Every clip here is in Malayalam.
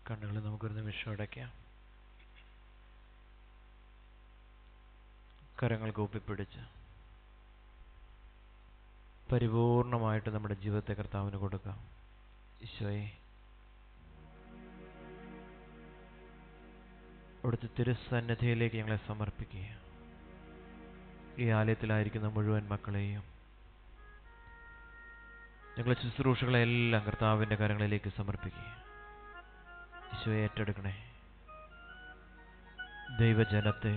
കണ്ണുകൾ നമുക്കൊരു നിമിഷം അടയ്ക്കാം കരങ്ങൾ കൂപ്പിപ്പിടിച്ച് പരിപൂർണമായിട്ട് നമ്മുടെ ജീവിതത്തെ കർത്താവിന് കൊടുക്കാം ഈശോയെ അവിടുത്തെ തിരുസന്നിധിയിലേക്ക് ഞങ്ങളെ സമർപ്പിക്കുക ഈ ആലയത്തിലായിരിക്കുന്ന മുഴുവൻ മക്കളെയും ഞങ്ങളെ ശുശ്രൂഷകളെല്ലാം കർത്താവിൻ്റെ കരങ്ങളിലേക്ക് സമർപ്പിക്കുക ഈശോയെ ഏറ്റെടുക്കണേ ദൈവജനത്തെ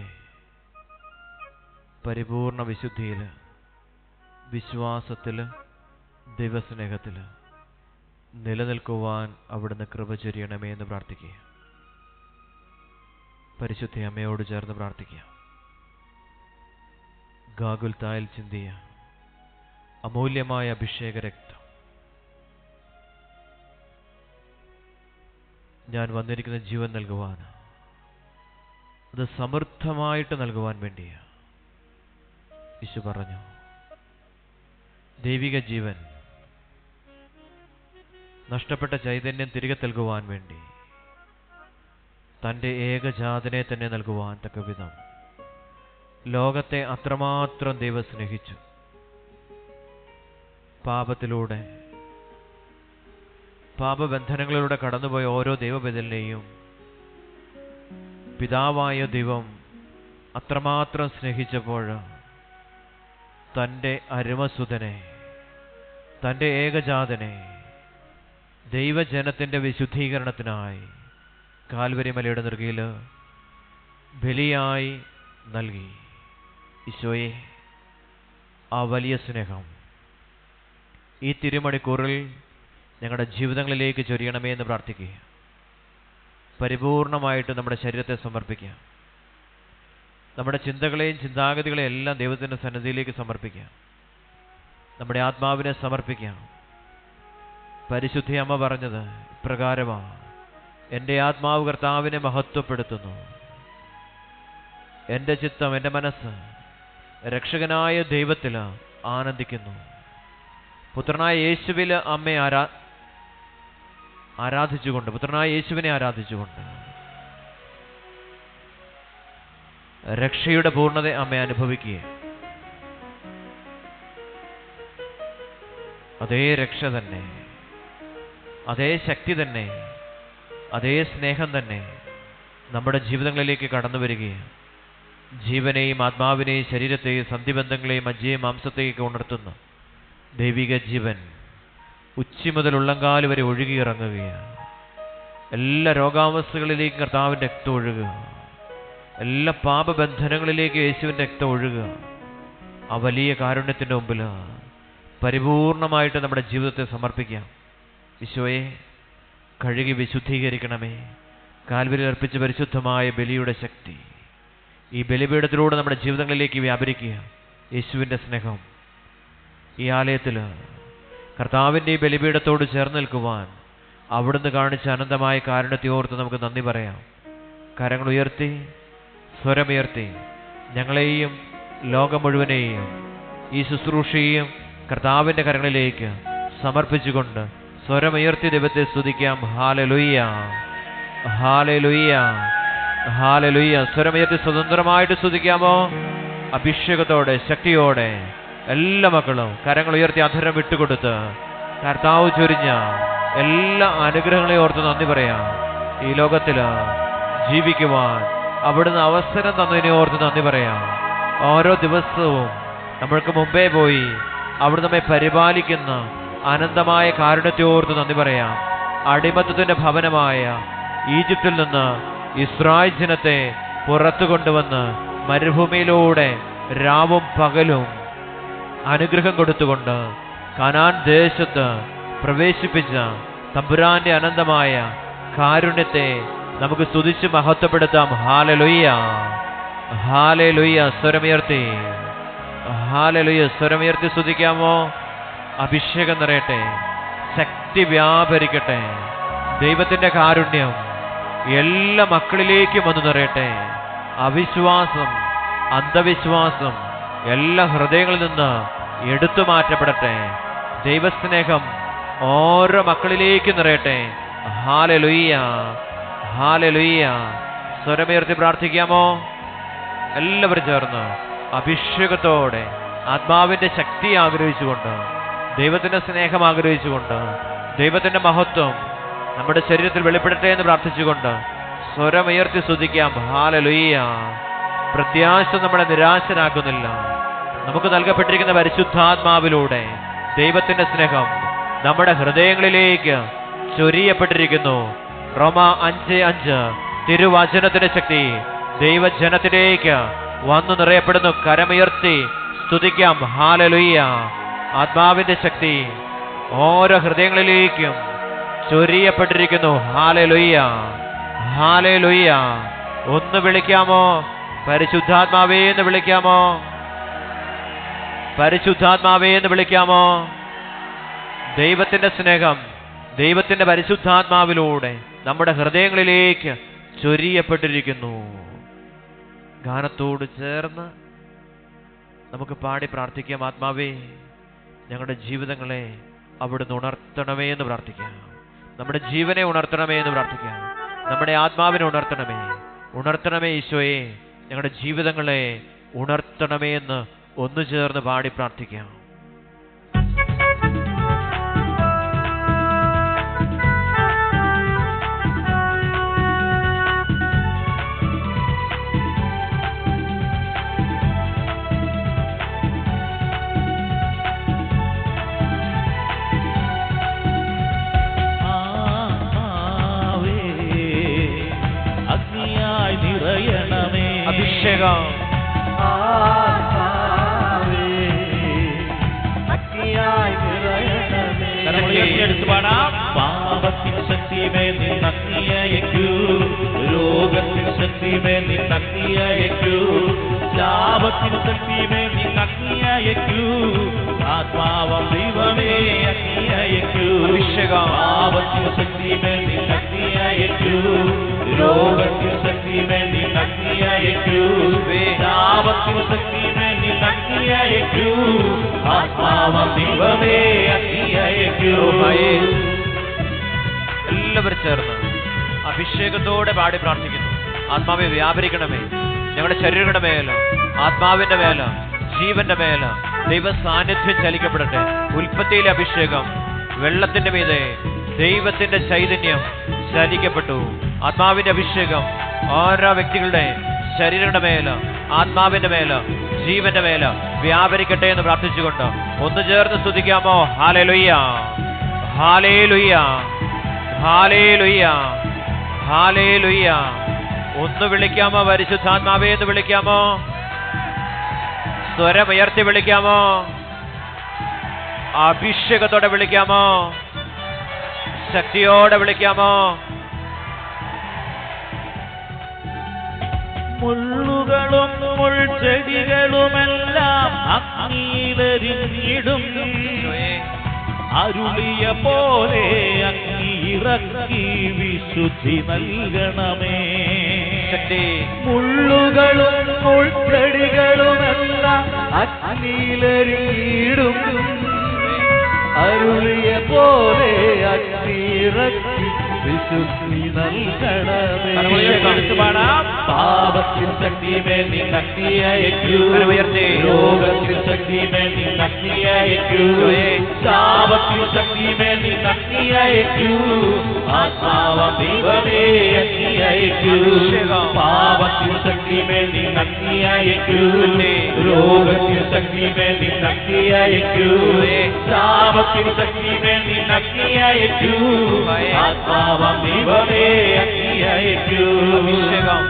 പരിപൂർണ വിശുദ്ധിയിൽ വിശ്വാസത്തിൽ ദൈവസ്നേഹത്തിൽ നിലനിൽക്കുവാൻ അവിടുന്ന് കൃപ ചൊരിയണമേ എന്ന് പ്രാർത്ഥിക്കുക പരിശുദ്ധ അമ്മയോട് ചേർന്ന് പ്രാർത്ഥിക്കുക ഗാഗുൽത്തായിൽ ചിന്തിയ അമൂല്യമായ അഭിഷേക രക്തം ഞാൻ വന്നിരിക്കുന്ന ജീവൻ നൽകുവാൻ അത് സമൃദ്ധമായിട്ട് നൽകുവാൻ വേണ്ടിയാ യേശു പറഞ്ഞു ദൈവിക ജീവൻ നഷ്ടപ്പെട്ട ചൈതന്യം തിരികെ നൽകുവാൻ വേണ്ടി തൻ്റെ ഏകജാതനെ തന്നെ നൽകുവാൻ തക്ക വിധം ലോകത്തെ അത്രമാത്രം ദൈവം സ്നേഹിച്ചു പാപത്തിലൂടെ പാപബന്ധനങ്ങളിലൂടെ കടന്നുപോയ ഓരോ ദൈവബദലിനെയും പിതാവായ ദൈവം അത്രമാത്രം സ്നേഹിച്ചപ്പോൾ തൻ്റെ അരുമസുതനെ തൻ്റെ ഏകജാതനെ ദൈവജനത്തിൻ്റെ വിശുദ്ധീകരണത്തിനായി കാൽവരി മലയുടെ നെറുകയിൽ ബലിയായി നൽകി ഈശോയെ ആ വലിയ സ്നേഹം ഈ തിരുമണിക്കൂറിൽ ഞങ്ങളുടെ ജീവിതങ്ങളിലേക്ക് ചൊരിയണമേ എന്ന് പ്രാർത്ഥിക്കുക പരിപൂർണമായിട്ട് നമ്മുടെ ശരീരത്തെ സമർപ്പിക്കുക നമ്മുടെ ചിന്തകളെയും ചിന്താഗതികളെയും എല്ലാം ദൈവത്തിൻ്റെ സന്നിധിയിലേക്ക് സമർപ്പിക്കുക നമ്മുടെ ആത്മാവിനെ സമർപ്പിക്കാം പരിശുദ്ധി അമ്മ പറഞ്ഞത് ഇപ്രകാരമാണ് എൻ്റെ ആത്മാവ് കർത്താവിനെ മഹത്വപ്പെടുത്തുന്നു എൻ്റെ ചിത്തം എൻ്റെ മനസ്സ് രക്ഷകനായ ദൈവത്തിൽ ആനന്ദിക്കുന്നു പുത്രനായ യേശുവിൽ അമ്മയെ ആരാ ആരാധിച്ചുകൊണ്ട് പുത്രനായ യേശുവിനെ ആരാധിച്ചുകൊണ്ട് രക്ഷയുടെ പൂർണ്ണത അമ്മ അനുഭവിക്കുക അതേ രക്ഷ തന്നെ അതേ ശക്തി തന്നെ അതേ സ്നേഹം തന്നെ നമ്മുടെ ജീവിതങ്ങളിലേക്ക് കടന്നു വരികയാണ് ജീവനെയും ആത്മാവിനെയും ശരീരത്തെയും സന്ധിബന്ധങ്ങളെയും മജ്ജയും മാംസത്തെയൊക്കെ ഉണർത്തുന്ന ദൈവിക ജീവൻ ഉച്ചി മുതൽ ഉള്ളങ്കാല് വരെ ഒഴുകിയിറങ്ങുകയാണ് എല്ലാ രോഗാവസ്ഥകളിലേക്കും കർത്താവിൻ്റെ രക്തം ഒഴുകുക എല്ലാ പാപബന്ധനങ്ങളിലേക്ക് യേശുവിൻ്റെ രക്തം ഒഴുകുക ആ വലിയ കാരുണ്യത്തിൻ്റെ മുമ്പിൽ പരിപൂർണമായിട്ട് നമ്മുടെ ജീവിതത്തെ സമർപ്പിക്കാം ഈശോയെ കഴുകി വിശുദ്ധീകരിക്കണമേ കാൽവരിൽ അർപ്പിച്ച പരിശുദ്ധമായ ബലിയുടെ ശക്തി ഈ ബലിപീഠത്തിലൂടെ നമ്മുടെ ജീവിതങ്ങളിലേക്ക് വ്യാപരിക്കുക യേശുവിൻ്റെ സ്നേഹം ഈ ആലയത്തിൽ കർത്താവിൻ്റെ ഈ ബലിപീഠത്തോട് ചേർന്ന് നിൽക്കുവാൻ അവിടുന്ന് കാണിച്ച അനന്തമായ കാരുണ്യത്തെ ഓർത്ത് നമുക്ക് നന്ദി പറയാം കരങ്ങൾ ഉയർത്തി സ്വരമുയർത്തി ഞങ്ങളെയും ലോകം മുഴുവനെയും ഈ ശുശ്രൂഷയും കർത്താവിൻ്റെ കരങ്ങളിലേക്ക് സമർപ്പിച്ചുകൊണ്ട് സ്വരമുയർത്തി ദൈവത്തെ സ്തുതിക്കാം ഹാലലുയ്യ ഹാലലുയ്യ ഹാലലുയ്യ സ്വരമുയർത്തി സ്വതന്ത്രമായിട്ട് സ്തുതിക്കാമോ അഭിഷേകത്തോടെ ശക്തിയോടെ എല്ലാ മക്കളും കരങ്ങൾ ഉയർത്തി അധരം വിട്ടുകൊടുത്ത് കർത്താവ് ചൊരിഞ്ഞ എല്ലാ അനുഗ്രഹങ്ങളെയും ഓർത്ത് നന്ദി പറയാം ഈ ലോകത്തിൽ ജീവിക്കുവാൻ അവിടുന്ന് അവസരം തന്നതിനെ ഓർത്ത് നന്ദി പറയാം ഓരോ ദിവസവും നമ്മൾക്ക് മുമ്പേ പോയി അവിടെ നമ്മെ പരിപാലിക്കുന്ന അനന്തമായ കാരുണ്യത്തെ ഓർത്ത് നന്ദി പറയാം അടിമത്തത്തിന്റെ ഭവനമായ ഈജിപ്തിൽ നിന്ന് ഇസ്രായേൽ ജനത്തെ പുറത്തു കൊണ്ടുവന്ന് മരുഭൂമിയിലൂടെ രാവും പകലും അനുഗ്രഹം കൊടുത്തുകൊണ്ട് കനാൻ ദേശത്ത് പ്രവേശിപ്പിച്ച തമ്പുരാന്റെ അനന്തമായ കാരുണ്യത്തെ നമുക്ക് സ്തുതിച്ച് മഹത്വപ്പെടുത്താം ഹാലലുയ്യ ഹാലലുയ്യ സ്വരമുയർത്തി ഹാലലുയ്യ സ്വരമുയർത്തി സ്തുതിക്കാമോ അഭിഷേകം നിറയട്ടെ ശക്തി വ്യാപരിക്കട്ടെ ദൈവത്തിന്റെ കാരുണ്യം എല്ലാ മക്കളിലേക്കും വന്നു നിറയട്ടെ അവിശ്വാസം അന്ധവിശ്വാസം എല്ലാ ഹൃദയങ്ങളിൽ നിന്ന് എടുത്തു മാറ്റപ്പെടട്ടെ ദൈവസ്നേഹം ഓരോ മക്കളിലേക്ക് നിറയട്ടെ ഹാലലുയ്യ ഹാലലുയ്യ സ്വരമുയർത്തി പ്രാർത്ഥിക്കാമോ എല്ലാവരും ചേർന്ന് അഭിഷേകത്തോടെ ആത്മാവിന്റെ ശക്തി ആഗ്രഹിച്ചുകൊണ്ട് ദൈവത്തിന്റെ സ്നേഹം ആഗ്രഹിച്ചുകൊണ്ട് ദൈവത്തിന്റെ മഹത്വം നമ്മുടെ ശരീരത്തിൽ വെളിപ്പെടട്ടെ എന്ന് പ്രാർത്ഥിച്ചുകൊണ്ട് സ്വരമുയർത്തി സ്തുതിക്കാം ഹാലലുയ്യ പ്രത്യാശ നമ്മളെ നിരാശരാക്കുന്നില്ല നമുക്ക് നൽകപ്പെട്ടിരിക്കുന്ന പരിശുദ്ധാത്മാവിലൂടെ ദൈവത്തിന്റെ സ്നേഹം നമ്മുടെ ഹൃദയങ്ങളിലേക്ക് ചൊരിയപ്പെട്ടിരിക്കുന്നു റോമ അഞ്ച് അഞ്ച് തിരുവചനത്തിന്റെ ശക്തി ദൈവജനത്തിലേക്ക് വന്നു നിറയപ്പെടുന്നു കരമുയർത്തി സ്തുതിക്കാം ഹാലലുയ്യ ആത്മാവിന്റെ ശക്തി ഓരോ ഹൃദയങ്ങളിലേക്കും ചൊരിയപ്പെട്ടിരിക്കുന്നു ഹാലലുയ്യ ഹാലലുയ്യ ഒന്ന് വിളിക്കാമോ പരിശുദ്ധാത്മാവേ എന്ന് വിളിക്കാമോ പരിശുദ്ധാത്മാവേ എന്ന് വിളിക്കാമോ ദൈവത്തിന്റെ സ്നേഹം ദൈവത്തിന്റെ പരിശുദ്ധാത്മാവിലൂടെ നമ്മുടെ ഹൃദയങ്ങളിലേക്ക് ചൊരിയപ്പെട്ടിരിക്കുന്നു ഗാനത്തോട് ചേർന്ന് നമുക്ക് പാടി പ്രാർത്ഥിക്കാം ആത്മാവേ ഞങ്ങളുടെ ജീവിതങ്ങളെ അവിടുന്ന് ഉണർത്തണമേ എന്ന് പ്രാർത്ഥിക്കാം നമ്മുടെ ജീവനെ ഉണർത്തണമേ എന്ന് പ്രാർത്ഥിക്കാം നമ്മുടെ ആത്മാവിനെ ഉണർത്തണമേ ഉണർത്തണമേ ഈശോയെ ഞങ്ങളുടെ ജീവിതങ്ങളെ ഉണർത്തണമേ എന്ന് ഒന്നു ചേർന്ന് പാടി പ്രാർത്ഥിക്കാം ആത്മാവേ, അഗ്നിയായി നിറയണമേ അഭിഷേകം ആത്മാവേ, അഗ്നിയായി നിറയണമേ. കരങ്ങൾ ഉയർത്തിയെടുത്ത് പാടാം. പാപത്തിൻ ശക്തിമേ നിന്നഗ്നിയയക്കൂ രോഗത്തിൻ ശക്തിമേ നിന്നഗ്നിയയക്കൂ ശാപത്തിൻ ശക്തിമേ നിന്നഗ്നിയയക്കൂ ആത്മാവം ദൈവമേ അഗ്നിയയക്കൂ അഭിഷേകം. പാപത്തിൻ ശക്തിമേ നിന്നഗ്നിയയക്കൂ രോഗത്തിൻ ശക്തിമേ നിന്നഗ്നിയയക്കൂ ശാപത്തിൻ ശക്തിമേ നിന്നഗ്നിയയക്കൂ ആത്മാവം ദൈവമേ അഗ്നിയയക്കൂ എല്ലാവരും ചേർന്ന് അഭിഷേകത്തോടെ പാടി പ്രാർത്ഥിക്കുന്നു ആത്മാവെ വ്യാപരിക്കണമേ ഞങ്ങളുടെ ശരീരങ്ങളുടെ മേല ആത്മാവിന്റെ മേല ജീവന്റെ മേല ദൈവ സാന്നിധ്യം ചലിക്കപ്പെടട്ടെ ഉൽപ്പത്തിയിലെ അഭിഷേകം വെള്ളത്തിന്റെ മീതെ ദൈവത്തിന്റെ ചൈതന്യം ചലിക്കപ്പെട്ടു ആത്മാവിന്റെ അഭിഷേകം ഓരോ വ്യക്തികളുടെ ശരീരങ്ങളുടെ മേല ആത്മാവിന്റെ മേല ജീവന്റെ മേല വ്യാപരിക്കട്ടെ എന്ന് പ്രാർത്ഥിച്ചുകൊണ്ട് ഒന്ന് ചേർന്ന് സ്തുതിക്കാമോ ഹാലേ ലുയ്യ ഹാലേ ലുയ്യ ഹാലേലുയ്യ ഹാലേലുയ്യ ഒന്ന് വിളിക്കാമോ പരിശുദ്ധാത്മാവേ എന്ന് വിളിക്കാമോ സ്വരമുയർത്തി വിളിക്കാമോ അഭിഷേകത്തോടെ വിളിക്കാമോ ശക്തിയോടെ വിളിക്കാമോ മുള്ളുകളും മുൾച്ചെടികളുമെല്ലാം അഗ്നിയിലെരിഞ്ഞിടും അരുളിയ പോലെ അഗ്നിയിറക്കി വിശുദ്ധി നൽകണമേ ശക്തി മുള്ളുകളും മുൾച്ചെടികളുമെല്ലാം അഗ്നിയിലെരിഞ്ഞിടും അരുളിയ പോലെ അഗ്നിയിറക്കി വിശുദ്ധി നൽകണമേ കരമുയർത്തി പാടാം പാപത്തിൻ ശക്തിമേ നീ അഗ്നിയയക്കൂ കരമുയർത്തി. രോഗത്തിൻ ശക്തിമേ നീ അഗ്നിയയക്കൂ ശാപത്തിൻ ശക്തിമേ നീ അഗ്നിയയക്കൂ ആത്മാവ ദൈവമേ അഗ്നിയയക്കൂ അഭിഷേകം. പാപത്തിൻ ശക്തിമേ നീ അഗ്നിയയക്കൂ ശക്തി. രോഗത്തിൻ ശക്തിമേ നീ അഗ്നിയയക്കൂ ശാപത്തിൻ ശക്തിമേ നീ അഗ്നിയയക്കൂ ആത്മാവ ദൈവമേ അഗ്നിയയക്കൂ അഭിഷേകം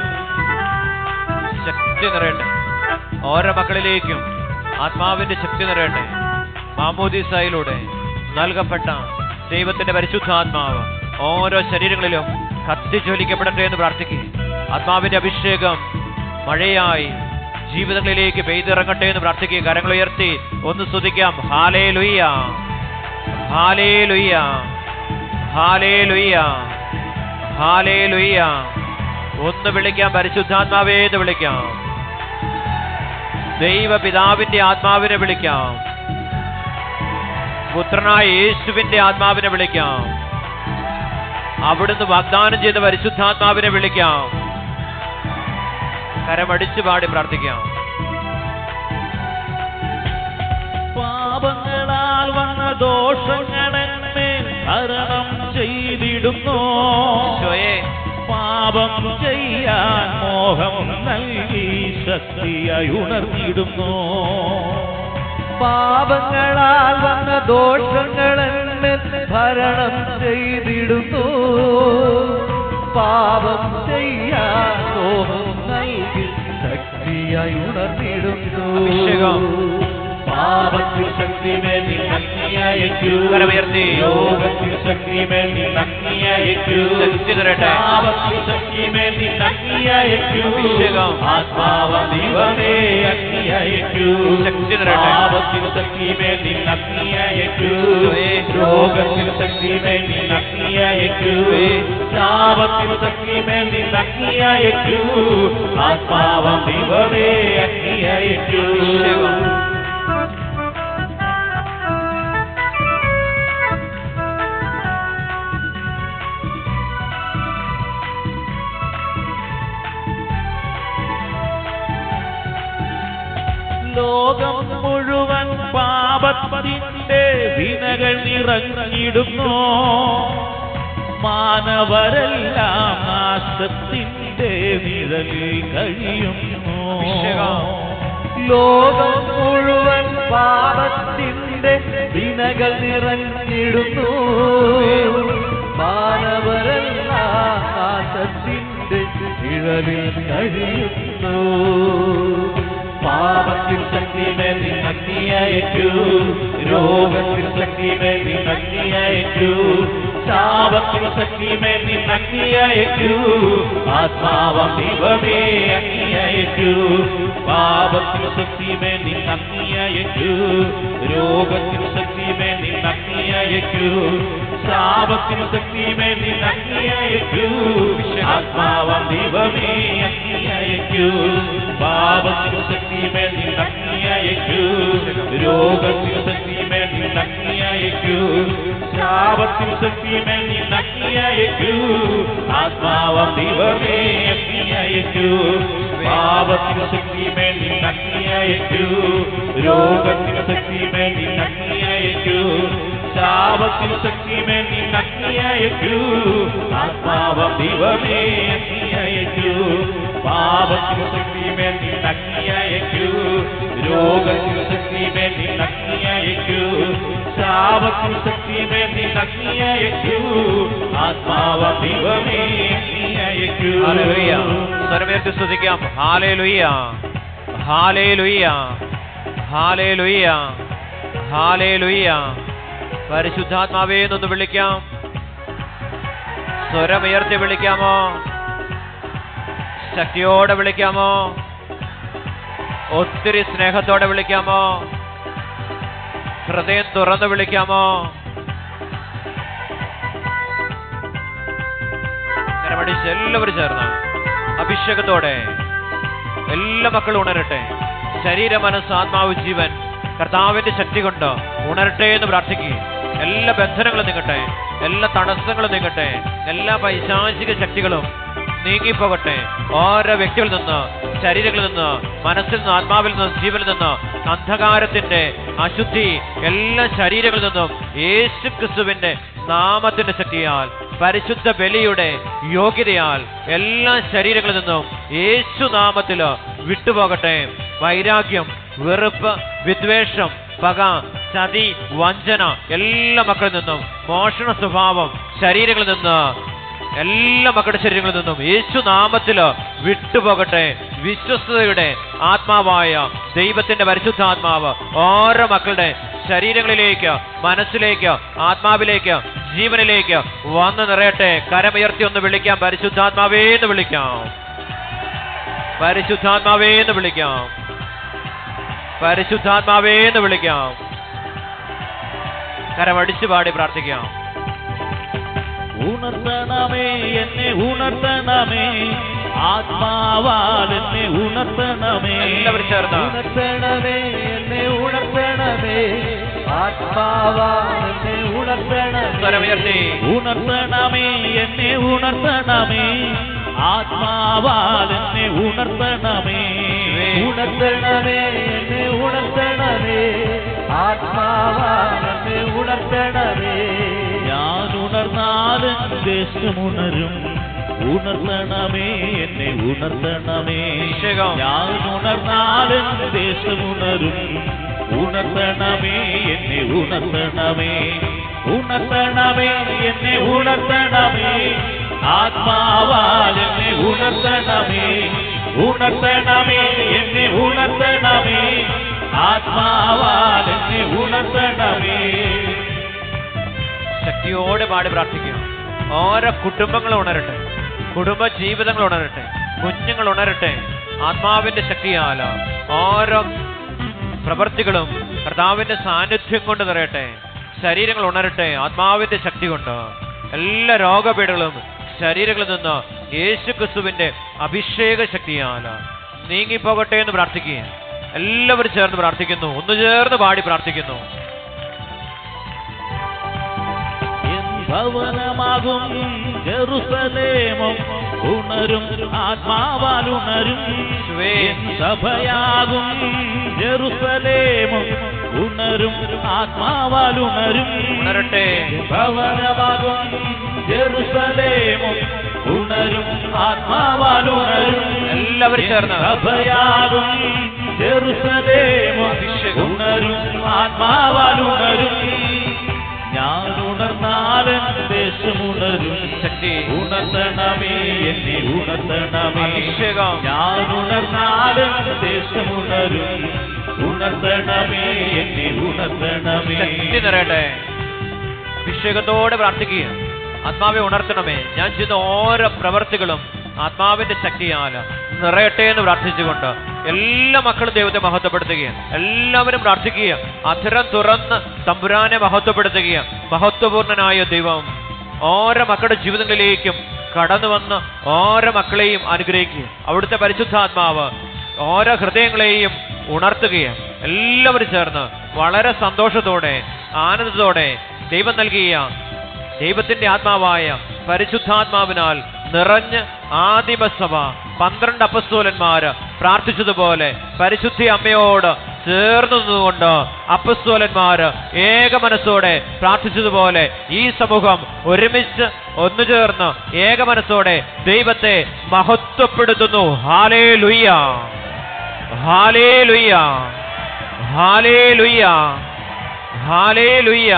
ശക്തി നിറയട്ടെ ഓരോ മക്കളിലേക്കും ആത്മാവിന്റെ ശക്തി നിറയട്ടെ മാമോദീസായിലൂടെ നൽകപ്പെട്ട ദൈവത്തിന്റെ പരിശുദ്ധാത്മാവ് ഓരോ ശരീരങ്ങളിലും കത്തിജ്വലിക്കപ്പെടട്ടെ എന്ന് പ്രാർത്ഥിക്കുക ആത്മാവിന്റെ അഭിഷേകം മഴയായി ജീവിതങ്ങളിലേക്ക് പെയ്തിറങ്ങട്ടെ എന്ന് പ്രാർത്ഥിക്കുക കരങ്ങൾ ഉയർത്തി ഒന്ന് സ്തുതിക്കാം ഹാലേ ലുയ്യ ഹാലേ ലുയ്യ ഹാലേ ലുയ്യ ഹാലേ ലുയ്യ ഒന്ന് വിളിക്കാം പരിശുദ്ധാത്മാവേ എന്ന് വിളിക്കാം ദൈവപിതാവിന്റെ ആത്മാവിനെ വിളിക്കാം പുത്രനായ യേശുവിന്റെ ആത്മാവിനെ വിളിക്കാം അവിടുന്ന് വാഗ്ദാനം ചെയ്ത പരിശുദ്ധാത്മാവിനെ വിളിക്കാം കരമടിച്ചു പാടി പ്രാർത്ഥിക്കാം പാപങ്ങളാൽ വന്ന ദോഷങ്ങളെന്നെ ഭരണം ചെയ്തിടുന്നു ഈശോയെ പാപം ചെയ്യാൻ മോഹം നൽകി ശക്തിയായി ഉണർന്നിടുന്നു പാപങ്ങളാൽ വന്ന ദോഷങ്ങളെന്നെ ഭരണം ചെയ്തിടുന്നു പാപം ചെയ്യാൻ മോഹം നൽകി ശക്തിയായി ഉണർന്നിടുന്നു അഭിഷേകം. പാപത്തിൽ ശക്തിമേൽ നിന്നഗ്നിയയക്കൂ കരമുയർത്തി. യോഗത്തിൽ ശക്തിമേൽ നിന്നഗ്നിയയക്കൂ ശക്തി നിറയട്ടെ. പാപത്തിൽ ശക്തിമേൽ നിന്നഗ്നിയയക്കൂ അഭിഷേകം. ആത്മാവ ദൈവമേ അഗ്നിയയക്കൂ ശക്തി നിറയട്ടെ. പാപത്തിൽ ശക്തിമേൽ നിന്നഗ്നിയയക്കൂ ഈശോയേ. രോഗത്തിൽ ശക്തിമേൽ നിന്നഗ്നിയയക്കൂ ശാപത്തിൽ ശക്തിമേൽ നിന്നഗ്നിയയക്കൂ ആത്മാവ ദൈവമേ അഗ്നിയയക്കൂ അഭിഷേകം. ലോകം മുഴുവൻ പാപത്തിന്റെ വിനകൾ നിറഞ്ഞിടുന്നു മാനവരെല്ലാം നാശത്തിന്റെ നിഴലിൽ കഴിയുന്നു അഭിഷേകം. ലോകം മുഴുവൻ പാപത്തിന്റെ വിനകൾ നിറഞ്ഞിടുന്നു മാനവരെല്ലാം നാശത്തിന്റെ നിഴലിൽ കഴിയുന്നു പാപത്തിൽ ശക്തിമേൽ നിന്നഗ്നിയയക്കൂ രോഗത്തിൽ ശക്തിമേൽ നിന്നഗ്നിയയക്കൂ ശാപത്തിൽ ശക്തിമേൽ നിന്നഗ്നിയയക്കൂ ആത്മാവം ദൈവമേ അഗ്നിയയക്കൂ പാപത്തിൽ ശക്തിമേൽ നിന്നഗ്നിയയക്കൂ രോഗത്തിൽ ശക്തിമേൽ നിന്നഗ്നിയയക്കൂ ശാപത്തിന് ശക്തിമേൽ നിന്നഗ്നിയയക്കൂ ആത്മാവം ദൈവമേ അഗ്നിയയക്കൂ പാപത്തിന് ശക്തിമേൽ നിന്നഗ്നിയയക്കൂ രോഗത്തിന് ശക്തിമേൽ നിന്നഗ്നിയയക്കൂ ശാപത്തിന് ശക്തിമേൽ നിന്നഗ്നിയയക്കൂ ആത്മാവം ദൈവമേ അഗ്നിയയക്കൂ പാപത്തിന് ശക്തിമേൽ നിന്നഗ്നിയയക്കൂ രോഗത്തിന് ശക്തിമേൽ നിന്നഗ്നിയയക്കൂ ശാപത്തിന് ശക്തിമേൽ നിന്നഗ്നിയയക്കൂ ആത്മാവം ദൈവമേ അഗ്നിയയക്കൂ പാപത്തിന് ശക്തിമേൽ നിന്നഗ്നിയയക്കൂ രോഗത്തിന് ശക്തിമേൽ നിന്നഗ്നിയയക്കൂ ശാപത്തിന് ശക്തിമേൽ നിന്നഗ്നിയയക്കൂ ആത്മാവം ദൈവമേ അഗ്നിയയക്കൂ ഹല്ലേലൂയ. സ്വരമേർത്തി സ്തുതിക്കാം ഹാലേലുയ്യ ഹാലേലുയ്യ ഹാലേലുയ്യ ഹാലേലുയ്യ പരിശുദ്ധാത്മാവേ എന്നൊന്ന് വിളിക്കാം സ്വരമുയർത്തി വിളിക്കാമോ ശക്തിയോടെ വിളിക്കാമോ ഒത്തിരി സ്നേഹത്തോടെ വിളിക്കാമോ ഹൃദയം തുറന്ന് വിളിക്കാമോ കരമടിച്ച് എല്ലാവരും ചേർന്ന് അഭിഷേകത്തോടെ എല്ലാ മക്കളും ഉണരട്ടെ ശരീര മനസ്സ് ആത്മാവ് ജീവൻ കർത്താവിന്റെ ശക്തി കൊണ്ട് ഉണരട്ടെ എന്ന് പ്രാർത്ഥിക്കുക എല്ലാ ബന്ധനങ്ങളും നീങ്ങട്ടെ എല്ലാ തടസ്സങ്ങളും നീങ്ങട്ടെ എല്ലാ പൈശാചിക ശക്തികളും നീങ്ങിപ്പോകട്ടെ ഓരോ വ്യക്തികളിൽ നിന്ന് ശരീരങ്ങളിൽ നിന്ന് മനസ്സിൽ നിന്ന് ആത്മാവിൽ നിന്ന് ജീവനിൽ നിന്ന് അന്ധകാരത്തിന്റെ അശുദ്ധി എല്ലാ ശരീരങ്ങളിൽ നിന്നും യേശു ക്രിസ്തുവിന്റെ നാമത്തിന്റെ ശക്തിയാൽ പരിശുദ്ധ ബലിയുടെ യോഗ്യതയാൽ എല്ലാ ശരീരങ്ങളിൽ നിന്നും യേശു നാമത്തില് വിട്ടുപോകട്ടെ വൈരാഗ്യം വെറുപ്പ് വിദ്വേഷം പക ചതി വഞ്ചന എല്ലാ മക്കളിൽ നിന്നും മോഷണ സ്വഭാവം ശരീരങ്ങളിൽ നിന്ന് എല്ലാ മക്കളുടെ ശരീരങ്ങളിൽ നിന്നും യേശു നാമത്തില് വിട്ടുപോകട്ടെ വിശ്വസ്തയുടെ ആത്മാവായ ദൈവത്തിന്റെ പരിശുദ്ധാത്മാവ് ഓരോ മക്കളുടെ ശരീരങ്ങളിലേക്ക് മനസ്സിലേക്ക് ആത്മാവിലേക്ക് ജീവനിലേക്ക് വന്നു നിറയട്ടെ കരമുയർത്തി ഒന്ന് വിളിക്കാം പരിശുദ്ധാത്മാവേ എന്ന് വിളിക്കാം പരിശുദ്ധാത്മാവേ എന്ന് വിളിക്കാം പരിശുദ്ധാത്മാവേ എന്ന് വിളിക്കാം കരമടിച്ചു പാടി പ്രാർത്ഥിക്കാം ഉണർത്തണമേ എന്നെ ഉണർത്തണമേ ആത്മാവാൽ എന്നെ ഉണർത്തണമേ എല്ലാവരും ചേർന്ന് ഉണർത്തണമേ എന്നെ ഉണർത്തണമേ ആത്മാവാൽ എന്നെ ഉണർത്തണമേ സ്വരമുയർത്തി ഉണർത്തണമേ എന്നെ ഉണർത്തണമേ ആത്മാവാൽ എന്നെ ഉണർത്തണമേ ഉണർത്തണമേ എന്നെ ഉണർത്തണമേ ആത്മാവാൽ എന്നെ ഉണർത്തണമേ ഞാൻ ഉണർന്നാലും ദേശമുണരും ഉണർത്തണമേ എന്നെ ഉണർത്തണമേ അഭിഷേകം. ഞാൻ ഉണർന്നാലും ദേശമുണരും ഉണർത്തണമേ എന്നെ ഉണർത്തണമേ ഉണർത്തണമേ എന്നെ ഉണർത്തണമേ ആത്മാവാൽ എന്നെ ഉണർത്തണമേ ഉണർത്തണമേ എന്നെ ഉണർത്തണമേ ആത്മാവാൽ എന്നെ ഉണർത്തണമേ ശക്തിയോടെ പാടി പ്രാർത്ഥിക്കുക ഓരോ കുടുംബങ്ങൾ ഉണരട്ടെ കുടുംബ ജീവിതങ്ങൾ ഉണരട്ടെ കുഞ്ഞുങ്ങൾ ഉണരട്ടെ ആത്മാവിന്റെ ശക്തിയാല ഓരോ പ്രവൃത്തികളും കർത്താവിന്റെ സാന്നിധ്യം കൊണ്ട് നിറയട്ടെ ശരീരങ്ങൾ ഉണരട്ടെ ആത്മാവിന്റെ ശക്തി കൊണ്ട് എല്ലാ രോഗപീഠകളും ശരീരങ്ങളിൽ നിന്ന് യേശു ക്രിസ്തുവിന്റെ അഭിഷേക ശക്തിയാല നീങ്ങിപ്പോകട്ടെ എന്ന് പ്രാർത്ഥിക്കുക എല്ലാവരും ചേർന്ന് പ്രാർത്ഥിക്കുന്നു ഒന്ന് ചേർന്ന് പാടി പ്രാർത്ഥിക്കുന്നു എൻ ഭവനമാകും ജെറുസലേമും ഉണരും ആത്മാവാൽ ഉണരും യേശുവേ. എൻ സഭയാകും ജെറുസലേമും ഉണരും ആത്മാവാൽ ഉണരും ഉണരട്ടെ ഭവനമാകും ജെറുസലേമും ഉണരും ആത്മാവാൽ ഉണരും എല്ലാവരും ചേർന്ന്. സഭയാകും ജെറുസലേമും അഭിഷേകം. ഉണരും ആത്മാവാൽ ഉണരും ഞാൻ ഉണർന്നാലും ദേശമുണരും ശക്തി ഉണർത്തണമേ എന്നെ ഉണർത്തണമേ അഭിഷേകം. ഞാൻ ഉണർന്നാലും ദേശമുണരും ഉണർത്തണമേ എന്നെ ഉണർത്തണമേ ശക്തി നിറയട്ടെ അഭിഷേകത്തോടെ പ്രാർത്ഥിക്കുക ആത്മാവെ ഉണർത്തണമേ ഞാൻ ചെയ്ത ഓരോ പ്രവർത്തികളും ആത്മാവിന്റെ ശക്തിയാൽ നിറയട്ടെ എന്ന് പ്രാർത്ഥിച്ചുകൊണ്ട് എല്ലാ മക്കളും ദൈവത്തെ മഹത്വപ്പെടുത്തുകയാണ് എല്ലാവരും പ്രാർത്ഥിക്കുക അധരം തുറന്ന് തമ്പുരാനെ മഹത്വപ്പെടുത്തുക മഹത്വപൂർണനായ ദൈവം ഓരോ മക്കളുടെ ജീവിതങ്ങളിലേക്കും കടന്നു വന്ന് ഓരോ മക്കളെയും അനുഗ്രഹിക്കുക അവിടുത്തെ പരിശുദ്ധാത്മാവ് ഓരോ ഹൃദയങ്ങളെയും ഉണർത്തുകയാണ് എല്ലാവരും ചേർന്ന് വളരെ സന്തോഷത്തോടെ ആനന്ദത്തോടെ ദൈവം നൽകിയ ദൈവത്തിന്റെ ആത്മാവായ പരിശുദ്ധാത്മാവിനാൽ നിറഞ്ഞ് ആദിമസഭ പന്ത്രണ്ട് അപ്പസ്തോലന്മാര് പ്രാർത്ഥിച്ചതുപോലെ പരിശുദ്ധി അമ്മയോട് ചേർന്ന് നിന്നുകൊണ്ട് അപ്പസ്തോലന്മാര് ഏക മനസ്സോടെ പ്രാർത്ഥിച്ചതുപോലെ ഈ സമൂഹം ഒരുമിച്ച് ഒന്നു ചേർന്ന് ഏക മനസ്സോടെ ദൈവത്തെ മഹത്വപ്പെടുത്തുന്നു ഹാലേ ലുയ്യ ഹാലേ ലുയ്യ ഹാലേ ലുയ്യ ഹാലേ ലുയ്യ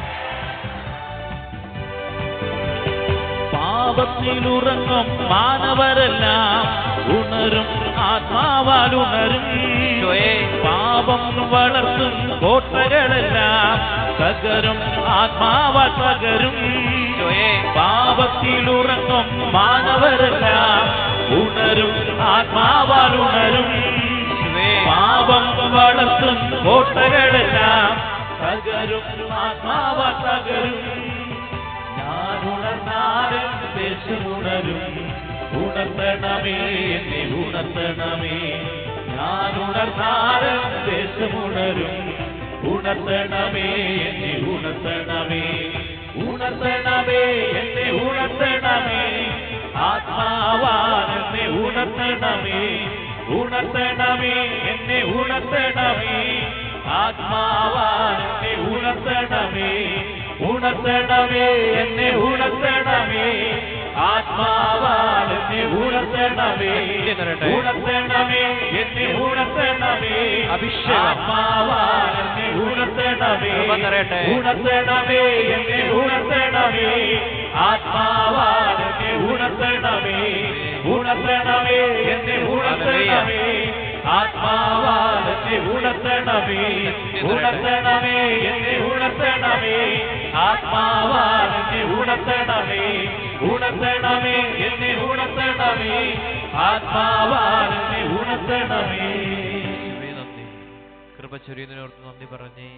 പാപത്തിലുറങ്ങും മാനവരെല്ലാം ഉണരും ആത്മാവാൽ ഉണരും ഈശോയേ. പാപം വളർത്തും കോട്ടകളെല്ലാം തകരും ആത്മാവാൽ തകരും ഈശോയേ. പാപത്തിലുറങ്ങും മാനവരെല്ലാം ഉണരും ആത്മാവാൽ ഉണരും യേശുവേ. പാപം വളർത്തും കോട്ടകളെല്ലാം തകരും ആത്മാവാൽ തകരും ഞാൻ ഉണർന്നാലും ദേശമുണരും ഉണർത്തണമേ എന്നെ ഉണർത്തണമേ ഞാൻ ഉണർന്നാലും ദേശമുണരും ഉണർത്തണമേ എന്നെ ഉണർത്തണമേ ഉണർത്തണമേ എന്നെ ഉണർത്തണമേ ആത്മാവാൻ എന്നെ ഉണർത്തണമേ ഉണർത്തണമേ എന്നെ ഉണർത്തണമേ ആത്മാവാൻ എന്നെ ഉണർത്തണമേ ഉണർത്തണമേ എന്നെ ഉണർത്തണമേ ആത്മാവാൻ എന്നെ ഉണർത്തണമേ ശക്തി നിറയട്ടെ. ഉണർത്തണമേ എന്നെ ഉണർത്തണമേ അഭിഷേകം. ആത്മാവാൻ എന്നെ ഉണർത്തണമേ കൃപ നിറയട്ടെ. ഉണർത്തണമേ എന്നെ ഉണർത്തണമേ ആത്മാവാൻ എന്നെ ഉണർത്തണമേ ഉണർത്തണമേ എന്നെ ഉണർത്തണമേ ആത്മാവാൻ എന്നെ ഉണർത്തണമേ ഉണർത്തണമേ എന്നെ ഉണർത്തണമേ ആത്മാവാൻ എന്നെ ഉണർത്തണമേ ഉണർത്തണമേ എന്നെ ഉണർത്തണമേ ആത്മാവാൻ എന്നെ ഉണർത്തണമേ യേശുവേ നന്ദി കൃപ ചൊരിയുന്നതിനോർത്ത് നന്ദി പറഞ്ഞേ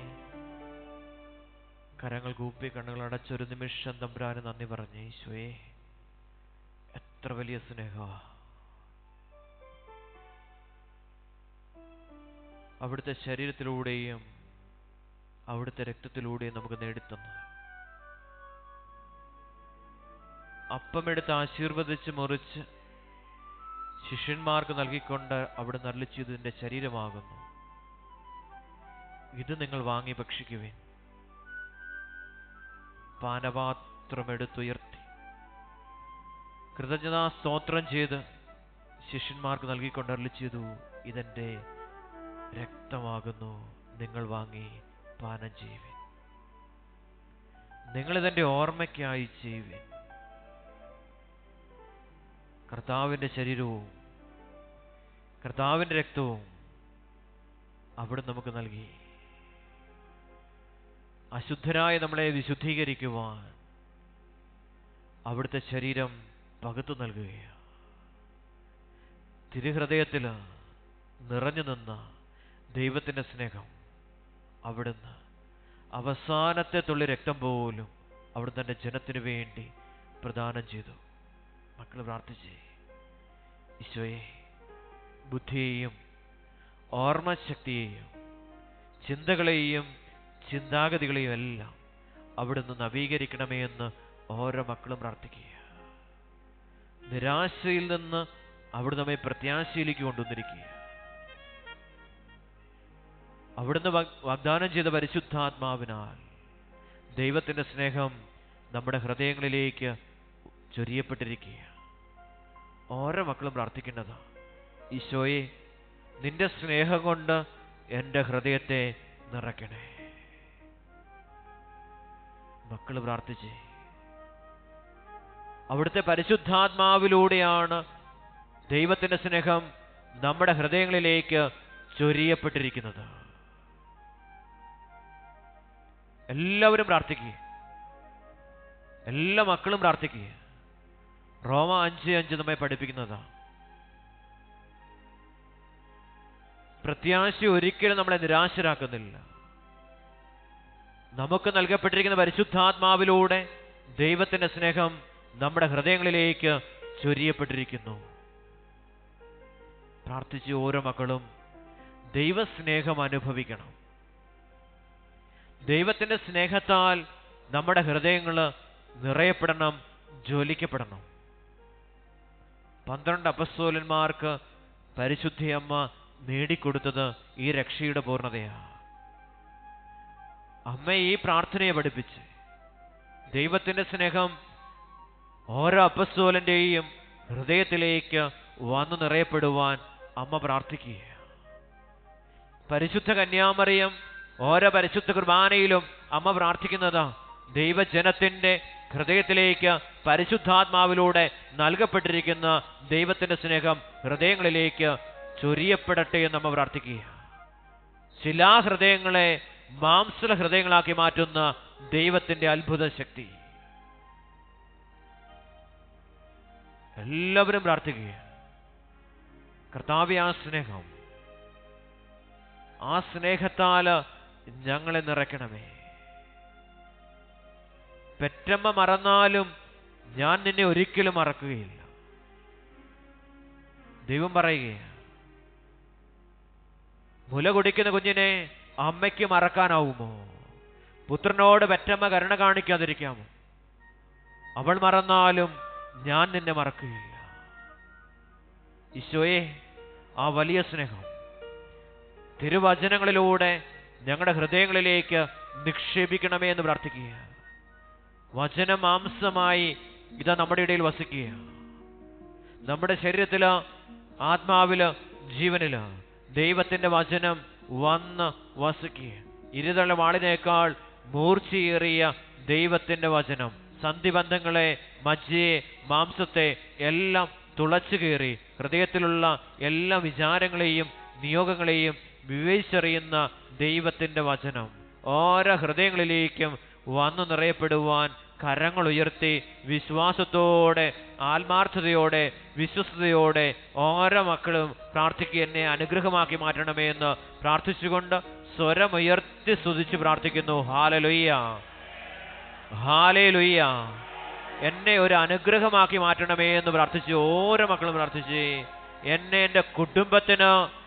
കരങ്ങൾ കൂപ്പി കണ്ണുകൾ അടച്ചൊരു നിമിഷം തമ്പുരാന് നന്ദി പറഞ്ഞേ യേശുവേ എത്ര വലിയ സ്നേഹ അവിടുത്തെ ശരീരത്തിലൂടെയും അവിടുത്തെ രക്തത്തിലൂടെ നമുക്ക് നേടിത്തന്നത് അപ്പമെടുത്ത് ആശീർവദിച്ച് മുറിച്ച് ശിഷ്യന്മാർക്ക് നൽകിക്കൊണ്ട് അവിടെ നല്ല ചെയ്തതിൻ്റെ ശരീരമാകുന്നു ഇത് നിങ്ങൾ വാങ്ങി ഭക്ഷിക്കുവിൻ പാനപാത്രം എടുത്തുയർത്തി കൃതജ്ഞതാ സ്തോത്രം ചെയ്ത് ശിഷ്യന്മാർക്ക് നൽകിക്കൊണ്ട് അരുളി ചെയ്തു ഇതെന്റെ രക്തമാകുന്നു നിങ്ങൾ വാങ്ങി പാനം ചെയ്യുവിൻ നിങ്ങളിതെന്റെ ഓർമ്മയ്ക്കായി ചെയ്യുവിൻ കർത്താവിന്റെ ശരീരവും കർത്താവിന്റെ രക്തവും അവിടെ നമുക്ക് നൽകി അശുദ്ധരായ നമ്മളെ വിശുദ്ധീകരിക്കുവാൻ അവിടുത്തെ ശരീരം പകുത്തു നൽകുകയാണ് തിരുഹൃദയത്തിൽ നിറഞ്ഞു നിന്ന ദൈവത്തിന്റെ സ്നേഹം അവിടുന്ന് അവസാനത്തെ തുള്ളി രക്തം പോലും അവിടുന്ന് തന്റെ ജനത്തിനു വേണ്ടി പ്രദാനം ചെയ്തു മക്കൾ പ്രാർത്ഥിച്ചേ ഈശോയെ ബുദ്ധിയെയും ഓർമ്മശക്തിയെയും ചിന്തകളെയും ചിന്താഗതികളെയും എല്ലാം അവിടുന്ന് നവീകരിക്കണമേ എന്ന് ഓരോ മക്കളും പ്രാർത്ഥിക്കുക നിരാശയിൽ നിന്ന് അവിടെ നമ്മെ പ്രത്യാശയിലേക്ക് കൊണ്ടുവന്നിരിക്കുക അവിടുന്ന് വാഗ്- വാഗ്ദാനം ചെയ്ത പരിശുദ്ധാത്മാവിനാൽ ദൈവത്തിന്റെ സ്നേഹം നമ്മുടെ ഹൃദയങ്ങളിലേക്ക് ചൊരിയപ്പെട്ടിരിക്കുക ഓരോ മക്കളും പ്രാർത്ഥിക്കേണ്ടതാ ഈശോയെ നിന്റെ സ്നേഹം കൊണ്ട് എൻ്റെ ഹൃദയത്തെ നിറയ്ക്കണേ മക്കൾ പ്രാർത്ഥിച്ചേ അവിടുത്തെ പരിശുദ്ധാത്മാവിലൂടെയാണ് ദൈവത്തിന്റെ സ്നേഹം നമ്മുടെ ഹൃദയങ്ങളിലേക്ക് ചൊരിയപ്പെട്ടിരിക്കുന്നത് എല്ലാവരും പ്രാർത്ഥിക്കുക എല്ലാ മക്കളും പ്രാർത്ഥിക്കുക റോമ അഞ്ച് അഞ്ച് നമ്മെ പഠിപ്പിക്കുന്നതാ പ്രത്യാശ ഒരിക്കലും നമ്മളെ നിരാശരാക്കുന്നില്ല നമുക്ക് നൽകപ്പെട്ടിരിക്കുന്ന പരിശുദ്ധാത്മാവിലൂടെ ദൈവത്തിന്റെ സ്നേഹം നമ്മുടെ ഹൃദയങ്ങളിലേക്ക് ചൊരിയപ്പെട്ടിരിക്കുന്നു പ്രാർത്ഥിച്ച് ഓരോ മക്കളും ദൈവസ്നേഹം അനുഭവിക്കണം ദൈവത്തിന്റെ സ്നേഹത്താൽ നമ്മുടെ ഹൃദയങ്ങൾ നിറയപ്പെടണം ജ്വലിക്കപ്പെടണം പന്ത്രണ്ട് അപസ്തോലന്മാർക്ക് പരിശുദ്ധിയമ്മ നേടിക്കൊടുത്തത് ഈ രക്ഷയുടെ പൂർണ്ണതയാണ് അമ്മ ഈ പ്രാർത്ഥനയെ പഠിപ്പിച്ച് ദൈവത്തിന്റെ സ്നേഹം ഓരോ അപ്പസ്തോലന്റെയും ഹൃദയത്തിലേക്ക് വന്നു നിറയപ്പെടുവാൻ അമ്മ പ്രാർത്ഥിക്കുക പരിശുദ്ധ കന്യാമറിയം ഓരോ പരിശുദ്ധ കുർബാനയിലും അമ്മ പ്രാർത്ഥിക്കുന്നതാ ദൈവജനത്തിന്റെ ഹൃദയത്തിലേക്ക് പരിശുദ്ധാത്മാവിലൂടെ നൽകപ്പെട്ടിരിക്കുന്ന ദൈവത്തിന്റെ സ്നേഹം ഹൃദയങ്ങളിലേക്ക് ചൊരിയപ്പെടട്ടെ എന്ന് അമ്മ പ്രാർത്ഥിക്കുക ശിലാഹൃദയങ്ങളെ മാംസല ഹൃദയങ്ങളാക്കി മാറ്റുന്ന ദൈവത്തിന്റെ അത്ഭുത ശക്തി എല്ലാവരും പ്രാർത്ഥിക്കുക കർത്താവെ ആ സ്നേഹം ആ സ്നേഹത്താൽ ഞങ്ങളെ നിറയ്ക്കണമേ പെറ്റമ്മ മറന്നാലും ഞാൻ നിന്നെ ഒരിക്കലും മറക്കുകയില്ല ദൈവം പറയുകയാണ് മുല കുടിക്കുന്ന കുഞ്ഞിനെ അമ്മയ്ക്ക് മറക്കാനാവുമോ പുത്രനോട് പെറ്റമ്മ കരുണ കാണിക്കാതിരിക്കാമോ അവൾ മറന്നാലും ഞാൻ നിന്നെ മറക്കുകയില്ല ഈശോയെ ആ വലിയ സ്നേഹം തിരുവചനങ്ങളിലൂടെ ഞങ്ങളുടെ ഹൃദയങ്ങളിലേക്ക് നിക്ഷേപിക്കണമേ എന്ന് പ്രാർത്ഥിക്കുക വചന മാംസമായി ഇതാ നമ്മുടെ ഇടയിൽ വസിക്കുക നമ്മുടെ ശരീരത്തില് ആത്മാവില് ജീവനില് ദൈവത്തിന്റെ വചനം വന്ന് വസിക്കുക ഇരുതള്ള വാളിനേക്കാൾ മൂർച്ചയേറിയ ദൈവത്തിന്റെ വചനം സന്ധിബന്ധങ്ങളെ മജ്ജയെ മാംസത്തെ എല്ലാം തുളച്ചു കയറി ഹൃദയത്തിലുള്ള എല്ലാ വിചാരങ്ങളെയും നിയോഗങ്ങളെയും വിവേചിച്ചറിയുന്ന ദൈവത്തിന്റെ വചനം ഓരോ ഹൃദയങ്ങളിലേക്കും വന്നു നിറയപ്പെടുവാൻ കരങ്ങൾ ഉയർത്തി വിശ്വാസത്തോടെ ആത്മാർത്ഥതയോടെ വിശ്വസ്തയോടെ ഓരോ മക്കളും പ്രാർത്ഥിക്കുക എന്നെ അനുഗ്രഹമാക്കി മാറ്റണമേ എന്ന് പ്രാർത്ഥിച്ചുകൊണ്ട് സ്വരമുയർത്തി സ്തുതിച്ച് പ്രാർത്ഥിക്കുന്നു ഹാലലുയ്യ ഹാലേലുയ്യ എന്നെ ഒരു അനുഗ്രഹമാക്കി മാറ്റണമേ എന്ന് പ്രാർത്ഥിച്ച് ഓരോ മക്കളും പ്രാർത്ഥിച്ച് എന്നെ എൻ്റെ കുടുംബത്തിന്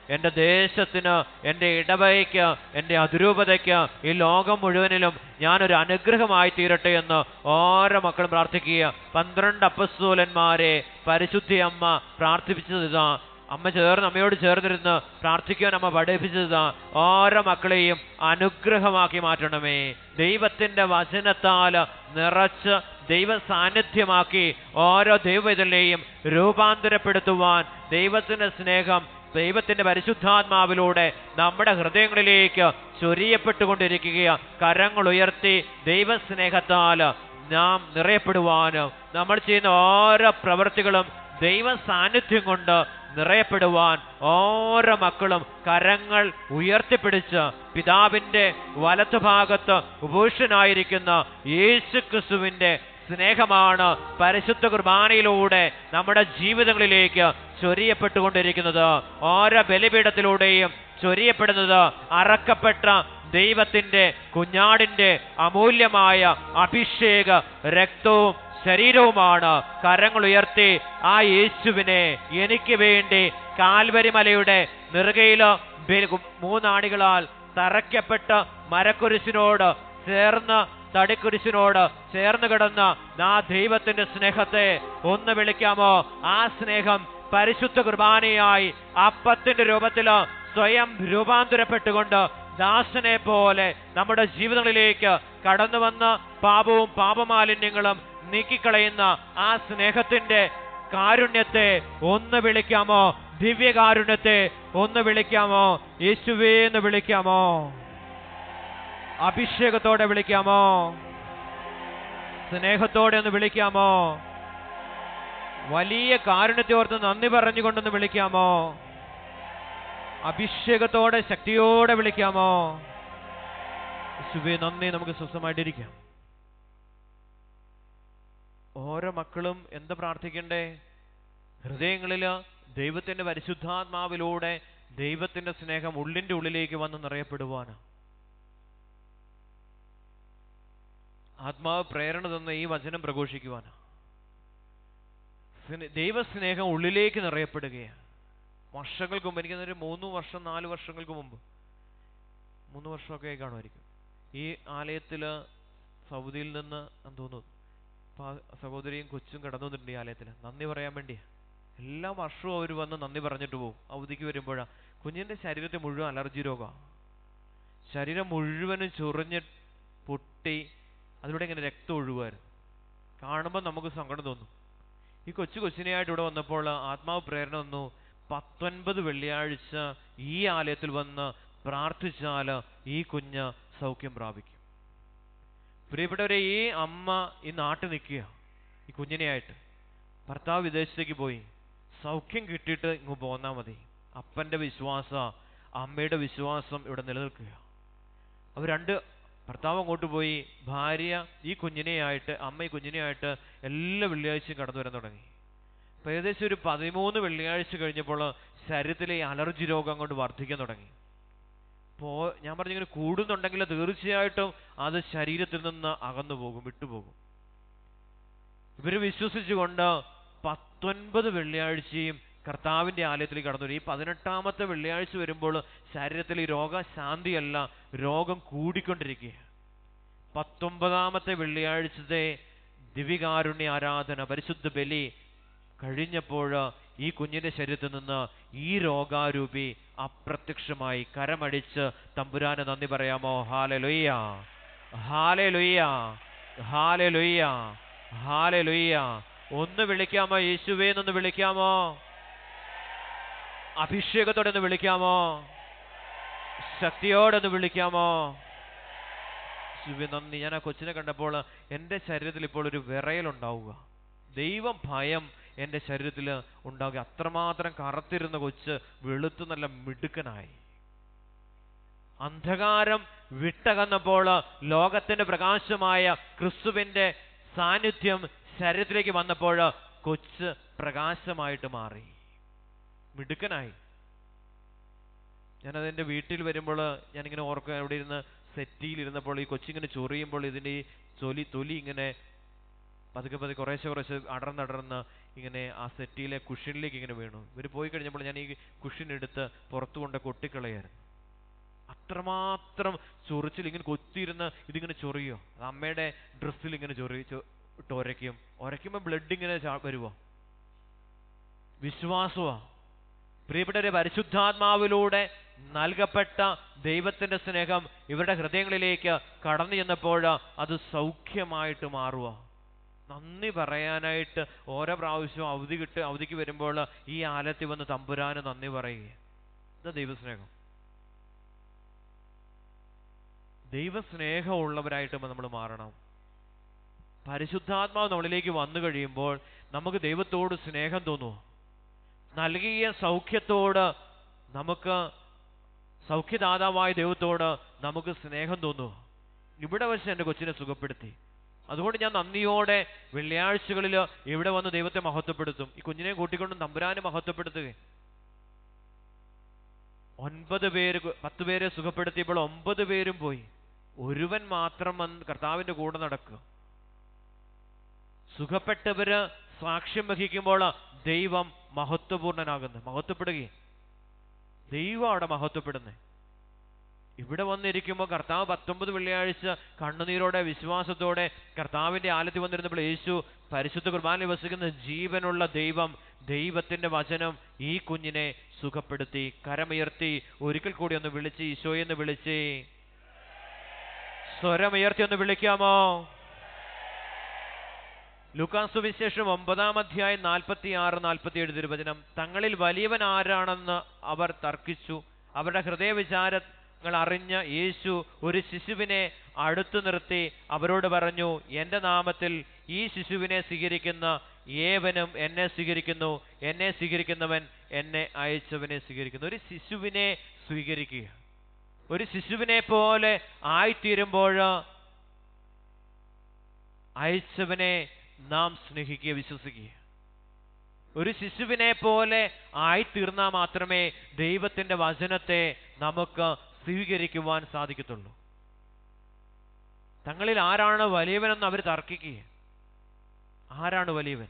എൻ്റെ ദേശത്തിന് എൻ്റെ ഇടവയ്ക്ക് എൻ്റെ അതിരൂപതയ്ക്ക് ഈ ലോകം മുഴുവനിലും ഞാനൊരു അനുഗ്രഹമായി തീരട്ടെ എന്ന് ഓരോ മക്കളും പ്രാർത്ഥിക്കുക പന്ത്രണ്ട് അപ്പസ്തോലന്മാരെ പരിശുദ്ധി അമ്മ പ്രാർത്ഥിപ്പിച്ചത് ഇതാ അമ്മ ചേർന്ന് അമ്മയോട് ചേർന്നിരുന്ന് പ്രാർത്ഥിക്കാൻ അമ്മ പഠിപ്പിച്ചത് ഓരോ മക്കളെയും അനുഗ്രഹമാക്കി മാറ്റണമേ ദൈവത്തിന്റെ വചനത്താൽ നിറച്ച് ദൈവ സാന്നിധ്യമാക്കി ഓരോ ദൈവത്തിലെയും രൂപാന്തരപ്പെടുത്തുവാൻ ദൈവത്തിന്റെ സ്നേഹം ദൈവത്തിന്റെ പരിശുദ്ധാത്മാവിലൂടെ നമ്മുടെ ഹൃദയങ്ങളിലേക്ക് ചൊരിയപ്പെട്ടുകൊണ്ടിരിക്കുക കരങ്ങൾ ഉയർത്തി ദൈവസ്നേഹത്താൽ നാം നിറയപ്പെടുവാനും നമ്മൾ ചെയ്യുന്ന ഓരോ പ്രവൃത്തികളും ദൈവ സാന്നിധ്യം കൊണ്ട് നിറയപ്പെടുവാൻ ഓരോ മക്കളും കരങ്ങൾ ഉയർത്തിപ്പിടിച്ച് പിതാവിന്റെ വലത്തുഭാഗത്ത് ഉപൂഷനായിരിക്കുന്ന യേശു ക്രിസ്തുവിന്റെ സ്നേഹമാണ് പരിശുദ്ധ കുർബാനയിലൂടെ നമ്മുടെ ജീവിതങ്ങളിലേക്ക് ചൊരിയപ്പെട്ടുകൊണ്ടിരിക്കുന്നത് ഓരോ ബലിപീഠത്തിലൂടെയും ചൊരിയപ്പെടുന്നത് അറക്കപ്പെട്ട ദൈവത്തിന്റെ കുഞ്ഞാടിന്റെ അമൂല്യമായ അഭിഷേക രക്തവും ശരീരവുമാണ് കരങ്ങൾ ഉയർത്തി ആ യേശുവിനെ എനിക്ക് വേണ്ടി കാൽവരി മലയുടെ നെറുകയിലോ മൂന്നാണികളാൽ തറയ്ക്കപ്പെട്ട മരക്കുരിശിനോട് ചേർന്ന് തടിക്കുരിശിനോട് ചേർന്ന് കിടന്ന ആ ദൈവത്തിന്റെ സ്നേഹത്തെ ഒന്ന് വിളിക്കാമോ ആ സ്നേഹം പരിശുദ്ധ കുർബാനയായി അപ്പത്തിന്റെ രൂപത്തില് സ്വയം രൂപാന്തരപ്പെട്ടുകൊണ്ട് ദാസനെ പോലെ നമ്മുടെ ജീവിതങ്ങളിലേക്ക് കടന്നു വന്ന് പാപവും പാപമാലിന്യങ്ങളും നീക്കിക്കളയുന്ന ആ സ്നേഹത്തിന്റെ കാരുണ്യത്തെ ഒന്ന് വിളിക്കാമോ ദിവ്യകാരുണ്യത്തെ ഒന്ന് വിളിക്കാമോ യേശുവേ എന്ന് വിളിക്കാമോ അഭിഷേകത്തോടെ വിളിക്കാമോ സ്നേഹത്തോടെ ഒന്ന് വിളിക്കാമോ വലിയ കാരുണ്യത്തെ ഓർത്ത് നന്ദി പറഞ്ഞുകൊണ്ടൊന്ന് വിളിക്കാമോ അഭിഷേകത്തോടെ ശക്തിയോടെ വിളിക്കാമോ യേശുവേ നന്ദി നമുക്ക് സ്വസ്ഥമായിട്ടിരിക്കാം ഓരോ മക്കളും എന്താ പ്രാർത്ഥിക്കണ്ടേ ഹൃദയങ്ങളില് ദൈവത്തിന്റെ പരിശുദ്ധാത്മാവിലൂടെ ദൈവത്തിന്റെ സ്നേഹം ഉള്ളിന്റെ ഉള്ളിലേക്ക് വന്ന് നിറയപ്പെടുവാന് ആത്മാവ് പ്രേരണ തന്ന ഈ വചനം പ്രഘോഷിക്കുവാന് സ്നേ- ദൈവസ്നേഹം ഉള്ളിലേക്ക് നിറയപ്പെടുകയാണ് വർഷങ്ങൾക്ക് മുമ്പ് എനിക്ക് ഒരു മൂന്ന് വർഷം നാല് വർഷങ്ങൾക്ക് മുമ്പ് മൂന്ന് വർഷമൊക്കെ ആയി കാണുമായിരിക്കും ഈ ആലയത്തില് സൗദിയിൽ നിന്ന് എന്ന് തോന്നുന്നു പാ- സഹോദരിയും കൊച്ചും കടന്നു വന്നിട്ടുണ്ട് ഈ ആലയത്തിൽ നന്ദി പറയാൻ വേണ്ടിയാ എല്ലാ വർഷവും അവർ വന്ന് നന്ദി പറഞ്ഞിട്ട് പോകും അവധിക്ക് വരുമ്പോഴാ കുഞ്ഞിന്റെ ശരീരത്തിൽ മുഴുവൻ അലർജി രോഗമാണ് ശരീരം മുഴുവനും ചൊറിഞ്ഞ് പൊട്ടി അതിലൂടെ ഇങ്ങനെ രക്തം ഒഴുകുമായിരുന്നു കാണുമ്പോൾ നമുക്ക് സങ്കടം തോന്നും ഈ കൊച്ചു കൊച്ചിനെയായിട്ട് ഇവിടെ വന്നപ്പോൾ ആത്മാവ് പ്രേരണ വന്നു പത്തൊൻപത് വെള്ളിയാഴ്ച ഈ ആലയത്തിൽ വന്ന് പ്രാർത്ഥിച്ചാൽ ഈ കുഞ്ഞ് സൗഖ്യം പ്രാപിക്കും പ്രിയപ്പെട്ടവരെ ഈ അമ്മ ഈ നാട്ടിൽ നിൽക്കുക ഈ കുഞ്ഞിനെയായിട്ട് ഭർത്താവ് വിദേശത്തേക്ക് പോയി സൗഖ്യം കിട്ടിയിട്ട് ഇങ്ങ് പോന്നാൽ മതി അപ്പന്റെ വിശ്വാസ അമ്മയുടെ വിശ്വാസം ഇവിടെ നിലനിൽക്കുക അവർ രണ്ട് ഭർത്താവ് അങ്ങോട്ട് പോയി ഭാര്യ ഈ കുഞ്ഞിനെയായിട്ട് അമ്മ ഈ കുഞ്ഞിനെയായിട്ട് എല്ലാ വെള്ളിയാഴ്ചയും കടന്നു വരാൻ തുടങ്ങി അപ്പൊ ഏകദേശം ഒരു പതിമൂന്ന് വെള്ളിയാഴ്ച കഴിഞ്ഞപ്പോൾ ശരീരത്തിലെ ഈ അലർജി രോഗം അങ്ങോട്ട് വർദ്ധിക്കാൻ തുടങ്ങി പോ ഞാൻ പറഞ്ഞിങ്ങനെ കൂടുന്നുണ്ടെങ്കിൽ തീർച്ചയായിട്ടും അത് ശരീരത്തിൽ നിന്ന് അകന്നു പോകും വിട്ടുപോകും ഇവര് വിശ്വസിച്ചുകൊണ്ട് പത്തൊൻപത് വെള്ളിയാഴ്ചയും കർത്താവിന്റെ ആലയത്തിലേക്ക് കടന്നു വരും ഈ പതിനെട്ടാമത്തെ വെള്ളിയാഴ്ച വരുമ്പോൾ ശരീരത്തിൽ ഈ രോഗശാന്തിയല്ല രോഗം കൂടിക്കൊണ്ടിരിക്കുക പത്തൊമ്പതാമത്തെ വെള്ളിയാഴ്ചത്തെ ദിവികാരുണ്യ ആരാധന പരിശുദ്ധ ബലി കഴിഞ്ഞപ്പോൾ ഈ കുഞ്ഞിന്റെ ശരീരത്തിൽ നിന്ന് ഈ രോഗാരൂപി അപ്രത്യക്ഷമായി കരമടിച്ച് തമ്പുരാന് നന്ദി പറയാമോ hallelujah hallelujah hallelujah hallelujah ഒന്ന് വിളിക്കാമോ യേശുവേ എന്നൊന്ന് വിളിക്കാമോ അഭിഷേകത്തോടെ ഒന്ന് വിളിക്കാമോ ശക്തിയോടെ ഒന്ന് വിളിക്കാമോ യേശുവേ നന്ദി ഞാൻ ആ കൊച്ചിനെ കണ്ടപ്പോൾ എൻ്റെ ശരീരത്തിൽ ഇപ്പോൾ ഒരു വിറയലുണ്ടാവുക ദൈവം ഭയം എൻ്റെ ശരീരത്തിൽ ഉണ്ടാവുക അത്രമാത്രം കറുത്തിരുന്ന കൊച്ച് വെളുത്ത് നല്ല മിടുക്കനായി അന്ധകാരം വിട്ടകന്നപ്പോൾ ലോകത്തിന്റെ പ്രകാശമായ ക്രിസ്തുവിന്റെ സാന്നിധ്യം ശരീരത്തിലേക്ക് വന്നപ്പോൾ കൊച്ച് പ്രകാശമായിട്ട് മാറി മിടുക്കനായി ഞാനത് എൻ്റെ വീട്ടിൽ വരുമ്പോൾ ഞാനിങ്ങനെ ഓർക്കുക അവിടെ ഇരുന്ന് സെറ്റിയിൽ ഇരുന്നപ്പോൾ ഈ കൊച്ചിങ്ങനെ ചൊറിയുമ്പോൾ ഇതിൻ്റെ ഈ തൊലി തൊലി ഇങ്ങനെ പതുക്കെ പതുക്കെ കുറേശ്ശെ കുറേശ്ശെ അടർന്നടർന്ന് ഇങ്ങനെ ആ സെറ്റിയിലെ കുഷിനിലേക്ക് ഇങ്ങനെ വീണു ഇവർ പോയി കഴിഞ്ഞപ്പോൾ ഞാൻ ഈ കുഷിൻ എടുത്ത് പുറത്തു കൊണ്ട് കൊട്ടിക്കളയായിരുന്നു അത്രമാത്രം ചൊറിച്ചിൽ ഇങ്ങനെ കൊത്തിയിരുന്ന് ഇതിങ്ങനെ ചൊറിയോ അത് അമ്മയുടെ ഡ്രസ്സിൽ ഇങ്ങനെ ചൊറി ചൊ- ഇട്ട് ഒരയ്ക്കും ഒരയ്ക്കുമ്പോൾ ബ്ലഡ് ഇങ്ങനെ ചാ- വരുവോ വിശ്വാസമാ പ്രിയപ്പെട്ടവരെ പരിശുദ്ധാത്മാവിലൂടെ നൽകപ്പെട്ട ദൈവത്തിന്റെ സ്നേഹം ഇവരുടെ ഹൃദയങ്ങളിലേക്ക് കടന്നു ചെന്നപ്പോൾ അത് സൗഖ്യമായിട്ട് മാറുക നന്ദി പറയാനായിട്ട് ഓരോ പ്രാവശ്യവും അവധി കിട്ട് അവധിക്ക് വരുമ്പോൾ ഈ ആലത്തിൽ വന്ന് തമ്പുരാന് നന്ദി പറയുക ഇതാ ദൈവസ്നേഹം ദൈവസ്നേഹമുള്ളവരായിട്ട് നമ്മൾ മാറണം പരിശുദ്ധാത്മാവ് നമ്മളിലേക്ക് വന്നു കഴിയുമ്പോൾ നമുക്ക് ദൈവത്തോട് സ്നേഹം തോന്നുമോ നൽകിയ സൗഖ്യത്തോട് നമുക്ക് സൗഖ്യദാതാവായ ദൈവത്തോട് നമുക്ക് സ്നേഹം തോന്നുമോ ഇവിടെ വെച്ച് എൻ്റെ കൊച്ചിനെ സുഖപ്പെടുത്തി അതുകൊണ്ട് ഞാൻ നന്ദിയോടെ വെള്ളിയാഴ്ചകളിൽ ഇവിടെ വന്ന് ദൈവത്തെ മഹത്വപ്പെടുത്തും ഈ കുഞ്ഞിനെ കൂട്ടിക്കൊണ്ട് തമ്പുരാനെ മഹത്വപ്പെടുത്തുക ഒൻപത് പേര് കു- പത്ത് പേരെ സുഖപ്പെടുത്തിയപ്പോൾ ഒമ്പത് പേരും പോയി ഒരുവൻ മാത്രം വന്ന് കർത്താവിന്റെ കൂടെ നടക്കുക സുഖപ്പെട്ടവര് സാക്ഷ്യം വഹിക്കുമ്പോൾ ദൈവം മഹത്വപൂർണനാകുന്നു മഹത്വപ്പെടുകയും ദൈവം അവിടെ മഹത്വപ്പെടുന്നത് ഇവിടെ വന്നിരിക്കുമ്പോൾ കർത്താവ് പത്തൊമ്പത് വെള്ളിയാഴ്ച കണ്ണുനീരോടെ വിശ്വാസത്തോടെ കർത്താവിന്റെ ആലത്തിൽ വന്നിരുന്നപ്പോൾ യേശു പരിശുദ്ധ കുർബാന വസിക്കുന്ന ജീവനുള്ള ദൈവം ദൈവത്തിന്റെ വചനം ഈ കുഞ്ഞിനെ സുഖപ്പെടുത്തി കരമുയർത്തി ഒരിക്കൽ കൂടി ഒന്ന് വിളിച്ച് ഈശോയെന്ന് വിളിച്ച് സ്വരമുയർത്തി ഒന്ന് വിളിക്കാമോ ലൂക്കാസ് സുവിശേഷം ഒമ്പതാം അധ്യായം നാൽപ്പത്തി ആറ് നാൽപ്പത്തി ഏഴ് തിരുവചനം തങ്ങളിൽ വലിയവൻ ആരാണെന്ന് അവർ തർക്കിച്ചു അവരുടെ ഹൃദയവിചാരങ്ങൾ അറിഞ്ഞ യേശു ഒരു ശിശുവിനെ അടുത്തു നിർത്തി അവരോട് പറഞ്ഞു എൻ്റെ നാമത്തിൽ ഈ ശിശുവിനെ സ്വീകരിക്കുന്ന ഏവനും എന്നെ സ്വീകരിക്കുന്നു എന്നെ സ്വീകരിക്കുന്നവൻ എന്നെ അയച്ചവനെ സ്വീകരിക്കുന്നു ഒരു ശിശുവിനെ സ്വീകരിക്കുക ഒരു ശിശുവിനെ പോലെ ആയിത്തീരുമ്പോൾ അയച്ചവനെ നാം സ്നേഹിക്കുക വിശ്വസിക്കുക ഒരു ശിശുവിനെ പോലെ ആയിത്തീർന്നാൽ മാത്രമേ ദൈവത്തിന്റെ വചനത്തെ നമുക്ക് സ്വീകരിക്കുവാൻ സാധിക്കത്തുള്ളൂ തങ്ങളിൽ ആരാണ് വലിയവനെന്ന് അവർ തർക്കിക്കുക ആരാണ് വലിയവൻ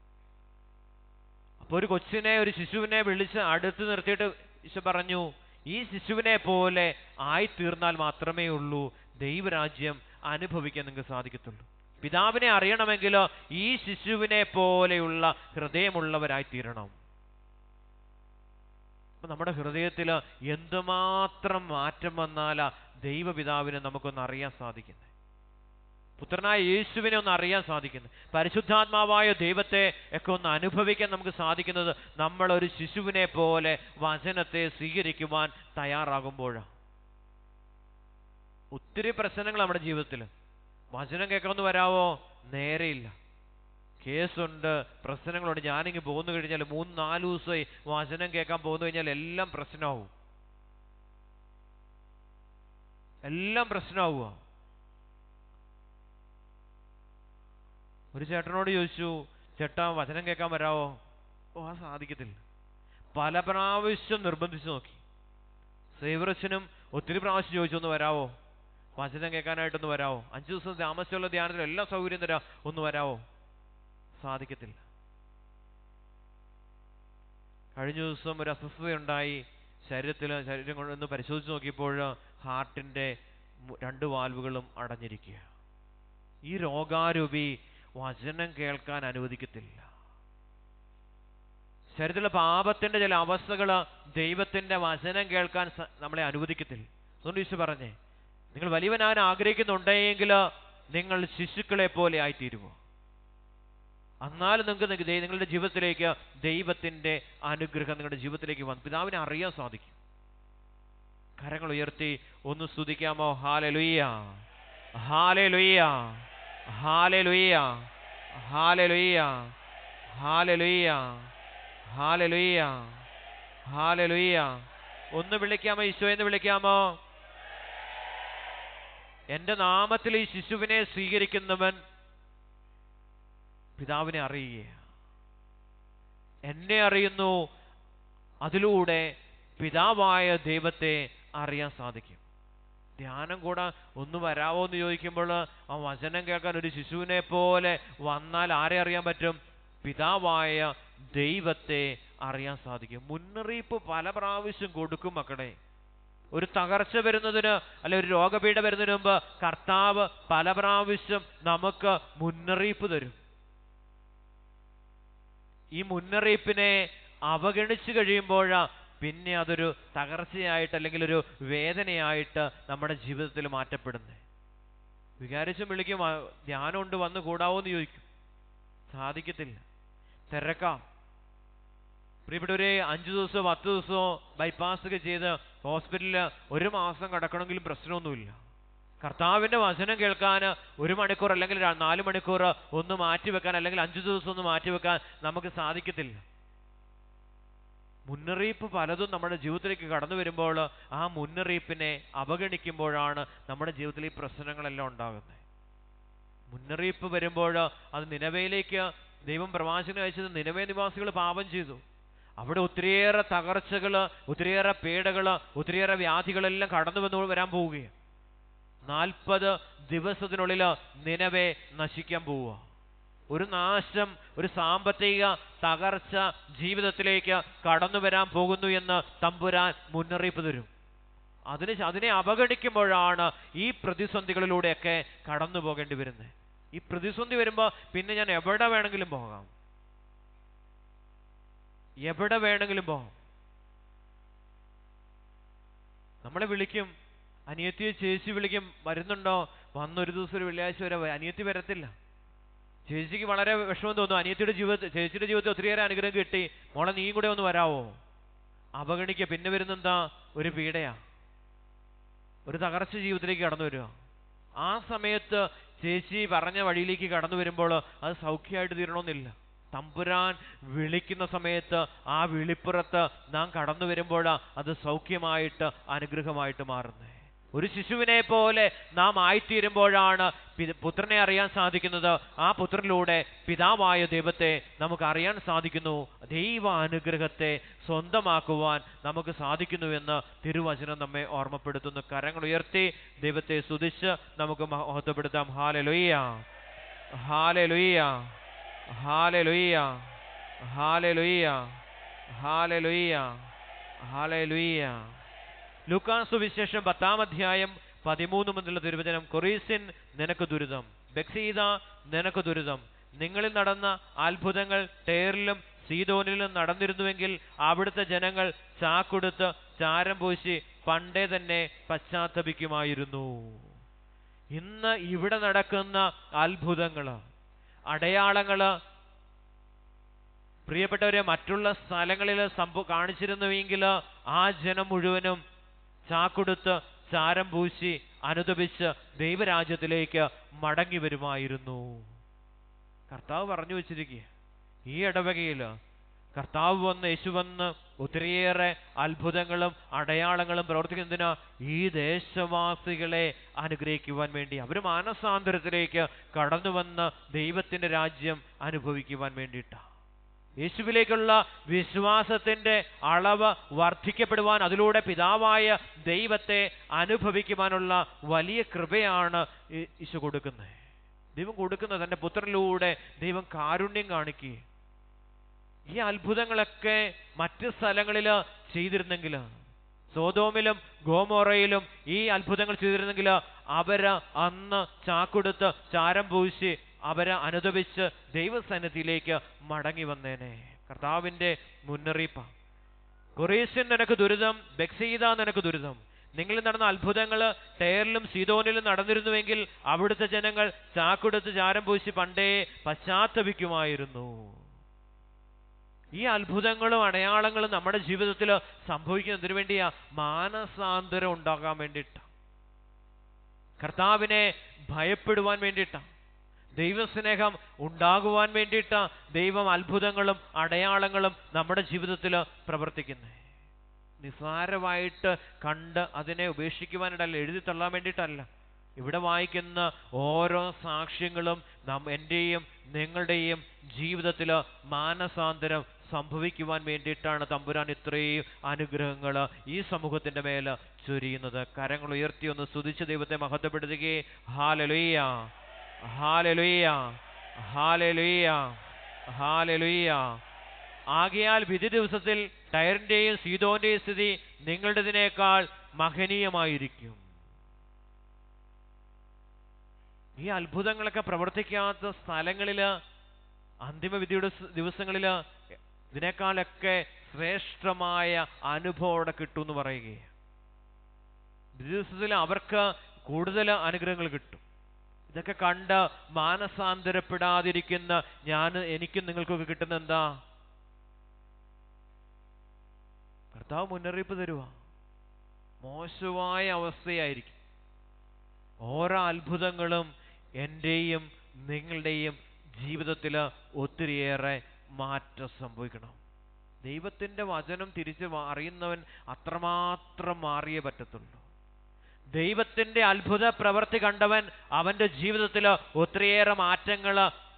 അപ്പൊ ഒരു കൊച്ചിനെ ഒരു ശിശുവിനെ വിളിച്ച് അടുത്ത് നിർത്തിയിട്ട് ഈശോ പറഞ്ഞു ഈ ശിശുവിനെ പോലെ ആയിത്തീർന്നാൽ മാത്രമേ ഉള്ളൂ ദൈവരാജ്യം അനുഭവിക്കാൻ നിങ്ങൾക്ക് സാധിക്കത്തുള്ളൂ പിതാവിനെ അറിയണമെങ്കിൽ ഈ ശിശുവിനെ പോലെയുള്ള ഹൃദയമുള്ളവരായി തീരണം അപ്പൊ നമ്മുടെ ഹൃദയത്തിൽ എന്തുമാത്രം മാറ്റം വന്നാലാ ദൈവപിതാവിനെ നമുക്കൊന്ന് അറിയാൻ സാധിക്കുന്നത് പുത്രനായ യേശുവിനെ ഒന്ന് അറിയാൻ സാധിക്കുന്നത് പരിശുദ്ധാത്മാവായ ദൈവത്തെ ഒക്കെ ഒന്ന് അനുഭവിക്കാൻ നമുക്ക് സാധിക്കുന്നത് നമ്മൾ ഒരു ശിശുവിനെ പോലെ വചനത്തെ സ്വീകരിക്കുവാൻ തയ്യാറാകുമ്പോഴാണ് ഒത്തിരി പ്രശ്നങ്ങൾ നമ്മുടെ ജീവിതത്തിൽ വചനം കേൾക്കാമെന്ന് വരാവോ നേരെയില്ല കേസുണ്ട് പ്രശ്നങ്ങളുണ്ട് ഞാനിങ്ങ് പോന്നു കഴിഞ്ഞാൽ മൂന്ന് നാല് ദിവസമായി വചനം കേൾക്കാൻ പോന്നു കഴിഞ്ഞാൽ എല്ലാം പ്രശ്നമാവും എല്ലാം പ്രശ്നമാവുക ഒരു ചേട്ടനോട് ചോദിച്ചു ചേട്ടാ വചനം കേൾക്കാൻ വരാവോ ഓ ആ സാധിക്കത്തില്ല പല പ്രാവശ്യം നിർബന്ധിച്ചു നോക്കി സേവറച്ചനും ഒത്തിരി പ്രാവശ്യം ചോദിച്ചു ഒന്ന് വരാവോ വചനം കേൾക്കാനായിട്ടൊന്ന് വരാവോ അഞ്ചു ദിവസം താമസിച്ചുള്ള ധ്യാനത്തിൽ എല്ലാ സൗകര്യം തരാം ഒന്ന് വരാവോ സാധിക്കത്തില്ല കഴിഞ്ഞ ദിവസം ഒരു അസ്വസ്ഥതയുണ്ടായി ശരീരത്തിൽ ശരീരം കൊണ്ട് ഒന്ന് പരിശോധിച്ച് നോക്കിയപ്പോൾ ഹാർട്ടിന്റെ മു- രണ്ട് വാൽവുകളും അടഞ്ഞിരിക്കുക ഈ രോഗാരൂപി വചനം കേൾക്കാൻ അനുവദിക്കത്തില്ല ശരീരത്തിലെ പാപത്തിന്റെ ചില അവസ്ഥകൾ ദൈവത്തിന്റെ വചനം കേൾക്കാൻ സ- നമ്മളെ അനുവദിക്കത്തില്ല അതുകൊണ്ട് ഈശോ പറഞ്ഞേ നിങ്ങൾ വലിയവനാകാൻ ആഗ്രഹിക്കുന്നുണ്ടെങ്കിൽ നിങ്ങൾ ശിശുക്കളെ പോലെ ആയിത്തീരുമോ എന്നാലും നിങ്ങൾക്ക് നിങ്ങ- ദൈ- നിങ്ങളുടെ ജീവിതത്തിലേക്ക് ദൈവത്തിന്റെ അനുഗ്രഹം നിങ്ങളുടെ ജീവിതത്തിലേക്ക് വന്ന് പിതാവിനെ അറിയാൻ സാധിക്കും കരങ്ങൾ ഉയർത്തി ഒന്ന് സ്തുതിക്കാമോ hallelujah hallelujah hallelujah hallelujah hallelujah hallelujah hallelujah ഒന്ന് വിളിക്കാമോ ഈശോ എന്ന് വിളിക്കാമോ എന്റെ നാമത്തിൽ ഈ ശിശുവിനെ സ്വീകരിക്കുന്നവൻ പിതാവിനെ അറിയുക എന്നെ അറിയുന്നു അതിലൂടെ പിതാവായ ദൈവത്തെ അറിയാൻ സാധിക്കും ധ്യാനം കൂടെ ഒന്ന് വരാവോ എന്ന് ചോദിക്കുമ്പോൾ ആ വചനം കേൾക്കാൻ ഒരു ശിശുവിനെ പോലെ വന്നാൽ ആരെ അറിയാൻ പറ്റും പിതാവായ ദൈവത്തെ അറിയാൻ സാധിക്കും മുന്നറിയിപ്പ് പല പ്രാവശ്യം കൊടുക്കും മക്കളെ ഒരു തകർച്ച വരുന്നതിന് അല്ലെ ഒരു രോഗപീഠ വരുന്നതിന് മുമ്പ് കർത്താവ് പല പ്രാവശ്യം നമുക്ക് മുന്നറിയിപ്പ് തരും ഈ മുന്നറിയിപ്പിനെ അവഗണിച്ചു കഴിയുമ്പോഴാ പിന്നെ അതൊരു തകർച്ചയായിട്ട് അല്ലെങ്കിൽ ഒരു വേദനയായിട്ട് നമ്മുടെ ജീവിതത്തിൽ മാറ്റപ്പെടുന്നത് വികാരിച്ചും വിളിക്കും "ആ, ധ്യാനമുണ്ട് വന്ന് കൂടാവോ എന്ന് ചോദിക്കും സാധിക്കത്തില്ല തിരക്കാം പ്രിയപ്പെട്ടവരെ അഞ്ചു ദിവസമോ പത്ത് ദിവസമോ ബൈപ്പാസ് ഒക്കെ ചെയ്ത് ഹോസ്പിറ്റലിൽ ഒരു മാസം കിടക്കണമെങ്കിലും പ്രശ്നമൊന്നുമില്ല കർത്താവിന്റെ വചനം കേൾക്കാൻ ഒരു മണിക്കൂർ അല്ലെങ്കിൽ ര- നാല് മണിക്കൂർ ഒന്ന് മാറ്റി വെക്കാൻ അല്ലെങ്കിൽ അഞ്ചു ദിവസം ഒന്ന് മാറ്റി വെക്കാൻ നമുക്ക് സാധിക്കത്തില്ല മുന്നറിയിപ്പ് പലതും നമ്മുടെ ജീവിതത്തിലേക്ക് കടന്നു വരുമ്പോൾ ആ മുന്നറിയിപ്പിനെ അവഗണിക്കുമ്പോഴാണ് നമ്മുടെ ജീവിതത്തിൽ ഈ പ്രശ്നങ്ങളെല്ലാം ഉണ്ടാകുന്നത് മുന്നറിയിപ്പ് വരുമ്പോൾ അത് നിലവയിലേക്ക് ദൈവം പ്രവാചകനെ അയച്ചത് നിലവേ നിവാസികൾ പാപം ചെയ്തു അവിടെ ഒത്തിരിയേറെ തകർച്ചകൾ ഒത്തിരിയേറെ പീഡകൾ ഒത്തിരിയേറെ വ്യാധികളെല്ലാം കടന്നു വന്നു വരാൻ പോവുകയാണ് നാൽപ്പത് ദിവസത്തിനുള്ളിൽ നിലവെ നശിക്കാൻ പോവുക ഒരു നാശം ഒരു സാമ്പത്തിക തകർച്ച ജീവിതത്തിലേക്ക് കടന്നു വരാൻ പോകുന്നു എന്ന് തമ്പുരാൻ മുന്നറിയിപ്പ് തരും അതിന് ശ- അതിനെ അവഗണിക്കുമ്പോഴാണ് ഈ പ്രതിസന്ധികളിലൂടെയൊക്കെ കടന്നു പോകേണ്ടി വരുന്നത് ഈ പ്രതിസന്ധി വരുമ്പോൾ പിന്നെ ഞാൻ എവിടെ വേണമെങ്കിലും പോകാം എവിടെ വേണമെങ്കിലും പോകാം നമ്മളെ വിളിക്കും അനിയത്തിയെ ചേച്ചി വിളിക്കും വരുന്നുണ്ടോ വന്നൊരു ദിവസം ഒരു വെള്ളിയാഴ്ച വരെ വ- അനിയത്തി വരത്തില്ല ചേച്ചിക്ക് വളരെ വിഷമം തോന്നും അനിയത്തിയുടെ ജീവിതത്തിൽ ചേച്ചിയുടെ ജീവിതത്തിൽ ഒത്തിരിയേറെ അനുഗ്രഹം കിട്ടി മോളെ നീയും കൂടെ ഒന്ന് വരാവോ അവഗണിക്കുക പിന്നെ വരുന്നെന്താ ഒരു പീഡയാ ഒരു തകർച്ച ജീവിതത്തിലേക്ക് കടന്നു വരിക ആ സമയത്ത് ചേച്ചി പറഞ്ഞ വഴിയിലേക്ക് കടന്നു വരുമ്പോൾ അത് സൗഖ്യമായിട്ട് തീരണമെന്നില്ല തമ്പുരാൻ വിളിക്കുന്ന സമയത്ത് ആ വിളിപ്പുറത്ത് നാം കടന്നു വരുമ്പോൾ അത് സൗഖ്യമായിട്ട് അനുഗ്രഹമായിട്ട് മാറുന്നത് ഒരു ശിശുവിനെ പോലെ നാം ആയിത്തീരുമ്പോഴാണ് പി- പുത്രനെ അറിയാൻ സാധിക്കുന്നത് ആ പുത്രനിലൂടെ പിതാവായ ദൈവത്തെ നമുക്ക് അറിയാൻ സാധിക്കുന്നു ദൈവ അനുഗ്രഹത്തെ സ്വന്തമാക്കുവാൻ നമുക്ക് സാധിക്കുന്നു എന്ന് തിരുവചനം നമ്മെ ഓർമ്മപ്പെടുത്തുന്നു കരങ്ങൾ ഉയർത്തി ദൈവത്തെ സ്തുതിച്ച് നമുക്ക് മഹത്വപ്പെടുത്താം hallelujah hallelujah hallelujah hallelujah hallelujah hallelujah ലൂക്കാസ് സുവിശേഷം പത്താം അധ്യായം പതിമൂന്ന് മുതലുള്ള തിരുവചനം കൊറീസിൻ നിനക്ക് ദുരിതം ബെക്സീത നിനക്ക് ദുരിതം നിങ്ങളിൽ നടന്ന അത്ഭുതങ്ങൾ ടേറിലും സീതോനിലും നടന്നിരുന്നുവെങ്കിൽ അവിടുത്തെ ജനങ്ങൾ ചാക്കൊടുത്ത് ചാരം പൂശി പണ്ടേ തന്നെ പശ്ചാത്തപിക്കുമായിരുന്നു ഇന്ന് ഇവിടെ നടക്കുന്ന അത്ഭുതങ്ങള് അടയാളങ്ങള് പ്രിയപ്പെട്ടവരെ മറ്റുള്ള സ്ഥലങ്ങളിൽ സംഭവ കാണിച്ചിരുന്നുവെങ്കിൽ ആ ജനം മുഴുവനും ചാക്കൊടുത്ത് ചാരം പൂശി അനുദപിച്ച് ദൈവരാജ്യത്തിലേക്ക് മടങ്ങി വരുമായിരുന്നു കർത്താവ് പറഞ്ഞു വെച്ചിരിക്കുക ഈ ഇടവകയിൽ കർത്താവ് വന്ന് യേശു വന്ന് ഒത്തിരിയേറെ അത്ഭുതങ്ങളും അടയാളങ്ങളും പ്രവർത്തിക്കുന്നതിന് ഈ ദേശവാസികളെ അനുഗ്രഹിക്കുവാൻ വേണ്ടി അവർ മാനസാന്തരത്തിലേക്ക് കടന്നു വന്ന് ദൈവത്തിന്റെ രാജ്യം അനുഭവിക്കുവാൻ വേണ്ടിയിട്ടാണ് യേശുവിലേക്കുള്ള വിശ്വാസത്തിന്റെ അളവ് വർദ്ധിക്കപ്പെടുവാൻ അതിലൂടെ പിതാവായ ദൈവത്തെ അനുഭവിക്കുവാനുള്ള വലിയ കൃപയാണ് ഈ- ഈശോ കൊടുക്കുന്നത് ദൈവം കൊടുക്കുന്നത് തന്റെ പുത്രനിലൂടെ ദൈവം കാരുണ്യം കാണിക്കുക ഈ അത്ഭുതങ്ങളൊക്കെ മറ്റ് സ്ഥലങ്ങളിൽ ചെയ്തിരുന്നെങ്കിൽ സോതോമിലും ഗോമോറയിലും ഈ അത്ഭുതങ്ങൾ ചെയ്തിരുന്നെങ്കിൽ അവര് അന്ന് ചാക്കൊടുത്ത് ചാരം പൂശി അവരെ അനുദപിച്ച് ദൈവസന്നിധിയിലേക്ക് മടങ്ങി വന്നേനെ കർത്താവിന്റെ മുന്നറിയിപ്പാണ് കൊറേസ്യൻ നിനക്ക് ദുരിതം ബെക്സീത നിനക്ക് ദുരിതം നിങ്ങളിൽ നടന്ന അത്ഭുതങ്ങൾ ടേറിലും സീതോനിലും നടന്നിരുന്നുവെങ്കിൽ അവിടുത്തെ ജനങ്ങൾ ചാക്കൊടുത്ത് ചാരം പൂശി പണ്ടേ പശ്ചാത്തപിക്കുമായിരുന്നു ഈ അത്ഭുതങ്ങളും അടയാളങ്ങളും നമ്മുടെ ജീവിതത്തിൽ സംഭവിക്കുന്നതിന് വേണ്ടിയാ മാനസാന്തരം ഉണ്ടാകാൻ വേണ്ടിയിട്ടാ കർത്താവിനെ ഭയപ്പെടുവാൻ വേണ്ടിയിട്ടാ ദൈവസ്നേഹം ഉണ്ടാകുവാൻ വേണ്ടിയിട്ടാ ദൈവം അത്ഭുതങ്ങളും അടയാളങ്ങളും നമ്മുടെ ജീവിതത്തിൽ പ്രവർത്തിക്കുന്നത് നിസ്സാരമായിട്ട് കണ്ട് അതിനെ ഉപേക്ഷിക്കുവാനായിട്ടല്ല എഴുതി തള്ളാൻ വേണ്ടിയിട്ടല്ല ഇവിടെ വായിക്കുന്ന ഓരോ സാക്ഷ്യങ്ങളും നാം എൻ്റെയും നിങ്ങളുടെയും ജീവിതത്തിൽ മാനസാന്തരം സംഭവിക്കുവാൻ വേണ്ടിയിട്ടാണ് തമ്പുരാൻ ഇത്രയും അനുഗ്രഹങ്ങൾ ഈ സമൂഹത്തിന്റെ മേൽ ചൊരിയുന്നത് കരങ്ങൾ ഉയർത്തി ഒന്ന് സ്തുതിച്ച് ദൈവത്തെ മഹത്വപ്പെടുത്തുകയെ ഹാലലുയ്യ ഹാലലുയ്യ ഹാലലുയ്യ ഹാലലുയ്യ ആകയാൽ വിധി ദിവസത്തിൽ ടയറിന്റെയും സീതോന്റെയും സ്ഥിതി നിങ്ങളുടേതിനേക്കാൾ മഹനീയമായിരിക്കും ഈ അത്ഭുതങ്ങളൊക്കെ പ്രവർത്തിക്കാത്ത സ്ഥലങ്ങളില് അന്തിമവിധിയുടെ സ് ദിവസങ്ങളില് ഇതിനേക്കാളൊക്കെ ശ്രേഷ്ഠമായ അനുഭവം അവിടെ കിട്ടും എന്ന് പറയുകയാണ് വിധി ദിവസത്തിൽ അവർക്ക് കൂടുതൽ അനുഗ്രഹങ്ങൾ കിട്ടും ഇതൊക്കെ കണ്ട് മാനസാന്തരപ്പെടാതിരിക്കുന്ന ഞാൻ എനിക്കും നിങ്ങൾക്കൊക്കെ കിട്ടുന്ന എന്താ കർത്താവ് മുന്നറിയിപ്പ് തരുക മോശമായ അവസ്ഥയായിരിക്കും ഓരോ അത്ഭുതങ്ങളും എൻ്റെയും നിങ്ങളുടെയും ജീവിതത്തിൽ ഒത്തിരിയേറെ മാറ്റം സംഭവിക്കണം ദൈവത്തിൻ്റെ വചനം തിരിച്ച് വ- അറിയുന്നവൻ അത്രമാത്രം മാറിയേ പറ്റത്തുള്ളൂ ദൈവത്തിൻ്റെ അത്ഭുത പ്രവൃത്തി കണ്ടവൻ അവൻ്റെ ജീവിതത്തിൽ ഒത്തിരിയേറെ മാറ്റങ്ങൾ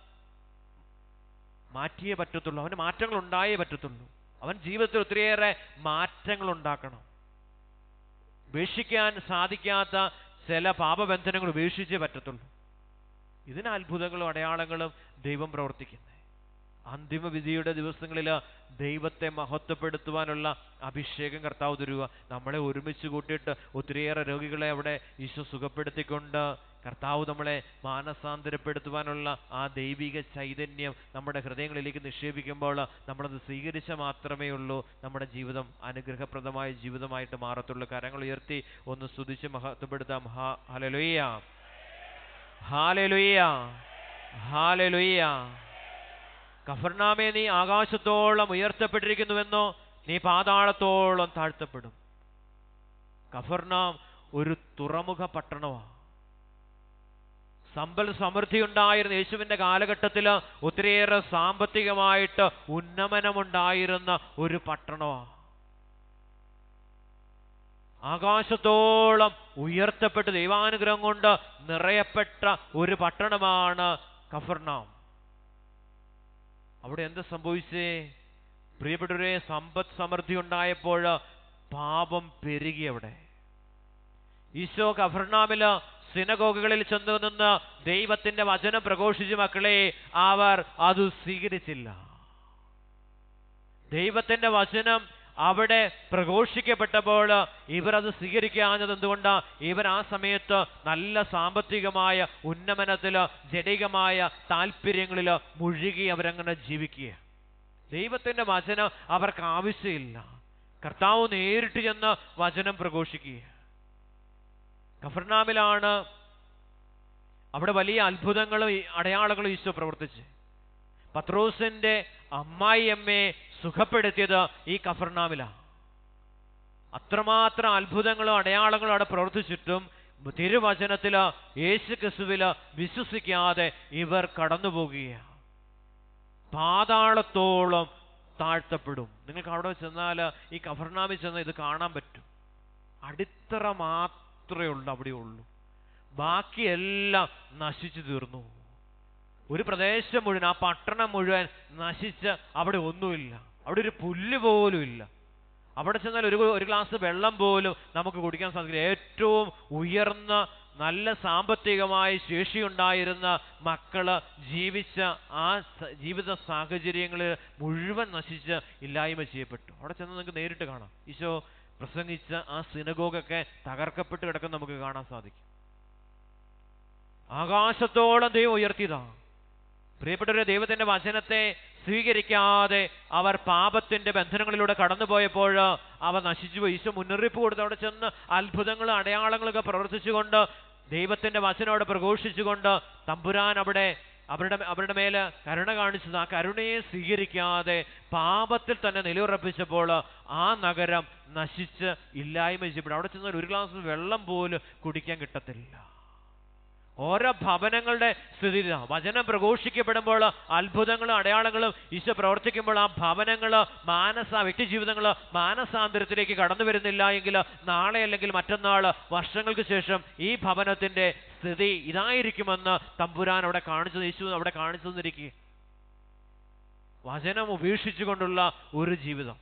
മാറ്റിയേ പറ്റത്തുള്ളൂ അവന് മാറ്റങ്ങൾ ഉണ്ടായേ പറ്റത്തുള്ളൂ അവൻ ജീവിതത്തിൽ ഒത്തിരിയേറെ മാറ്റങ്ങൾ ഉണ്ടാക്കണം ഉപേക്ഷിക്കാൻ സാധിക്കാത്ത ചില പാപബന്ധനങ്ങൾ ഉപേക്ഷിച്ചേ പറ്റത്തുള്ളൂ ഇതിന് അത്ഭുതങ്ങളും അടയാളങ്ങളും ദൈവം പ്രവർത്തിക്കുന്നത് അന്തിമ വിധിയുടെ ദിവസങ്ങളിൽ ദൈവത്തെ മഹത്വപ്പെടുത്തുവാനുള്ള അഭിഷേകം കർത്താവ് തരുക നമ്മളെ ഒരുമിച്ച് കൂട്ടിയിട്ട് ഒത്തിരിയേറെ രോഗികളെ അവിടെ ഈശോ സുഖപ്പെടുത്തിക്കൊണ്ട് കർത്താവ് നമ്മളെ മാനസാന്തരപ്പെടുത്തുവാനുള്ള ആ ദൈവിക ചൈതന്യം നമ്മുടെ ഹൃദയങ്ങളിലേക്ക് നിക്ഷേപിക്കുമ്പോൾ നമ്മളത് സ്വീകരിച്ച മാത്രമേ ഉള്ളൂ നമ്മുടെ ജീവിതം അനുഗ്രഹപ്രദമായ ജീവിതമായിട്ട് മാറത്തുള്ളൂ കരങ്ങൾ ഉയർത്തി ഒന്ന് സ്തുതിച്ച് മഹത്വപ്പെടുത്താം ഹാ ഹലലുയ്യ ഹാലലുയ്യ ഹാലലുയ്യ കഫർനാമേ നീ ആകാശത്തോളം ഉയർത്തപ്പെട്ടിരിക്കുന്നുവെന്നോ നീ പാതാളത്തോളം താഴ്ത്തപ്പെടും കഫർനാം ഒരു തുറമുഖ പട്ടണമാണ് സമ്പൽ സമൃദ്ധി ഉണ്ടായിരുന്ന യേശുവിന്റെ കാലഘട്ടത്തിൽ ഒത്തിരിയേറെ സാമ്പത്തികമായിട്ട് ഉന്നമനമുണ്ടായിരുന്ന ഒരു പട്ടണമാണ് ആകാശത്തോളം ഉയർത്തപ്പെട്ട് ദൈവാനുഗ്രഹം കൊണ്ട് നിറയപ്പെട്ട ഒരു പട്ടണമാണ് കഫർനാം അവിടെ എന്ത് സംഭവിച്ചേ പ്രിയപ്പെട്ടവരെ സമ്പദ് സമൃദ്ധി ഉണ്ടായപ്പോൾ പാപം പെരുകി അവിടെ ഈശോ കഫർനാമില് സിനഗോഗുകളിൽ ചെന്നു നിന്ന് ദൈവത്തിന്റെ വചനം പ്രഘോഷിച്ചു മക്കളെ അവർ അത് സ്വീകരിച്ചില്ല ദൈവത്തിന്റെ വചനം അവിടെ പ്രഘോഷിക്കപ്പെട്ടപ്പോൾ ഇവർ അത് സ്വീകരിക്കാഞ്ഞത് എന്തുകൊണ്ടാ ഇവർ ആ സമയത്ത് നല്ല സാമ്പത്തികമായ ഉന്നമനത്തില് ജടികമായ താല്പര്യങ്ങളില് മുഴുകി അവരങ്ങനെ ജീവിക്കുക ദൈവത്തിന്റെ വചനം അവർക്ക് ആവശ്യമില്ല കർത്താവ് നേരിട്ട് ചെന്ന് വചനം പ്രഘോഷിക്കുക കഫർനാമിലാണ് അവിടെ വലിയ അത്ഭുതങ്ങളും ഈ അടയാളങ്ങളും ഈശോ പ്രവർത്തിച്ച് പത്രോസിന്റെ അമ്മായിയമ്മയെ സുഖപ്പെടുത്തിയത് ഈ കഫർനാമിലാണ് അത്രമാത്രം അത്ഭുതങ്ങളും അടയാളങ്ങളും അവിടെ പ്രവർത്തിച്ചിട്ടും തിരുവചനത്തില് യേശു ക്രിസ്തുവില് വിശ്വസിക്കാതെ ഇവർ കടന്നു പോകുകയാണ് പാതാളത്തോളം താഴ്ത്തപ്പെടും നിങ്ങൾക്ക് അവിടെ ചെന്നാൽ ഈ കഫർനാമിൽ ചെന്ന് ഇത് കാണാൻ പറ്റും അടിത്തറ മാത്രമേ ഉള്ളൂ അവിടെ ഉള്ളൂ ബാക്കിയെല്ലാം നശിച്ചു തീർന്നു ഒരു പ്രദേശം മുഴുവൻ ആ പട്ടണം മുഴുവൻ നശിച്ച് അവിടെ ഒന്നുമില്ല അവിടെ ഒരു പുല്ല് പോലും ഇല്ല അവിടെ ചെന്നാൽ ഒരു ഒരു ഗ്ലാസ് വെള്ളം പോലും നമുക്ക് കുടിക്കാൻ സാധിക്കില്ല ഏറ്റവും ഉയർന്ന നല്ല സാമ്പത്തികമായ ശേഷിയുണ്ടായിരുന്ന മക്കള് ജീവിച്ച ആ സ- ജീവിത സാഹചര്യങ്ങളിൽ മുഴുവൻ നശിച്ച് ഇല്ലായ്മ ചെയ്യപ്പെട്ടു അവിടെ ചെന്ന് നിങ്ങൾക്ക് നേരിട്ട് കാണാം ഈശോ പ്രസംഗിച്ച ആ സിനഗോഗൊക്കെ തകർക്കപ്പെട്ട് കിടക്കുന്ന നമുക്ക് കാണാൻ സാധിക്കും ആകാശത്തോളം ദൈവം ഉയർത്തിയതാണ് പ്രിയപ്പെട്ടവരെ ദൈവത്തിന്റെ വചനത്തെ സ്വീകരിക്കാതെ അവർ പാപത്തിന്റെ ബന്ധനങ്ങളിലൂടെ കടന്നുപോയപ്പോൾ അവ നശിച്ചുപോയി ഈശോ മുന്നറിയിപ്പ് കൊടുത്ത് അവിടെ ചെന്ന് അത്ഭുതങ്ങളും അടയാളങ്ങളൊക്കെ പ്രവർത്തിച്ചുകൊണ്ട് ദൈവത്തിന്റെ വചനം അവിടെ പ്രഘോഷിച്ചുകൊണ്ട് തമ്പുരാൻ അവിടെ അവരുടെ അവരുടെ മേല് കരുണ കാണിച്ചത് ആ കരുണയെ സ്വീകരിക്കാതെ പാപത്തിൽ തന്നെ നിലയുറപ്പിച്ചപ്പോൾ ആ നഗരം നശിച്ച് ഇല്ലായ്മ ചെയ്യപ്പെടും അവിടെ ചെന്നാൽ ഒരു ഗ്ലാസ് വെള്ളം പോലും കുടിക്കാൻ കിട്ടത്തില്ല ഓരോ ഭവനങ്ങളുടെ സ്ഥിതി ഇതാ. വചനം പ്രഘോഷിക്കപ്പെടുമ്പോൾ അത്ഭുതങ്ങളും അടയാളങ്ങളും ഈശോ പ്രവർത്തിക്കുമ്പോൾ ആ ഭവനങ്ങൾ മാനസ വ്യക്തി ജീവിതങ്ങൾ മാനസാന്തരത്തിലേക്ക് കടന്നു വരുന്നില്ല എങ്കിൽ നാളെ അല്ലെങ്കിൽ മറ്റന്നാൾ വർഷങ്ങൾക്ക് ശേഷം ഈ ഭവനത്തിന്റെ സ്ഥിതി ഇതായിരിക്കുമെന്ന് തമ്പുരാൻ അവിടെ കാണിച്ചു യേശു അവിടെ കാണിച്ചു തന്നിരിക്കുക വചനം ഉപേക്ഷിച്ചുകൊണ്ടുള്ള ഒരു ജീവിതം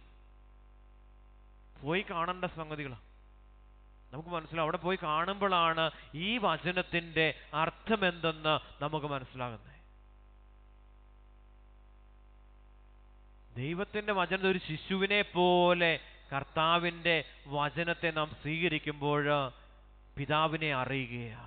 പോയി കാണേണ്ട സംഗതികളാണ് നമുക്ക് മനസ്സിലാവും അവിടെ പോയി കാണുമ്പോഴാണ് ഈ വചനത്തിന്റെ അർത്ഥം എന്തെന്ന് നമുക്ക് മനസ്സിലാകുന്നത് ദൈവത്തിന്റെ വചനം ഒരു ശിശുവിനെ പോലെ കർത്താവിന്റെ വചനത്തെ നാം സ്വീകരിക്കുമ്പോൾ പിതാവിനെ അറിയുകയാ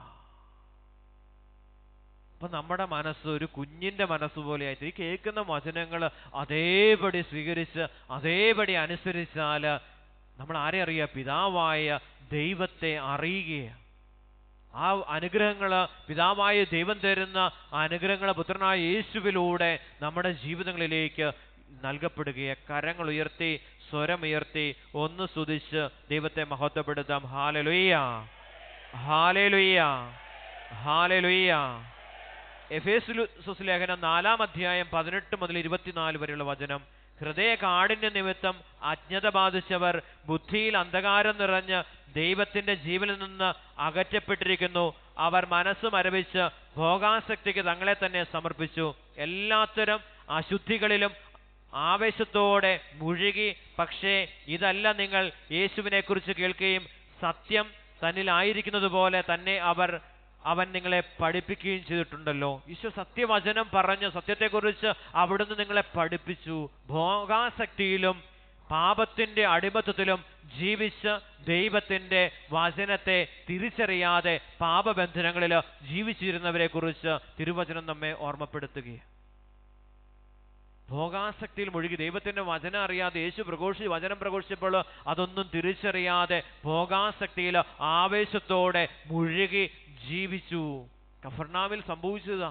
അപ്പൊ നമ്മുടെ മനസ്സ് ഒരു കുഞ്ഞിന്റെ മനസ്സ് പോലെയായിട്ട് ഈ കേൾക്കുന്ന വചനങ്ങൾ അതേപടി സ്വീകരിച്ച് അതേപടി അനുസരിച്ചാൽ നമ്മൾ ആരെ അറിയുക പിതാവായ ദൈവത്തെ അറിയുകയാണ് ആ അനുഗ്രഹങ്ങൾ പിതാവായ ദൈവം തരുന്ന ആ അനുഗ്രഹങ്ങൾ പുത്രനായ യേശുവിലൂടെ നമ്മുടെ ജീവിതങ്ങളിലേക്ക് നൽകപ്പെടുകയെ കരങ്ങൾ ഉയർത്തി സ്വരമുയർത്തി ഒന്ന് സ്തുതിച്ച് ദൈവത്തെ മഹത്വപ്പെടുത്താം ഹാലലുയ്യ ഹാലലുയ്യ ഹാലലുയ്യ എഫേസുസ് ലേഖനം നാലാം അധ്യായം പതിനെട്ട് മുതൽ ഇരുപത്തിനാല് വരെയുള്ള വചനം ഹൃദയ കാഠിന്യ നിമിത്തം അജ്ഞത ബാധിച്ചവർ ബുദ്ധിയിൽ അന്ധകാരം നിറഞ്ഞ് ദൈവത്തിന്റെ ജീവനിൽ നിന്ന് അകറ്റപ്പെട്ടിരിക്കുന്നു അവർ മനസ്സ് മരവിച്ച് ഭോഗാസക്തിക്ക് തങ്ങളെ തന്നെ സമർപ്പിച്ചു എല്ലാത്തരം അശുദ്ധികളിലും ആവേശത്തോടെ മുഴുകി പക്ഷേ ഇതല്ല നിങ്ങൾ യേശുവിനെ കുറിച്ച് കേൾക്കുകയും സത്യം തന്നിലായിരിക്കുന്നത് പോലെ തന്നെ അവർ അവൻ നിങ്ങളെ പഠിപ്പിക്കുകയും ചെയ്തിട്ടുണ്ടല്ലോ ഈശോ സത്യവചനം പറഞ്ഞ് സത്യത്തെക്കുറിച്ച് അവിടുന്ന് നിങ്ങളെ പഠിപ്പിച്ചു ഭോഗാസക്തിയിലും പാപത്തിന്റെ അടിമത്തത്തിലും ജീവിച്ച് ദൈവത്തിന്റെ വചനത്തെ തിരിച്ചറിയാതെ പാപബന്ധനങ്ങളിൽ ജീവിച്ചിരുന്നവരെ കുറിച്ച് തിരുവചനം നമ്മെ ഓർമ്മപ്പെടുത്തുകയാണ് ഭോഗാസക്തിയിൽ മുഴുകി ദൈവത്തിന്റെ വചനം അറിയാതെ യേശു പ്രഘോഷി വചനം പ്രഘോഷിച്ചപ്പോൾ അതൊന്നും തിരിച്ചറിയാതെ ഭോഗാസക്തിയിൽ ആവേശത്തോടെ മുഴുകി ജീവിച്ചു കഫർനാമിൽ സംഭവിച്ചതാ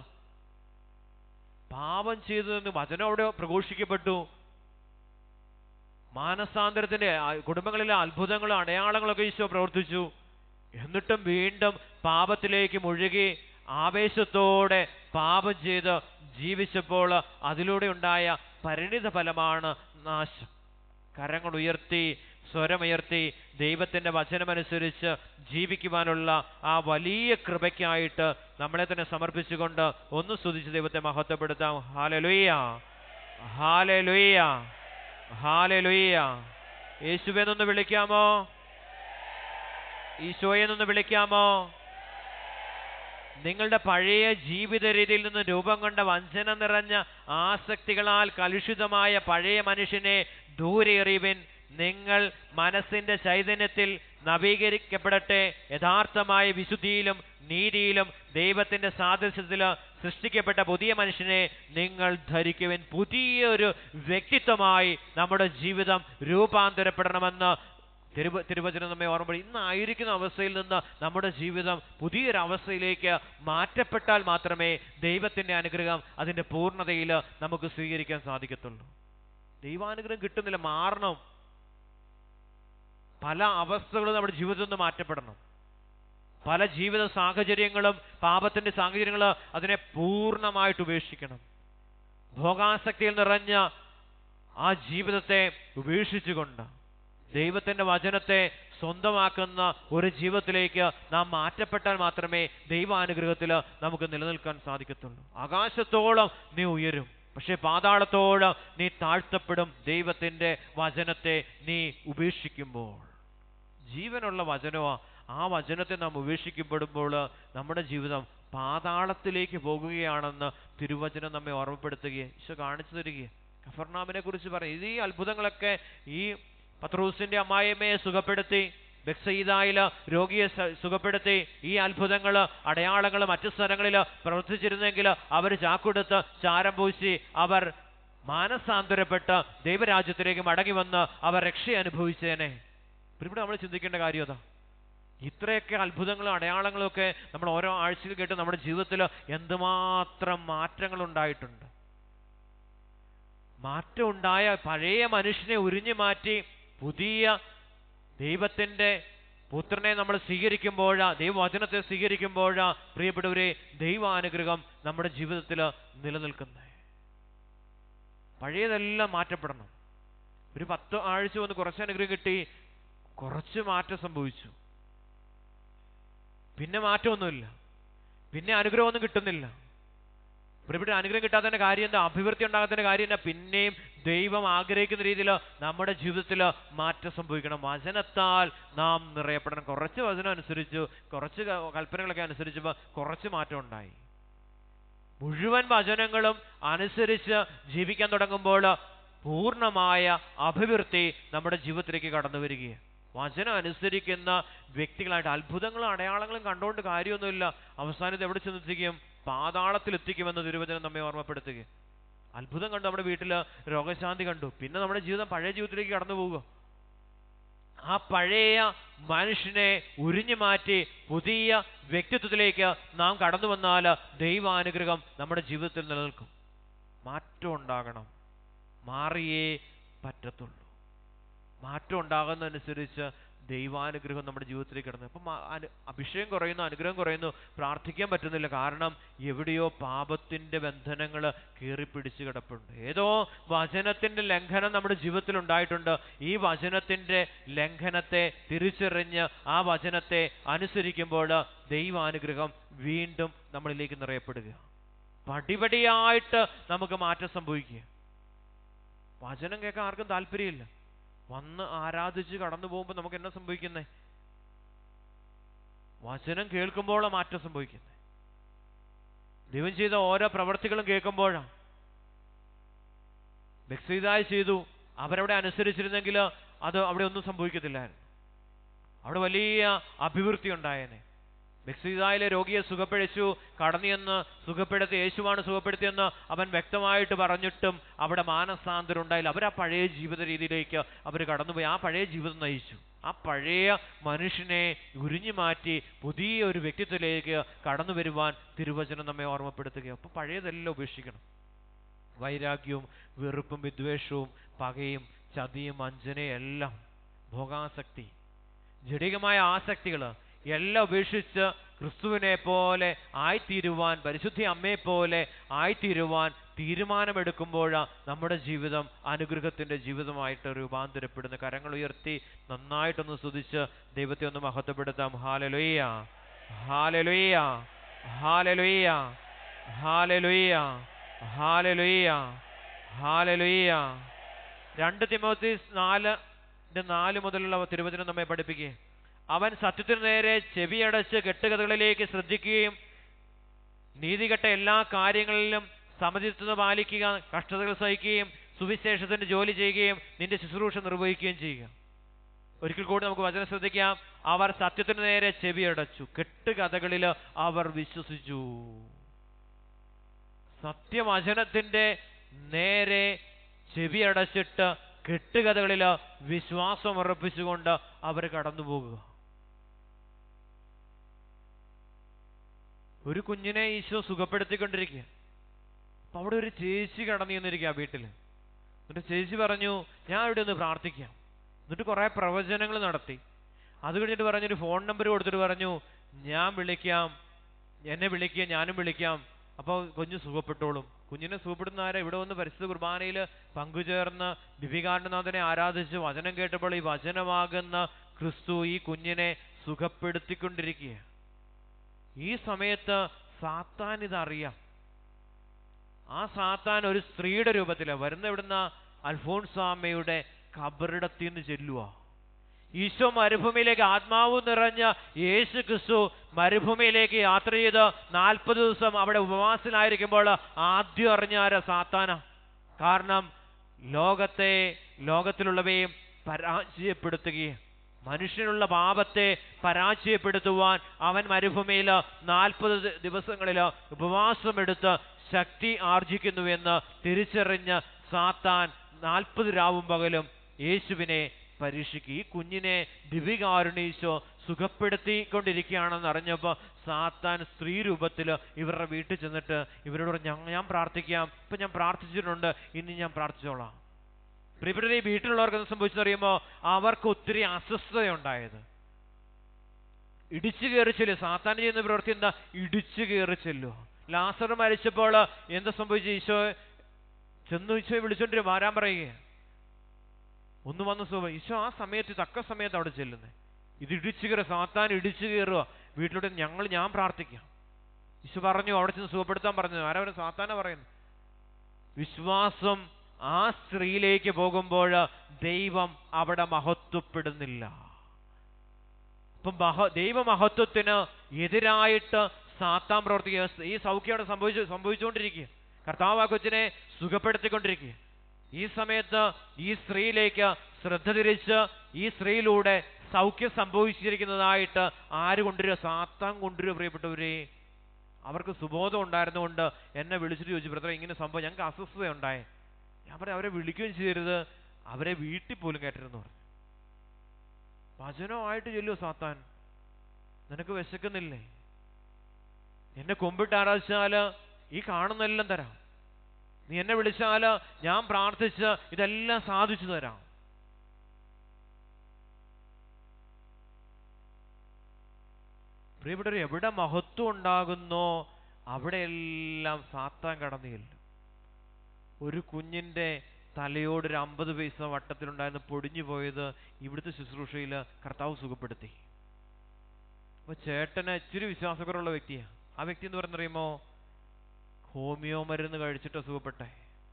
പാപം ചെയ്തതെന്ന് വചനം അവിടെ പ്രഘോഷിക്കപ്പെട്ടു മാനസാന്തരത്തിന്റെ ആ കുടുംബങ്ങളിലെ അത്ഭുതങ്ങളും അടയാളങ്ങളൊക്കെ ഈശോ പ്രവർത്തിച്ചു എന്നിട്ടും വീണ്ടും പാപത്തിലേക്ക് മുഴുകി ആവേശത്തോടെ പാപം ചെയ്ത് ജീവിച്ചപ്പോൾ അതിലൂടെ ഉണ്ടായ പരിണിത ഫലമാണ് നാശം കരങ്ങൾ ഉയർത്തി സ്വരമുയർത്തി ദൈവത്തിന്റെ വചനമനുസരിച്ച് ജീവിക്കുവാനുള്ള ആ വലിയ കൃപയ്ക്കായിട്ട് നമ്മളെ തന്നെ സമർപ്പിച്ചുകൊണ്ട് ഒന്ന് സ്തുതിച്ച് ദൈവത്തെ മഹത്വപ്പെടുത്താം ഹാലലുയ്യ ഹാലലുയ്യ ഹാലലുയ്യ യേശുവെന്നൊന്ന് വിളിക്കാമോ ഈശോയെന്നൊന്ന് വിളിക്കാമോ നിങ്ങളുടെ പഴയ ജീവിത രീതിയിൽ നിന്ന് രൂപം കൊണ്ട വഞ്ചന നിറഞ്ഞ ആസക്തികളാൽ കലുഷിതമായ പഴയ മനുഷ്യനെ ദൂരെ എറിയുവിൻ നിങ്ങൾ മനസ്സിന്റെ ചൈതന്യത്തിൽ നവീകരിക്കപ്പെടട്ടെ യഥാർത്ഥമായ വിശുദ്ധിയിലും നീതിയിലും ദൈവത്തിന്റെ സാദൃശ്യത്തിൽ സൃഷ്ടിക്കപ്പെട്ട പുതിയ മനുഷ്യനെ നിങ്ങൾ ധരിക്കുവിൻ പുതിയൊരു വ്യക്തിത്വമായി നമ്മുടെ ജീവിതം രൂപാന്തരപ്പെടണമെന്ന് തിരുവ തിരുവചനം നമ്മെ ഓർമ്മ ഇന്നായിരിക്കുന്ന അവസ്ഥയിൽ നിന്ന് നമ്മുടെ ജീവിതം പുതിയൊരവസ്ഥയിലേക്ക് മാറ്റപ്പെട്ടാൽ മാത്രമേ ദൈവത്തിന്റെ അനുഗ്രഹം അതിന്റെ പൂർണ്ണതയിൽ നമുക്ക് സ്വീകരിക്കാൻ സാധിക്കത്തുള്ളൂ ദൈവാനുഗ്രഹം കിട്ടുന്നില്ല മാറണം പല അവസ്ഥകളും നമ്മുടെ ജീവിതത്തിൽ നിന്ന് മാറ്റപ്പെടണം പല ജീവിത സാഹചര്യങ്ങളും പാപത്തിന്റെ സാഹചര്യങ്ങൾ അതിനെ പൂർണ്ണമായിട്ട് ഉപേക്ഷിക്കണം ഭോഗാസക്തിയിൽ നിറഞ്ഞ ആ ജീവിതത്തെ ഉപേക്ഷിച്ചുകൊണ്ട് ദൈവത്തിന്റെ വചനത്തെ സ്വന്തമാക്കുന്ന ഒരു ജീവിതത്തിലേക്ക് നാം മാറ്റപ്പെട്ടാൽ മാത്രമേ ദൈവാനുഗ്രഹത്തിൽ നമുക്ക് നിലനിൽക്കാൻ സാധിക്കത്തുള്ളൂ ആകാശത്തോളം നീ ഉയരും പക്ഷെ പാതാളത്തോളം നീ താഴ്ത്തപ്പെടും ദൈവത്തിന്റെ വചനത്തെ നീ ഉപേക്ഷിക്കുമ്പോൾ ജീവനുള്ള വചനമോ ആ വചനത്തെ നാം ഉപേക്ഷിക്കപ്പെടുമ്പോൾ നമ്മുടെ ജീവിതം പാതാളത്തിലേക്ക് പോകുകയാണെന്ന് തിരുവചനം നമ്മെ ഓർമ്മപ്പെടുത്തുകയും ഈശോ കാണിച്ചു തരികയും കഫർനാമിനെ കുറിച്ച് പറയും ഇത് ഈ അത്ഭുതങ്ങളൊക്കെ ഈ പത്രൂസിന്റെ അമ്മായിയമ്മയെ സുഖപ്പെടുത്തി ബെക്സയിദായില് രോഗിയെ സ- സുഖപ്പെടുത്തി ഈ അത്ഭുതങ്ങൾ അടയാളങ്ങൾ മറ്റു സ്ഥലങ്ങളിൽ പ്രവർത്തിച്ചിരുന്നെങ്കിൽ അവർ ചാക്കൊടുത്ത് ചാരം പൂശി അവർ മാനസാന്തരപ്പെട്ട് ദൈവരാജ്യത്തിലേക്ക് മടങ്ങി വന്ന് അവർ രക്ഷ അനുഭവിച്ചേനെ ഇവിടെ നമ്മൾ ചിന്തിക്കേണ്ട കാര്യം അതാ ഇത്രയൊക്കെ അത്ഭുതങ്ങളും അടയാളങ്ങളും ഒക്കെ നമ്മൾ ഓരോ ആഴ്ചയിൽ കേട്ട് നമ്മുടെ ജീവിതത്തിൽ എന്തുമാത്രം മാറ്റങ്ങൾ ഉണ്ടായിട്ടുണ്ട് മാറ്റം ഉണ്ടായ പഴയ മനുഷ്യനെ ഉരിഞ്ഞു മാറ്റി പുതിയ ദൈവത്തിന്റെ പുത്രനെ നമ്മൾ സ്വീകരിക്കുമ്പോഴാ ദൈവവചനത്തെ സ്വീകരിക്കുമ്പോഴാ പ്രിയപ്പെട്ടവരെ ദൈവാനുഗ്രഹം നമ്മുടെ ജീവിതത്തിൽ നിലനിൽക്കുന്നത് പഴയതെല്ലാം മാറ്റപ്പെടണം ഒരു പത്ത് ആഴ്ച വന്ന് കുറച്ച് അനുഗ്രഹം കിട്ടി കുറച്ച് മാറ്റം സംഭവിച്ചു പിന്നെ മാറ്റമൊന്നുമില്ല പിന്നെ അനുഗ്രഹമൊന്നും കിട്ടുന്നില്ല പ്രിയപ്പെട്ട അനുഗ്രഹം കിട്ടാത്തതിന്റെ കാര്യം എന്താ അഭിവൃദ്ധി ഉണ്ടാകാത്തതിന്റെ കാര്യം എന്താ പിന്നെയും ദൈവം ആഗ്രഹിക്കുന്ന രീതിയിൽ നമ്മുടെ ജീവിതത്തിൽ മാറ്റം സംഭവിക്കണം വചനത്താൽ നാം നിറയപ്പെടണം കുറച്ച് വചനം അനുസരിച്ചു കുറച്ച് ക- കൽപ്പനകളൊക്കെ അനുസരിച്ചപ്പോൾ കുറച്ച് മാറ്റം ഉണ്ടായി മുഴുവൻ വചനങ്ങളും അനുസരിച്ച് ജീവിക്കാൻ തുടങ്ങുമ്പോൾ പൂർണ്ണമായ അഭിവൃദ്ധി നമ്മുടെ ജീവിതത്തിലേക്ക് കടന്നു വരികയാണ് വചനം അനുസരിക്കുന്ന വ്യക്തികളായിട്ട് അത്ഭുതങ്ങളും അടയാളങ്ങളും കണ്ടുകൊണ്ട് കാര്യമൊന്നുമില്ല അവസാനത്ത് എവിടെ ചെന്നെത്തിക്കും പാതാളത്തിൽ എത്തിക്കുമെന്ന് തിരുവചനം നമ്മെ ഓർമ്മപ്പെടുത്തുക അത്ഭുതം കണ്ടു നമ്മുടെ വീട്ടിൽ രോഗശാന്തി കണ്ടു പിന്നെ നമ്മുടെ ജീവിതം പഴയ ജീവിതത്തിലേക്ക് കടന്നു പോവുക ആ പഴയ മനുഷ്യനെ ഉരിഞ്ഞു മാറ്റി പുതിയ വ്യക്തിത്വത്തിലേക്ക് നാം കടന്നു വന്നാൽ ദൈവാനുഗ്രഹം നമ്മുടെ ജീവിതത്തിൽ നിലനിൽക്കും മാറ്റം ഉണ്ടാകണം മാറിയേ പറ്റത്തുള്ളൂ മാറ്റം ഉണ്ടാകുന്നതനുസരിച്ച് ദൈവാനുഗ്രഹം നമ്മുടെ ജീവിതത്തിലേക്ക് കിടന്നു അപ്പം ആ അനു- അഭിഷേകം കുറയുന്നു അനുഗ്രഹം കുറയുന്നു പ്രാർത്ഥിക്കാൻ പറ്റുന്നില്ല കാരണം എവിടെയോ പാപത്തിന്റെ ബന്ധനങ്ങൾ കീറിപ്പിടിച്ച് കിടപ്പുണ്ട് ഏതോ വചനത്തിന്റെ ലംഘനം നമ്മുടെ ജീവിതത്തിൽ ഉണ്ടായിട്ടുണ്ട് ഈ വചനത്തിന്റെ ലംഘനത്തെ തിരിച്ചറിഞ്ഞ് ആ വചനത്തെ അനുസരിക്കുമ്പോൾ ദൈവാനുഗ്രഹം വീണ്ടും നമ്മളിലേക്ക് നിറയപ്പെടുക പടിപടിയായിട്ട് നമുക്ക് മാറ്റം സംഭവിക്കുക വചനം കേൾക്കാൻ ആർക്കും താല്പര്യമില്ല വന്ന് ആരാധിച്ച് കടന്നു പോകുമ്പോൾ നമുക്ക് എന്നാ സംഭവിക്കുന്നേ വചനം കേൾക്കുമ്പോഴാണ് മാറ്റം സംഭവിക്കുന്നത് ദൈവം ചെയ്ത ഓരോ പ്രവർത്തികളും കേൾക്കുമ്പോഴാണ് ബക്സീതായി ചെയ്തു അവരവിടെ അനുസരിച്ചിരുന്നെങ്കിൽ അത് അവിടെ ഒന്നും സംഭവിക്കത്തില്ലായിരുന്നു അവിടെ വലിയ അഭിവൃദ്ധി ഉണ്ടായേനെ ബക്സീതായിലെ രോഗിയെ സുഖപ്പെടുത്തു കടന്നിയെന്ന് സുഖപ്പെടുത്തി യേശുവാണ് സുഖപ്പെടുത്തിയെന്ന് അവൻ വ്യക്തമായിട്ട് പറഞ്ഞിട്ടും അവിടെ മാനസാന്തരം ഉണ്ടായില്ല അവർ ആ പഴയ ജീവിത രീതിയിലേക്ക് അവർ കടന്നുപോയി ആ പഴയ ജീവിതം നയിച്ചു ആ പഴയ മനുഷ്യനെ ഉരിഞ്ഞു മാറ്റി പുതിയ ഒരു വ്യക്തിത്വത്തിലേക്ക് കടന്നു വരുവാൻ തിരുവചനം നമ്മെ ഓർമ്മപ്പെടുത്തുകയും അപ്പൊ പഴയതെല്ലാം ഉപേക്ഷിക്കണം വൈരാഗ്യവും വെറുപ്പും വിദ്വേഷവും പകയും ചതിയും വഞ്ചനയും എല്ലാം ഭോഗാസക്തി ജഡികമായ ആസക്തികൾ എല്ലാം ഉപേക്ഷിച്ച് ക്രിസ്തുവിനെ പോലെ ആയിത്തീരുവാൻ പരിശുദ്ധി അമ്മയെ പോലെ ആയിത്തീരുവാൻ തീരുമാനമെടുക്കുമ്പോഴാണ് നമ്മുടെ ജീവിതം അനുഗ്രഹത്തിന്റെ ജീവിതമായിട്ട് രൂപാന്തരപ്പെടുന്ന കരങ്ങൾ ഉയർത്തി നന്നായിട്ടൊന്ന് സ്തുതിച്ച് ദൈവത്തെ ഒന്ന് മഹത്വപ്പെടുത്താം ഹാലലുയ്യ ഹാലലുയ്യ ഹാലലുയ്യ ഹാലലുയ്യ ഹാലലുയ്യ ഹാലലുയ്യ രണ്ട് തിമോത്തീസ് നാല് നാല് മുതലുള്ള തിരുവചനം നമ്മെ പഠിപ്പിക്കുകയും അവൻ സത്യത്തിനു നേരെ ചെവിയടച്ച് കെട്ടുകഥകളിലേക്ക് ശ്രദ്ധിക്കുകയും നീതികെട്ട എല്ലാ കാര്യങ്ങളിലും സമചിത്വത പാലിക്കുക കഷ്ടതകൾ സഹിക്കുകയും സുവിശേഷത്തിന്റെ ജോലി ചെയ്യുകയും നിന്റെ ശുശ്രൂഷ നിർവഹിക്കുകയും ചെയ്യുക ഒരിക്കൽ കൂടി നമുക്ക് വചനം ശ്രദ്ധിക്കാം അവർ സത്യത്തിനു നേരെ ചെവിയടച്ചു കെട്ടുകഥകളിൽ അവർ വിശ്വസിച്ചു സത്യവചനത്തിന്റെ നേരെ ചെവിയടച്ചിട്ട് കെട്ടുകഥകളിൽ വിശ്വാസം ഉറപ്പിച്ചുകൊണ്ട് അവർ കടന്നു പോകുക ഒരു കുഞ്ഞിനെ ഈശോ സുഖപ്പെടുത്തിക്കൊണ്ടിരിക്കുക അപ്പൊ അവിടെ ഒരു ചേച്ചി കടന്നു ചെന്നിരിക്കുക ആ വീട്ടിൽ എന്നിട്ട് ചേച്ചി പറഞ്ഞു ഞാൻ ഇവിടെ ഒന്ന് പ്രാർത്ഥിക്കാം എന്നിട്ട് കുറെ പ്രവചനങ്ങൾ നടത്തി അത് കഴിഞ്ഞിട്ട് പറഞ്ഞൊരു ഫോൺ നമ്പർ കൊടുത്തിട്ട് പറഞ്ഞു ഞാൻ വിളിക്കാം എന്നെ വിളിക്കുക ഞാനും വിളിക്കാം അപ്പോൾ കുഞ്ഞ് സുഖപ്പെട്ടോളും കുഞ്ഞിനെ സുഖപ്പെടുന്ന ആരാ ഇവിടെ വന്ന് പരിശുദ്ധ കുർബാനയിൽ പങ്കുചേർന്ന് ദിവികാരണനാഥനെ ആരാധിച്ച് വചനം കേട്ടപ്പോൾ ഈ വചനമാകുന്ന ക്രിസ്തു ഈ കുഞ്ഞിനെ സുഖപ്പെടുത്തിക്കൊണ്ടിരിക്കുക ഈ സമയത്ത് സാത്താൻ ഇതറിയാം ആ സാത്താൻ ഒരു സ്ത്രീയുടെ രൂപത്തില് വരുന്ന ഇവിടുന്ന അൽഫോൺസാമ്മയുടെ കബറിടത്തിൽ നിന്ന് ചെല്ലുക ഈശോ മരുഭൂമിയിലേക്ക് ആത്മാവ് നിറഞ്ഞ യേശു ക്രിസ്തു മരുഭൂമിയിലേക്ക് യാത്ര ചെയ്ത് നാൽപ്പത് ദിവസം അവിടെ ഉപവാസത്തിലായിരിക്കുമ്പോൾ ആദ്യം അറിഞ്ഞ ആരാ സാത്താന കാരണം ലോകത്തെ ലോകത്തിലുള്ളവയും പരാജയപ്പെടുത്തുകയും മനുഷ്യനുള്ള പാപത്തെ പരാജയപ്പെടുത്തുവാൻ അവൻ മരുഭൂമിയിൽ നാൽപ്പത് ദിവസങ്ങളിൽ ഉപവാസമെടുത്ത് ശക്തി ആർജിക്കുന്നുവെന്ന് തിരിച്ചറിഞ്ഞ സാത്താൻ നാൽപ്പത് രാവും പകലും യേശുവിനെ പരീക്ഷിക്കുക ഈ കുഞ്ഞിനെ ദിവികാരുണീശോ സുഖപ്പെടുത്തിക്കൊണ്ടിരിക്കുകയാണെന്ന് അറിഞ്ഞപ്പോൾ സാത്താൻ സ്ത്രീ രൂപത്തിൽ ഇവരുടെ വീട്ടിൽ ചെന്നിട്ട് ഇവരോട് പറഞ്ഞു, "ഞങ്ങ- ഞാൻ പ്രാർത്ഥിക്കാം ഇപ്പൊ ഞാൻ പ്രാർത്ഥിച്ചിട്ടുണ്ട് ഇനി ഞാൻ പ്രാർത്ഥിച്ചോളാം പ്രിയപ്പെട്ട ഈ വീട്ടിലുള്ളവർക്ക് എന്ത് സംഭവിച്ചറിയുമ്പോൾ അവർക്ക് ഒത്തിരി അസ്വസ്ഥതയുണ്ടായത് ഇടിച്ചു കയറി ചെല്ലും സാത്താൻ ചെയ്യുന്ന പ്രവൃത്തി എന്താ ഇടിച്ചു കയറി ചെല്ലുക ലാസർ മരിച്ചപ്പോൾ എന്താ സംഭവിച്ചു ഈശോ ചെന്നു ഈശോയെ വിളിച്ചോണ്ടിരും വരാൻ പറയുക ഒന്ന് വന്ന സുഖം ഈശോ ആ സമയത്ത് തക്ക സമയത്ത് അവിടെ ചെല്ലുന്നത് ഇത് ഇടിച്ചു കയറുക സാത്താൻ ഇടിച്ചു കയറുക വീട്ടിലോട്ട് ഞങ്ങൾ ഞാൻ പ്രാർത്ഥിക്കാം ഈശോ പറഞ്ഞു അവിടെ ചെന്ന് സുഖപ്പെടുത്താൻ പറഞ്ഞു ആരാ ഒരു സാത്താന പറയുന്നു വിശ്വാസം ആ സ്ത്രീയിലേക്ക് പോകുമ്പോൾ ദൈവം അവിടെ മഹത്വപ്പെടുന്നില്ല അപ്പം മഹ ദൈവമഹത്വത്തിന് എതിരായിട്ട് സാത്താൻ പ്രവർത്തിക്കുക ഈ സൗഖ്യം അവിടെ സംഭവിച്ചു സംഭവിച്ചുകൊണ്ടിരിക്കുക കർത്താവ് ആ കൊച്ചിനെ സുഖപ്പെടുത്തിക്കൊണ്ടിരിക്കുക ഈ സമയത്ത് ഈ സ്ത്രീയിലേക്ക് ശ്രദ്ധ തിരിച്ച് ഈ സ്ത്രീയിലൂടെ സൗഖ്യം സംഭവിച്ചിരിക്കുന്നതായിട്ട് ആര് കൊണ്ടുവരിക സാത്താൻ കൊണ്ടുവരിക പ്രിയപ്പെട്ടവരെ അവർക്ക് സുബോധം ഉണ്ടായിരുന്നുകൊണ്ട് എന്നെ വിളിച്ചിട്ട് ചോദിച്ചു ബ്രദറെ ഇങ്ങനെ സംഭവം ഞങ്ങൾക്ക് അസ്വസ്ഥത ഉണ്ടായേ ഞാൻ പറയാം അവരെ വിളിക്കുകയും ചെയ്യരുത് അവരെ വീട്ടിൽ പോലും കയറ്റരുതെന്ന് പറഞ്ഞു വചനമായിട്ട് ചെല്ലുമോ സാത്താൻ നിനക്ക് വിശക്കുന്നില്ലേ എന്നെ കൊമ്പിട്ട് ആരാധിച്ചാല് ഈ കാണുന്നെല്ലാം തരാം നീ എന്നെ വിളിച്ചാല് ഞാൻ പ്രാർത്ഥിച്ച് ഇതെല്ലാം സാധിച്ചു തരാം പ്രിയപ്പെട്ടവർ എവിടെ മഹത്വം ഉണ്ടാകുന്നോ അവിടെയെല്ലാം സാത്താൻ കടന്നു ചെല്ലും ഒരു കുഞ്ഞിന്റെ തലയോട് ഒരു അമ്പത് പൈസ വട്ടത്തിലുണ്ടായിരുന്ന പൊടിഞ്ഞു പോയത് ഇവിടുത്തെ ശുശ്രൂഷയിൽ കർത്താവ് സുഖപ്പെടുത്തി അപ്പൊ ചേട്ടന് ഇച്ചിരി വിശ്വാസക്കുറവുള്ള വ്യക്തിയാ ആ വ്യക്തി എന്ന് പറയുന്നറിയുമോ ഹോമിയോ മരുന്ന് കഴിച്ചിട്ട് സുഖപ്പെട്ടെ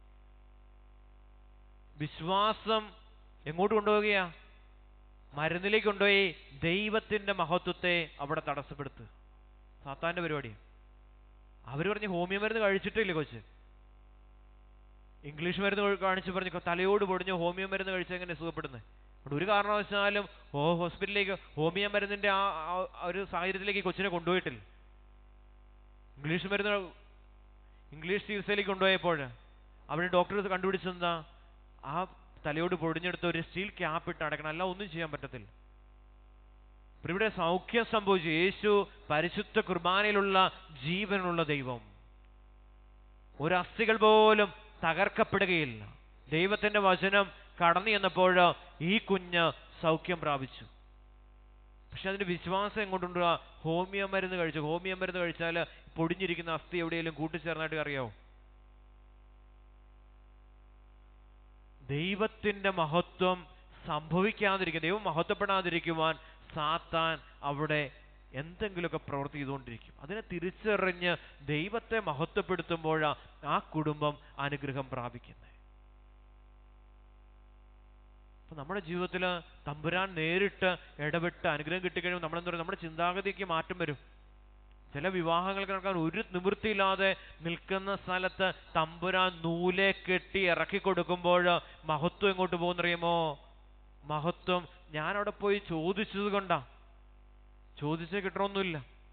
വിശ്വാസം എങ്ങോട്ട് കൊണ്ടുപോവുകയാ മരുന്നിലേക്ക് കൊണ്ടുപോയി ദൈവത്തിന്റെ മഹത്വത്തെ അവിടെ തടസ്സപ്പെടുത്തുക സാത്താന്റെ പരിപാടി അവര് പറഞ്ഞ് ഹോമിയോ മരുന്ന് കഴിച്ചിട്ടില്ലേ കൊച്ച് ഇംഗ്ലീഷ് മരുന്ന് കഴി- കാണിച്ച് പറഞ്ഞു തലയോട് പൊടിഞ്ഞ് ഹോമിയോ മരുന്ന് കഴിച്ച് എങ്ങനെ സുഖപ്പെടുന്നത് അവിടെ ഒരു കാരണവശാലും ഹോ ഹോസ്പിറ്റലിലേക്ക് ഹോമിയോ മരുന്നിന്റെ ആ ആ- ആ ഒരു സാഹചര്യത്തിലേക്ക് ഈ കൊച്ചിനെ കൊണ്ടുപോയിട്ടില്ല ഇംഗ്ലീഷ് മരുന്ന് ഇംഗ്ലീഷ് ചികിത്സയിലേക്ക് കൊണ്ടുപോയപ്പോൾ അവിടെ ഡോക്ടർ കണ്ടുപിടിച്ചെന്താ ആ തലയോട് പൊടിഞ്ഞെടുത്ത് ഒരു സ്റ്റീൽ ക്യാപ്പ് ഇട്ട് അടക്കണം അല്ല ഒന്നും ചെയ്യാൻ പറ്റത്തില്ല ഇപ്പൊ ഇവിടെ സൗഖ്യം സംഭവിച്ചു യേശു പരിശുദ്ധ കുർബാനയിലുള്ള ജീവനുള്ള ദൈവം ഒരു അസ്ഥികൾ പോലും തകർക്കപ്പെടുകയില്ല ദൈവത്തിന്റെ വചനം കടന്നു ചെന്നപ്പോൾ ഈ കുഞ്ഞ് സൗഖ്യം പ്രാപിച്ചു പക്ഷെ അതിന്റെ വിശ്വാസം എങ്ങോട്ടുണ്ട് ഹോമിയോ മരുന്ന് കഴിച്ചു ഹോമിയോ മരുന്ന് കഴിച്ചാൽ പൊടിഞ്ഞിരിക്കുന്ന അസ്ഥി എവിടെയെങ്കിലും കൂട്ടിച്ചേർന്നായിട്ട് അറിയാവോ ദൈവത്തിന്റെ മഹത്വം സംഭവിക്കാതിരിക്കുക ദൈവം മഹത്വപ്പെടാതിരിക്കുവാൻ സാത്താൻ അവിടെ എന്തെങ്കിലുമൊക്കെ പ്രവൃത്തി ചെയ്തുകൊണ്ടിരിക്കും അതിനെ തിരിച്ചറിഞ്ഞ് ദൈവത്തെ മഹത്വപ്പെടുത്തുമ്പോൾ ആ കുടുംബം അനുഗ്രഹം പ്രാപിക്കുന്നത് അപ്പൊ നമ്മുടെ ജീവിതത്തിൽ തമ്പുരാൻ നേരിട്ട് ഇടപെട്ട് അനുഗ്രഹം കിട്ടിക്കഴിയുമ്പോൾ നമ്മളെന്താ പറയുക നമ്മുടെ ചിന്താഗതിക്ക് മാറ്റം വരും ചില വിവാഹങ്ങൾക്ക് നടക്കാൻ ഒരു നിവൃത്തിയില്ലാതെ നിൽക്കുന്ന സ്ഥലത്ത് തമ്പുരാൻ നൂലെ കെട്ടി ഇറക്കി കൊടുക്കുമ്പോൾ മഹത്വം എങ്ങോട്ട് പോകുന്നറിയുമോ മഹത്വം ഞാൻ അവിടെ പോയി ചോദിച്ചത് കൊണ്ടാ ചോദിച്ച് കിട്ടണമൊന്നുമില്ല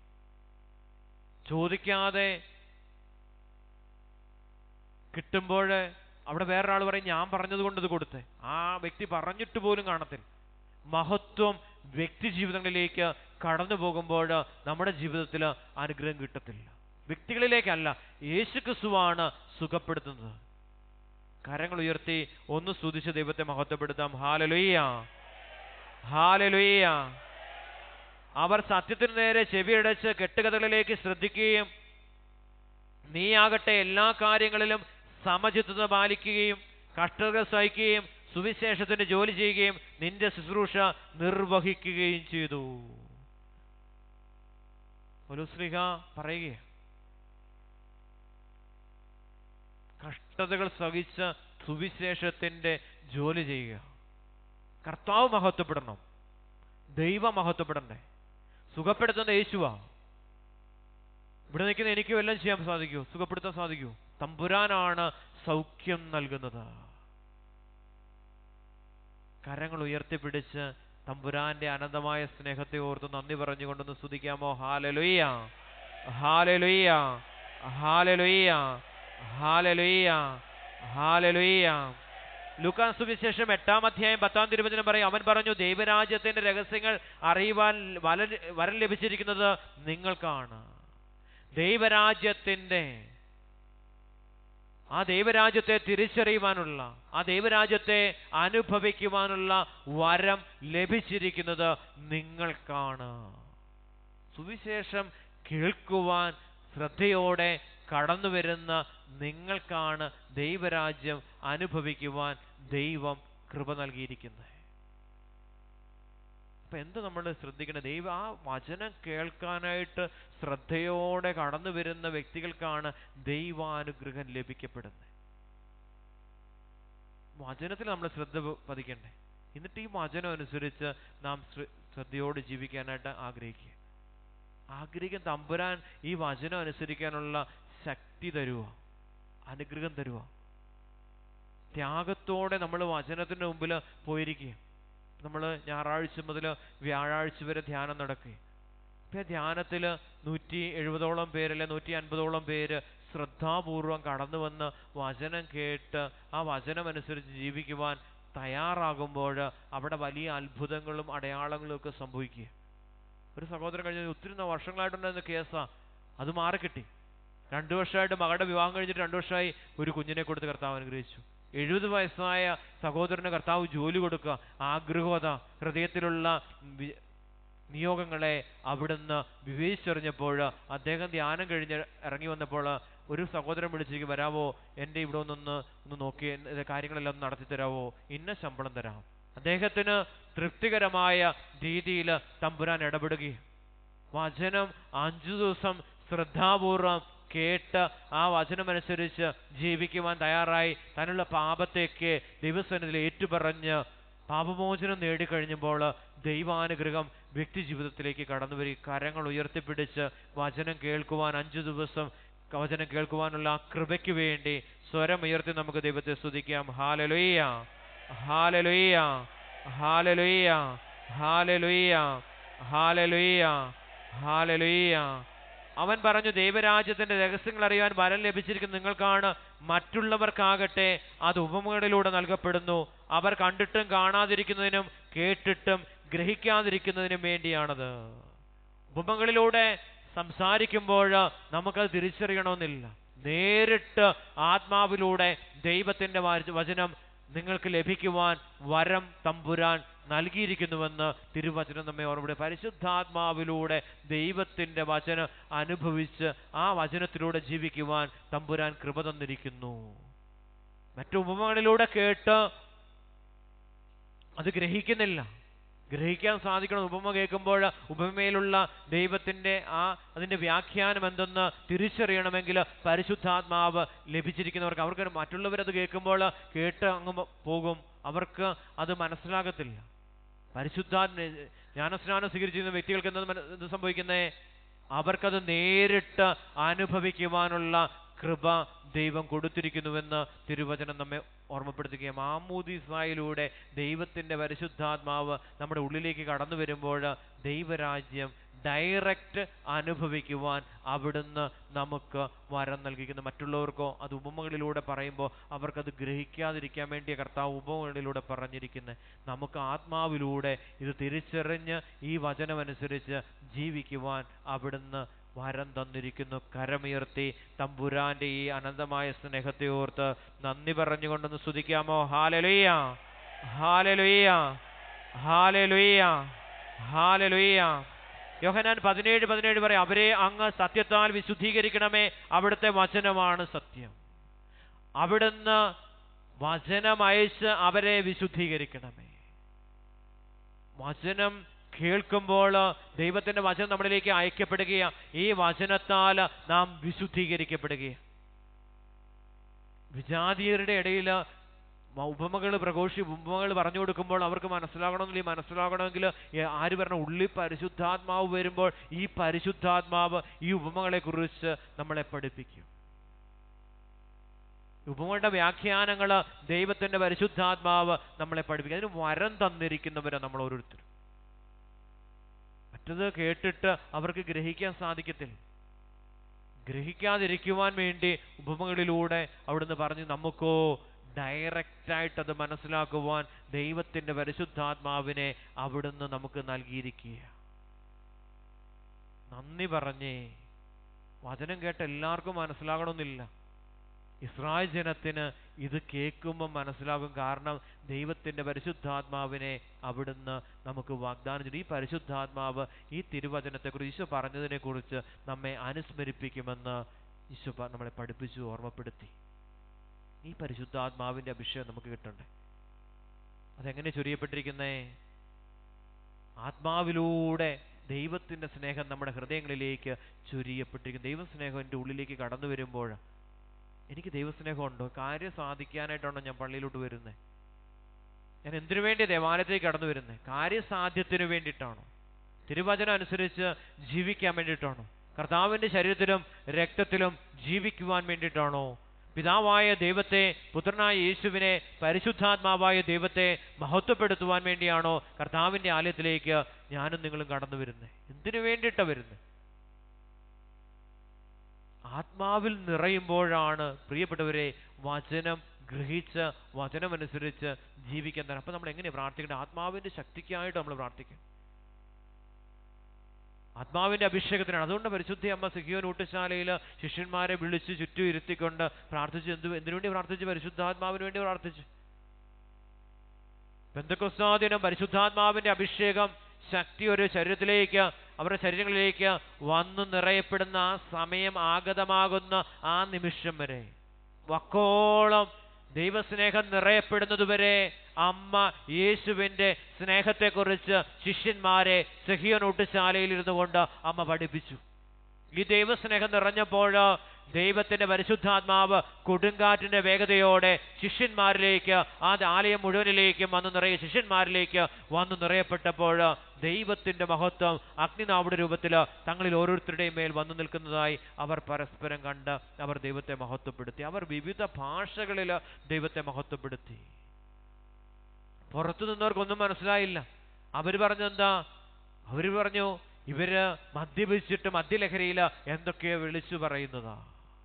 ചോദിക്കാതെ കിട്ടുമ്പോൾ അവിടെ വേറൊരാൾ പറയും ഞാൻ പറഞ്ഞത് കൊണ്ട് ഇത് കൊടുത്തേ ആ വ്യക്തി പറഞ്ഞിട്ട് പോലും കാണത്തില്ല മഹത്വം വ്യക്തി ജീവിതങ്ങളിലേക്ക് കടന്നു പോകുമ്പോൾ നമ്മുടെ ജീവിതത്തിൽ അനുഗ്രഹം കിട്ടത്തില്ല വ്യക്തികളിലേക്കല്ല യേശു ക്രിസ്തുവാണ് സുഖപ്പെടുത്തുന്നത് കരങ്ങൾ ഉയർത്തി ഒന്ന് സ്തുതിച്ച് ദൈവത്തെ മഹത്വപ്പെടുത്താം ഹാലലുയ്യ ഹാലലുയ്യ അവർ സത്യത്തിന് നേരെ ചെവിയടച്ച് കെട്ടുകഥകളിലേക്ക് ശ്രദ്ധിക്കുകയും നീയാകട്ടെ എല്ലാ കാര്യങ്ങളിലും സമചിത്തത പാലിക്കുകയും കഷ്ടത സഹിക്കുകയും സുവിശേഷത്തിന് ജോലി ചെയ്യുകയും നിന്റെ ശുശ്രൂഷ നിർവഹിക്കുകയും ചെയ്തു ശ്രീഹ പറയുക കഷ്ടതകൾ സഹിച്ച സുവിശേഷത്തിന്റെ ജോലി ചെയ്യുക കർത്താവ് മഹത്വപ്പെടണം ദൈവം മഹത്വപ്പെടണ്ടേ സുഖപ്പെടുത്തുന്ന യേശുവാ ഇവിടെ നിൽക്കുന്ന എനിക്കും എല്ലാം ചെയ്യാൻ സാധിക്കൂ സുഖപ്പെടുത്താൻ സാധിക്കൂ തമ്പുരാനാണ് സൗഖ്യം നൽകുന്നത് കരങ്ങൾ ഉയർത്തിപ്പിടിച്ച് തമ്പുരാന്റെ അനന്തമായ സ്നേഹത്തെ ഓർത്ത് നന്ദി പറഞ്ഞുകൊണ്ടൊന്ന് സ്തുതിക്കാമോ ഹാലലുയ്യ ഹാലലുയ്യ ഹാലലുയ്യ ഹാലലുയ്യ ഹാലലുയ്യ ലൂക്കാ സുവിശേഷം എട്ടാം അധ്യായം പത്താം തിരുവചനം പറയും അവൻ പറഞ്ഞു ദൈവരാജ്യത്തിന്റെ രഹസ്യങ്ങൾ അറിയുവാൻ വല വരം ലഭിച്ചിരിക്കുന്നത് നിങ്ങൾക്കാണ് ദൈവരാജ്യത്തിന്റെ ആ ദൈവരാജ്യത്തെ തിരിച്ചറിയുവാനുള്ള ആ ദൈവരാജ്യത്തെ അനുഭവിക്കുവാനുള്ള വരം ലഭിച്ചിരിക്കുന്നത് നിങ്ങൾക്കാണ് സുവിശേഷം കേൾക്കുവാൻ ശ്രദ്ധയോടെ കടന്നു വരുന്ന നിങ്ങൾക്കാണ് ദൈവരാജ്യം അനുഭവിക്കുവാൻ ദൈവം കൃപ നൽകിയിരിക്കുന്നത് അപ്പൊ എന്ത് നമ്മൾ ശ്രദ്ധിക്കണം ദൈവം ആ വചനം കേൾക്കാനായിട്ട് ശ്രദ്ധയോടെ കടന്നു വരുന്ന വ്യക്തികൾക്കാണ് ദൈവാനുഗ്രഹം ലഭിക്കപ്പെടുന്നത് വചനത്തിൽ നമ്മൾ ശ്രദ്ധ പ- പതിക്കണ്ടേ എന്നിട്ട് ഈ വചനം അനുസരിച്ച് നാം ശ്ര- ശ്രദ്ധയോടെ ജീവിക്കാനായിട്ട് ആഗ്രഹിക്കുക ആഗ്രഹിക്കാൻ തമ്പുരാൻ ഈ വചനം അനുസരിക്കാനുള്ള ശക്തി തരുക അനുഗ്രഹം തരുക ത്യാഗത്തോടെ നമ്മൾ വചനത്തിന് മുമ്പിൽ പോയിരിക്കുക നമ്മൾ ഞായറാഴ്ച മുതൽ വ്യാഴാഴ്ച വരെ ധ്യാനം നടക്കുക ഇപ്പം ധ്യാനത്തിൽ നൂറ്റി എഴുപതോളം പേരല്ലെ നൂറ്റി അൻപതോളം പേര് ശ്രദ്ധാപൂർവം കടന്നു വന്ന് വചനം കേട്ട് ആ വചനമനുസരിച്ച് ജീവിക്കുവാൻ തയ്യാറാകുമ്പോൾ അവിടെ വലിയ അത്ഭുതങ്ങളും അടയാളങ്ങളും ഒക്കെ സംഭവിക്കുക ഒരു സഹോദരൻ കഴിഞ്ഞ ഒത്തിരി ന- വർഷങ്ങളായിട്ടുണ്ടായിരുന്ന കേസാ അത് മാറിക്കിട്ടി രണ്ടു വർഷമായിട്ട് മകളുടെ വിവാഹം കഴിഞ്ഞിട്ട് രണ്ടു വർഷമായി ഒരു കുഞ്ഞിനെ കൊടുത്ത് കർത്താവ് അനുഗ്രഹിച്ചു എഴുപത് വയസ്സായ സഹോദരന് കർത്താവ് ജോലി കൊടുക്കുക ആഗ്രഹത ഹൃദയത്തിലുള്ള വി- നിയോഗങ്ങളെ അവിടുന്ന് വിവേചിച്ചറിഞ്ഞപ്പോൾ അദ്ദേഹം ധ്യാനം കഴിഞ്ഞ് ഇറങ്ങി വന്നപ്പോൾ ഒരു സഹോദരൻ വിളിച്ചേക്ക് വരാവോ എൻ്റെ ഇവിടെ ഒന്നൊന്ന് ഒന്ന് നോക്കി എൻ- ഇത് കാര്യങ്ങളെല്ലാം ഒന്ന് നടത്തി തരാവോ ഇന്ന ശമ്പളം തരാം അദ്ദേഹത്തിന് തൃപ്തികരമായ രീതിയിൽ തമ്പുരാൻ ഇടപെടുകയും വചനം അഞ്ചു ദിവസം ശ്രദ്ധാപൂർവം കേട്ട് ആ വചനമനുസരിച്ച് ജീവിക്കുവാൻ തയ്യാറായി തന്നുള്ള പാപത്തേക്ക് ദൈവസന്നിധിയിൽ ഏറ്റുപറഞ്ഞ് പാപമോചനം നേടിക്കഴിഞ്ഞപ്പോൾ ദൈവാനുഗ്രഹം വ്യക്തി ജീവിതത്തിലേക്ക് കടന്നു വരിക കരങ്ങൾ ഉയർത്തിപ്പിടിച്ച് വചനം കേൾക്കുവാൻ അഞ്ചു ദിവസം വചനം കേൾക്കുവാനുള്ള ആ കൃപയ്ക്ക് വേണ്ടി സ്വരം ഉയർത്തി നമുക്ക് ദൈവത്തെ സ്തുതിക്കാം ഹാലലുയ്യ ഹാലലുയ്യ ഹാലലുയ്യ ഹാലലുയ്യ ഹാലലുയ്യ ഹാലലുയ്യ അവൻ പറഞ്ഞു ദൈവരാജ്യത്തിന്റെ രഹസ്യങ്ങൾ അറിയാൻ വരം ലഭിച്ചിരിക്കുന്ന നിങ്ങൾക്കാണ് മറ്റുള്ളവർക്കാകട്ടെ അത് ഉപമകളിലൂടെ നൽകപ്പെടുന്നു അവർ കണ്ടിട്ടും കാണാതിരിക്കുന്നതിനും കേട്ടിട്ടും ഗ്രഹിക്കാതിരിക്കുന്നതിനും വേണ്ടിയാണത് ഉപമകളിലൂടെ സംസാരിക്കുമ്പോൾ നമുക്കത് തിരിച്ചറിയണമെന്നില്ല നേരിട്ട് ആത്മാവിലൂടെ ദൈവത്തിന്റെ വാച- വചനം നിങ്ങൾക്ക് ലഭിക്കുവാൻ വരം തമ്പുരാൻ നൽകിയിരിക്കുന്നുവെന്ന് തിരുവചനം നമ്മെ ഓർമ്മയുടെ പരിശുദ്ധാത്മാവിലൂടെ ദൈവത്തിന്റെ വചനം അനുഭവിച്ച് ആ വചനത്തിലൂടെ ജീവിക്കുവാൻ തമ്പുരാൻ കൃപ തന്നിരിക്കുന്നു മറ്റു ഉപമകളിലൂടെ കേട്ട് അത് ഗ്രഹിക്കുന്നില്ല ഗ്രഹിക്കാൻ സാധിക്കണം ഉപമ കേൾക്കുമ്പോൾ ഉപമയിലുള്ള ദൈവത്തിന്റെ ആ അതിന്റെ വ്യാഖ്യാനം എന്തെന്ന് തിരിച്ചറിയണമെങ്കിൽ പരിശുദ്ധാത്മാവ് ലഭിച്ചിരിക്കുന്നവർക്ക് അവർക്ക് മറ്റുള്ളവരത് കേൾക്കുമ്പോൾ കേട്ട് അങ്ങ് പോ- പോകും അവർക്ക് അത് മനസ്സിലാകത്തില്ല പരിശുദ്ധാത്മ ജ്ഞാനസ്നാനം സ്വീകരിച്ചിരുന്ന വ്യക്തികൾക്ക് എന്ത് മന- എന്ത് സംഭവിക്കുന്നേ അവർക്കത് നേരിട്ട് അനുഭവിക്കുവാനുള്ള കൃപ ദൈവം കൊടുത്തിരിക്കുന്നുവെന്ന് തിരുവചനം നമ്മെ ഓർമ്മപ്പെടുത്തുകയും ആമൂദിസായിലൂടെ ദൈവത്തിന്റെ പരിശുദ്ധാത്മാവ് നമ്മുടെ ഉള്ളിലേക്ക് കടന്നു വരുമ്പോൾ ദൈവരാജ്യം ഡയറക്റ്റ് അനുഭവിക്കുവാൻ അവിടുന്ന് നമുക്ക് വരം നൽകിക്കുന്നു മറ്റുള്ളവർക്കോ അത് ഉപമകളിലൂടെ പറയുമ്പോൾ അവർക്കത് ഗ്രഹിക്കാതിരിക്കാൻ വേണ്ടിയ കർത്താവ് ഉപമകളിലൂടെ പറഞ്ഞിരിക്കുന്നത് നമുക്ക് ആത്മാവിലൂടെ ഇത് തിരിച്ചറിഞ്ഞ് ഈ വചനമനുസരിച്ച് ജീവിക്കുവാൻ അവിടുന്ന് വരം തന്നിരിക്കുന്നു കരമുയർത്തി തമ്പുരാന്റെ ഈ അനന്തമായ സ്നേഹത്തെ ഓർത്ത് നന്ദി പറഞ്ഞുകൊണ്ടൊന്ന് സ്തുതിക്കാമോ ഹാലലുയ്യ ഹാലലുയ്യ ഹാലലുയ്യ ഹാലലുയ്യ യോഹനാൻ പതിനേഴ് പതിനേഴ് പറയും അവരെ അങ്ങ് സത്യത്താൽ വിശുദ്ധീകരിക്കണമേ അവിടുത്തെ വചനമാണ് സത്യം അവിടുന്ന് വചനമയച്ച് അവരെ വിശുദ്ധീകരിക്കണമേ വചനം കേൾക്കുമ്പോൾ ദൈവത്തിന്റെ വചനം നമ്മളിലേക്ക് അയക്കപ്പെടുകയാണ് ഈ വചനത്താൽ നാം വിശുദ്ധീകരിക്കപ്പെടുകയാണ് വിജാതീയരുടെ ഇടയിൽ ഉപമകൾ പ്രഘോഷി ഉപമകൾ പറഞ്ഞു കൊടുക്കുമ്പോൾ അവർക്ക് മനസ്സിലാകണമെന്നില്ല ഈ മനസ്സിലാകണമെങ്കിൽ ഏ- ആര് പറഞ്ഞ ഉള്ളി പരിശുദ്ധാത്മാവ് വരുമ്പോൾ ഈ പരിശുദ്ധാത്മാവ് ഈ ഉപമകളെ കുറിച്ച് നമ്മളെ പഠിപ്പിക്കും ഉപമകളുടെ വ്യാഖ്യാനങ്ങൾ ദൈവത്തിന്റെ പരിശുദ്ധാത്മാവ് നമ്മളെ പഠിപ്പിക്കും അതിന് വരം തന്നിരിക്കുന്നവരെ നമ്മൾ ഓരോരുത്തരും മറ്റത് കേട്ടിട്ട് അവർക്ക് ഗ്രഹിക്കാൻ സാധിക്കത്തില്ല ഗ്രഹിക്കാതിരിക്കുവാൻ വേണ്ടി ഉപമകളിലൂടെ അവിടുന്ന് പറഞ്ഞു നമുക്കോ ഡയറക്റ്റായിട്ട് അത് മനസ്സിലാക്കുവാൻ ദൈവത്തിന്റെ പരിശുദ്ധാത്മാവിനെ അവിടുന്ന് നമുക്ക് നൽകിയിരിക്കുക നന്ദി പറഞ്ഞേ വചനം കേട്ട് എല്ലാവർക്കും മനസ്സിലാകണമെന്നില്ല ഇസ്രായേൽ ജനത്തിന് ഇത് കേൾക്കുമ്പോൾ മനസ്സിലാകും കാരണം ദൈവത്തിന്റെ പരിശുദ്ധാത്മാവിനെ അവിടുന്ന് നമുക്ക് വാഗ്ദാനം ചെയ്തു ഈ പരിശുദ്ധാത്മാവ് ഈ തിരുവചനത്തെക്കുറിച്ച് ഈശോ പറഞ്ഞതിനെ കുറിച്ച് നമ്മെ അനുസ്മരിപ്പിക്കുമെന്ന് ഈശോ പ- നമ്മളെ പഠിപ്പിച്ചു ഓർമ്മപ്പെടുത്തി ഈ പരിശുദ്ധാത്മാവിന്റെ അഭിഷേകം നമുക്ക് കിട്ടണ്ടേ അതെങ്ങനെ ചൊരിയപ്പെട്ടിരിക്കുന്നേ ആത്മാവിലൂടെ ദൈവത്തിന്റെ സ്നേഹം നമ്മുടെ ഹൃദയങ്ങളിലേക്ക് ചൊരിയപ്പെട്ടിരിക്കും ദൈവസ്നേഹം എൻ്റെ ഉള്ളിലേക്ക് കടന്നു വരുമ്പോൾ എനിക്ക് ദൈവസ്നേഹമുണ്ടോ കാര്യം സാധിക്കാനായിട്ടാണോ ഞാൻ പള്ളിയിലോട്ട് വരുന്നത് ഞാൻ എന്തിനു വേണ്ടി ദേവാലയത്തിലേക്ക് കടന്നു വരുന്നത് കാര്യസാധ്യത്തിന് വേണ്ടിയിട്ടാണോ തിരുവചനം അനുസരിച്ച് ജീവിക്കാൻ വേണ്ടിയിട്ടാണോ കർത്താവിന്റെ ശരീരത്തിലും രക്തത്തിലും ജീവിക്കുവാൻ വേണ്ടിയിട്ടാണോ പിതാവായ ദൈവത്തെ പുത്രനായ യേശുവിനെ പരിശുദ്ധാത്മാവായ ദൈവത്തെ മഹത്വപ്പെടുത്തുവാൻ വേണ്ടിയാണോ കർത്താവിൻ്റെ ആലയത്തിലേക്ക് ഞാനും നിങ്ങളും കടന്നു വരുന്നത് എന്തിനു വേണ്ടിയിട്ടാണ് വരുന്നത് ആത്മാവിൽ നിറയുമ്പോഴാണ് പ്രിയപ്പെട്ടവരെ വചനം ഗ്രഹിച്ച് വചനമനുസരിച്ച് ജീവിക്കാൻ തന്നെ അപ്പം നമ്മൾ എങ്ങനെ പ്രാർത്ഥിക്കേണ്ടത് ആത്മാവിൻ്റെ ശക്തിക്കായിട്ട് നമ്മൾ പ്രാർത്ഥിക്കും ആത്മാവിന്റെ അഭിഷേകത്തിനാണ് അതുകൊണ്ട് പരിശുദ്ധി അമ്മ സിഹിയോൻ ഊട്ടുശാലയിൽ ശിഷ്യന്മാരെ വിളിച്ച് ചുറ്റും ഇരുത്തിക്കൊണ്ട് പ്രാർത്ഥിച്ചു എന്ത് എന്തിനു വേണ്ടി പ്രാർത്ഥിച്ചു പരിശുദ്ധാത്മാവിന് വേണ്ടി പ്രാർത്ഥിച്ചു ബന്ധുക്കസ്താദിനം പരിശുദ്ധാത്മാവിന്റെ അഭിഷേകം ശക്തി ഒരു ശരീരത്തിലേക്ക് അവരുടെ ശരീരങ്ങളിലേക്ക് വന്നു നിറയപ്പെടുന്ന ആ സമയം ആഗതമാകുന്ന ആ നിമിഷം വരെ വക്കോളം ദൈവസ്നേഹം നിറയപ്പെടുന്നതുവരെ അമ്മ യേശുവിൻ്റെ സ്നേഹത്തെക്കുറിച്ച് ശിഷ്യന്മാരെ സഹിയനൂട്ടുശാലയിൽ ഇരുന്നു കൊണ്ട് അമ്മ പഠിപ്പിച്ചു ഈ ദൈവസ്നേഹം നിറഞ്ഞപ്പോൾ ദൈവത്തിന്റെ പരിശുദ്ധാത്മാവ് കൊടുങ്കാറ്റിന്റെ വേഗതയോടെ ശിഷ്യന്മാരിലേക്ക് ആ ആലയം മുഴുവനിലേക്കും വന്നു നിറയെ ശിഷ്യന്മാരിലേക്ക് വന്നു നിറയപ്പെട്ടപ്പോൾ ദൈവത്തിന്റെ മഹത്വം അഗ്നിനാവുടെ രൂപത്തിൽ തങ്ങളിൽ ഓരോരുത്തരുടെയും മേൽ വന്നു നിൽക്കുന്നതായി അവർ പരസ്പരം കണ്ട് അവർ ദൈവത്തെ മഹത്വപ്പെടുത്തി അവർ വിവിധ ഭാഷകളിൽ ദൈവത്തെ മഹത്വപ്പെടുത്തി പുറത്തു നിന്നവർക്കൊന്നും മനസ്സിലായില്ല അവർ പറഞ്ഞെന്താ അവർ പറഞ്ഞു ഇവര് മദ്യപിച്ചിട്ട് മദ്യലഹരിയിൽ എന്തൊക്കെയോ വിളിച്ചു പറയുന്നതാ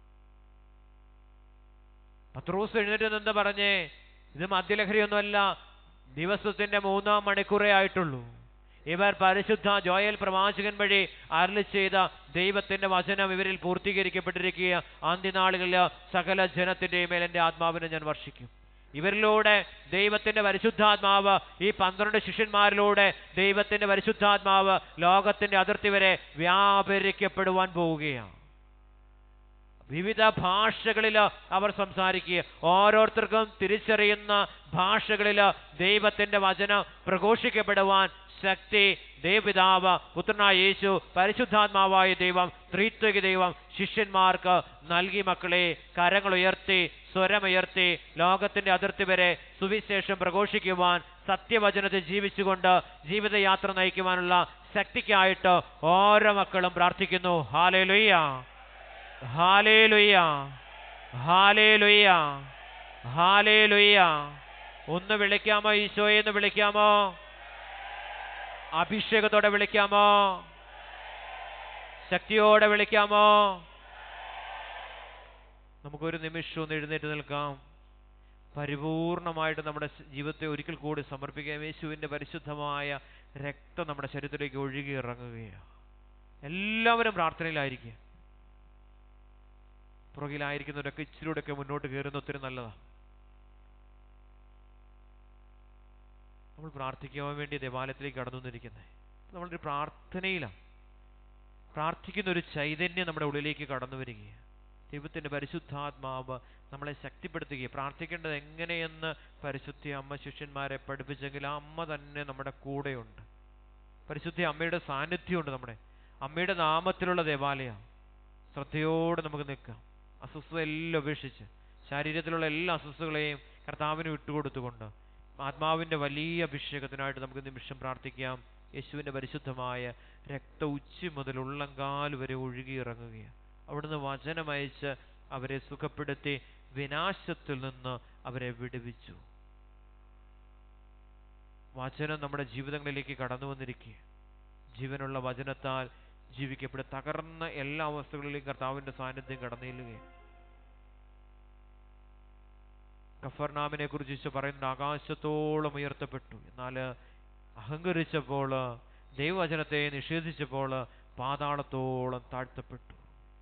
പത്രോസ് എഴുന്നേറ്റ് എന്താ പറഞ്ഞേ ഇത് മദ്യലഹരിയൊന്നുമല്ല ദിവസത്തിന്റെ മൂന്നാം മണിക്കൂറേ ആയിട്ടുള്ളൂ ഇവർ പരിശുദ്ധ ജോയൽ പ്രവാചകൻ വഴി അരളി ചെയ്ത ദൈവത്തിന്റെ വചനം ഇവരിൽ പൂർത്തീകരിക്കപ്പെട്ടിരിക്കുക അന്ത്യനാളുകളിൽ സകല ജനത്തിന്റെയും മേൽ എൻ്റെ ആത്മാവിനെ ഞാൻ വർഷിക്കും ഇവരിലൂടെ ദൈവത്തിന്റെ പരിശുദ്ധാത്മാവ് ഈ പന്ത്രണ്ട് ശിഷ്യന്മാരിലൂടെ ദൈവത്തിന്റെ പരിശുദ്ധാത്മാവ് ലോകത്തിന്റെ അതിർത്തി വരെ വ്യാപരിക്കപ്പെടുവാൻ പോവുകയാണ് വിവിധ ഭാഷകളിൽ അവർ സംസാരിക്കുക ഓരോരുത്തർക്കും തിരിച്ചറിയുന്ന ഭാഷകളിൽ ദൈവത്തിന്റെ വചനം പ്രഘോഷിക്കപ്പെടുവാൻ ശക്തി ദേവപിതാവ് പുത്രനായ യേശു പരിശുദ്ധാത്മാവായ ദൈവം ത്രിത്വക ദൈവം ശിഷ്യന്മാർക്ക് നൽകി മക്കളെ കരങ്ങൾ ഉയർത്തി സ്വരമുയർത്തി ലോകത്തിന്റെ അതിർത്തി വരെ സുവിശേഷം പ്രഘോഷിക്കുവാൻ സത്യവചനത്തെ ജീവിച്ചുകൊണ്ട് ജീവിതയാത്ര നയിക്കുവാനുള്ള ശക്തിക്കായിട്ട് ഓരോ മക്കളും പ്രാർത്ഥിക്കുന്നു ഹാലേ ലുയ്യ ഹാലേ ലുയ്യ ഹാലേ ലുയ്യ ഹാലേ ലുയ്യ ഒന്ന് വിളിക്കാമോ ഈശോയെ എന്ന് വിളിക്കാമോ അഭിഷേകത്തോടെ വിളിക്കാമോ ശക്തിയോടെ വിളിക്കാമോ നമുക്കൊരു നിമിഷം ഒന്ന് എഴുന്നേറ്റ് നിൽക്കാം പരിപൂർണമായിട്ട് നമ്മുടെ സ് ജീവിതത്തെ ഒരിക്കൽ കൂടി സമർപ്പിക്കാം യേശുവിൻ്റെ പരിശുദ്ധമായ രക്തം നമ്മുടെ ശരീരത്തിലേക്ക് ഒഴുകി ഇറങ്ങുകയാണ് എല്ലാവരും പ്രാർത്ഥനയിലായിരിക്കുക പുറകിലായിരിക്കുന്നവരൊക്കെ ഇച്ചിരൂടെയൊക്കെ മുന്നോട്ട് കയറുന്ന ഒത്തിരി നല്ലതാണ് നമ്മൾ പ്രാർത്ഥിക്കുവാൻ വേണ്ടി ദേവാലയത്തിലേക്ക് കടന്നു വന്നിരിക്കുന്നത് നമ്മളൊരു പ്രാർത്ഥനയിലാണ് പ്രാർത്ഥിക്കുന്ന ഒരു ചൈതന്യം നമ്മുടെ ഉള്ളിലേക്ക് കടന്നു വരികയാണ് ദൈവത്തിൻ്റെ പരിശുദ്ധാത്മാവ് നമ്മളെ ശക്തിപ്പെടുത്തുകയും പ്രാർത്ഥിക്കേണ്ടത് എങ്ങനെയെന്ന് പരിശുദ്ധ അമ്മ ശിഷ്യന്മാരെ പഠിപ്പിച്ചെങ്കിൽ ആ അമ്മ തന്നെ നമ്മുടെ കൂടെയുണ്ട് പരിശുദ്ധ അമ്മയുടെ സാന്നിധ്യമുണ്ട് നമ്മുടെ അമ്മയുടെ നാമത്തിലുള്ള ദേവാലയമാണ് ശ്രദ്ധയോടെ നമുക്ക് നിൽക്കാം അസ്വസ്ഥത എല്ലാം ഉപേക്ഷിച്ച് ശരീരത്തിലുള്ള എല്ലാ അസ്വസ്ഥതകളെയും കർത്താവിന് വിട്ടുകൊടുത്തുകൊണ്ട് ആത്മാവിൻ്റെ വലിയ അഭിഷേകത്തിനായിട്ട് നമുക്ക് നിമിഷം പ്രാർത്ഥിക്കാം യേശുവിൻ്റെ പരിശുദ്ധമായ രക്ത ഉച്ചി മുതൽ ഉള്ളങ്കാൽ വരെ ഒഴുകിയിറങ്ങുകയാണ് അവിടുന്ന് വചനമയച്ച് അവരെ സുഖപ്പെടുത്തി വിനാശത്തിൽ നിന്ന് അവരെ വിടുവിച്ചു വചനം നമ്മുടെ ജീവിതങ്ങളിലേക്ക് കടന്നു വന്നിരിക്കുക ജീവനുള്ള വചനത്താൽ ജീവിക്കപ്പെടുക തകർന്ന എല്ലാ അവസ്ഥകളിലും കർത്താവിന്റെ സാന്നിധ്യം കടന്നില്ലുകയാണ് കഫർനാമിനെ കുറിച്ച് ഈശോ പറയുന്നുണ്ട് ആകാശത്തോളം ഉയർത്തപ്പെട്ടു എന്നാൽ അഹങ്കരിച്ചപ്പോൾ ദൈവവചനത്തെ നിഷേധിച്ചപ്പോൾ പാതാളത്തോളം താഴ്ത്തപ്പെട്ടു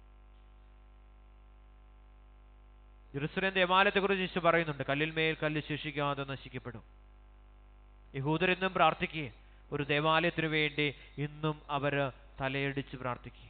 ജെറുസലേം ദേവാലയത്തെ കുറിച്ച് ഈശോ പറയുന്നുണ്ട് കല്ലിന്മേൽ കല്ല് ശേഷിക്കാതെ നശിക്കപ്പെടും യഹൂദർ ഇന്നും പ്രാർത്ഥിക്കുക ഒരു ദേവാലയത്തിനു വേണ്ടി ഇന്നും അവര് തലയടിച്ച് പ്രാർത്ഥിക്കുക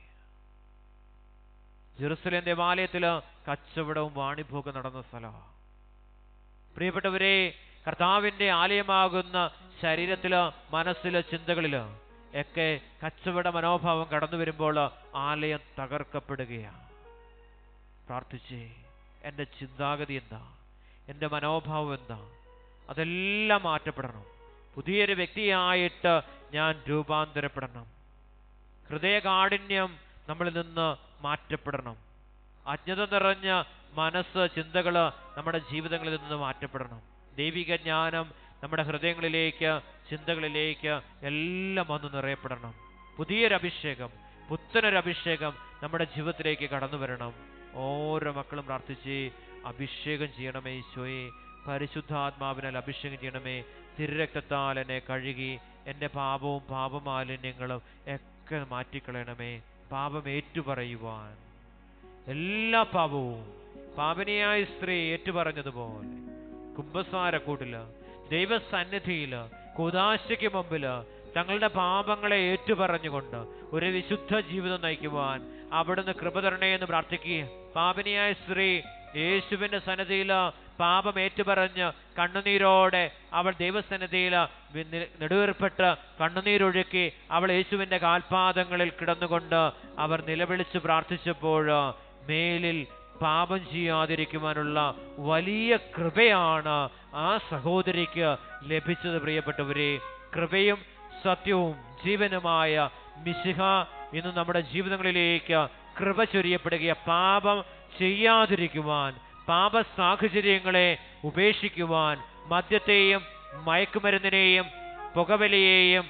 ജെറുസലേം ദേവാലയത്തില് കച്ചവടവും വാണിഭോഗം നടന്ന സ്ഥലമാണ് പ്രിയപ്പെട്ടവരെ കർത്താവിന്റെ ആലയമാകുന്ന ശരീരത്തില് മനസ്സില് ചിന്തകളില് ഒക്കെ കച്ചവട മനോഭാവം കടന്നു വരുമ്പോൾ ആലയം തകർക്കപ്പെടുകയാണ് പ്രാർത്ഥിച്ചേ എൻ്റെ ചിന്താഗതി എന്താ എൻ്റെ മനോഭാവം എന്താ അതെല്ലാം മാറ്റപ്പെടണം പുതിയൊരു വ്യക്തിയായിട്ട് ഞാൻ രൂപാന്തരപ്പെടണം ഹൃദയകാഠിന്യം നമ്മളിൽ നിന്ന് മാറ്റപ്പെടണം അജ്ഞത നിറഞ്ഞ മനസ്സ് ചിന്തകള് നമ്മുടെ ജീവിതങ്ങളിൽ നിന്ന് മാറ്റപ്പെടണം ദൈവിക ജ്ഞാനം നമ്മുടെ ഹൃദയങ്ങളിലേക്ക് ചിന്തകളിലേക്ക് എല്ലാം വന്ന് നിറയപ്പെടണം പുതിയൊരു അഭിഷേകം പുത്തനൊരു അഭിഷേകം നമ്മുടെ ജീവിതത്തിലേക്ക് കടന്നു വരണം ഓരോ മക്കളും പ്രാർത്ഥിച്ച് അഭിഷേകം ചെയ്യണമേ ഈശോയെ പരിശുദ്ധാത്മാവിനാൽ അഭിഷേകം ചെയ്യണമേ തിരുരക്തത്താൽ എന്നെ കഴുകി എൻ്റെ പാപവും പാപമാലിന്യങ്ങളും ഒക്കെ മാറ്റിക്കളയണമേ പാപം ഏറ്റുപറയുവാൻ എല്ലാ പാപവും പാപനിയായ സ്ത്രീ ഏറ്റുപറഞ്ഞതുപോലെ കുംഭസാരക്കൂട്ടില് ദൈവസന്നിധിയില് കുദാശയ്ക്ക് മുമ്പില് തങ്ങളുടെ പാപങ്ങളെ ഏറ്റുപറഞ്ഞുകൊണ്ട് ഒരു വിശുദ്ധ ജീവിതം നയിക്കുവാൻ അവിടുന്ന് കൃപ തരണേ എന്ന് പ്രാർത്ഥിക്കുക പാപനിയായ സ്ത്രീ യേശുവിന്റെ സന്നിധിയില് പാപം ഏറ്റുപറഞ്ഞ് കണ്ണുനീരോടെ അവൾ ദൈവസന്നിധിയില് വി- നി- നെടുവേർപ്പെട്ട് കണ്ണുനീരൊഴുക്കി അവൾ യേശുവിന്റെ കാൽപാദങ്ങളിൽ കിടന്നുകൊണ്ട് അവർ നിലവിളിച്ച് പ്രാർത്ഥിച്ചപ്പോൾ മേലിൽ പാപം ചെയ്യാതിരിക്കുവാനുള്ള വലിയ കൃപയാണ് ആ സഹോദരിക്ക് ലഭിച്ചത് പ്രിയപ്പെട്ടവരെ കൃപയും സത്യവും ജീവനുമായ മിശിഹ ഇന്ന് നമ്മുടെ ജീവിതങ്ങളിലേക്ക് കൃപ ചൊരിയപ്പെടുക പാപം ചെയ്യാതിരിക്കുവാൻ പാപ സാഹചര്യങ്ങളെ ഉപേക്ഷിക്കുവാൻ മദ്യത്തെയും മയക്കുമരുന്നിനെയും പുകവലിയെയും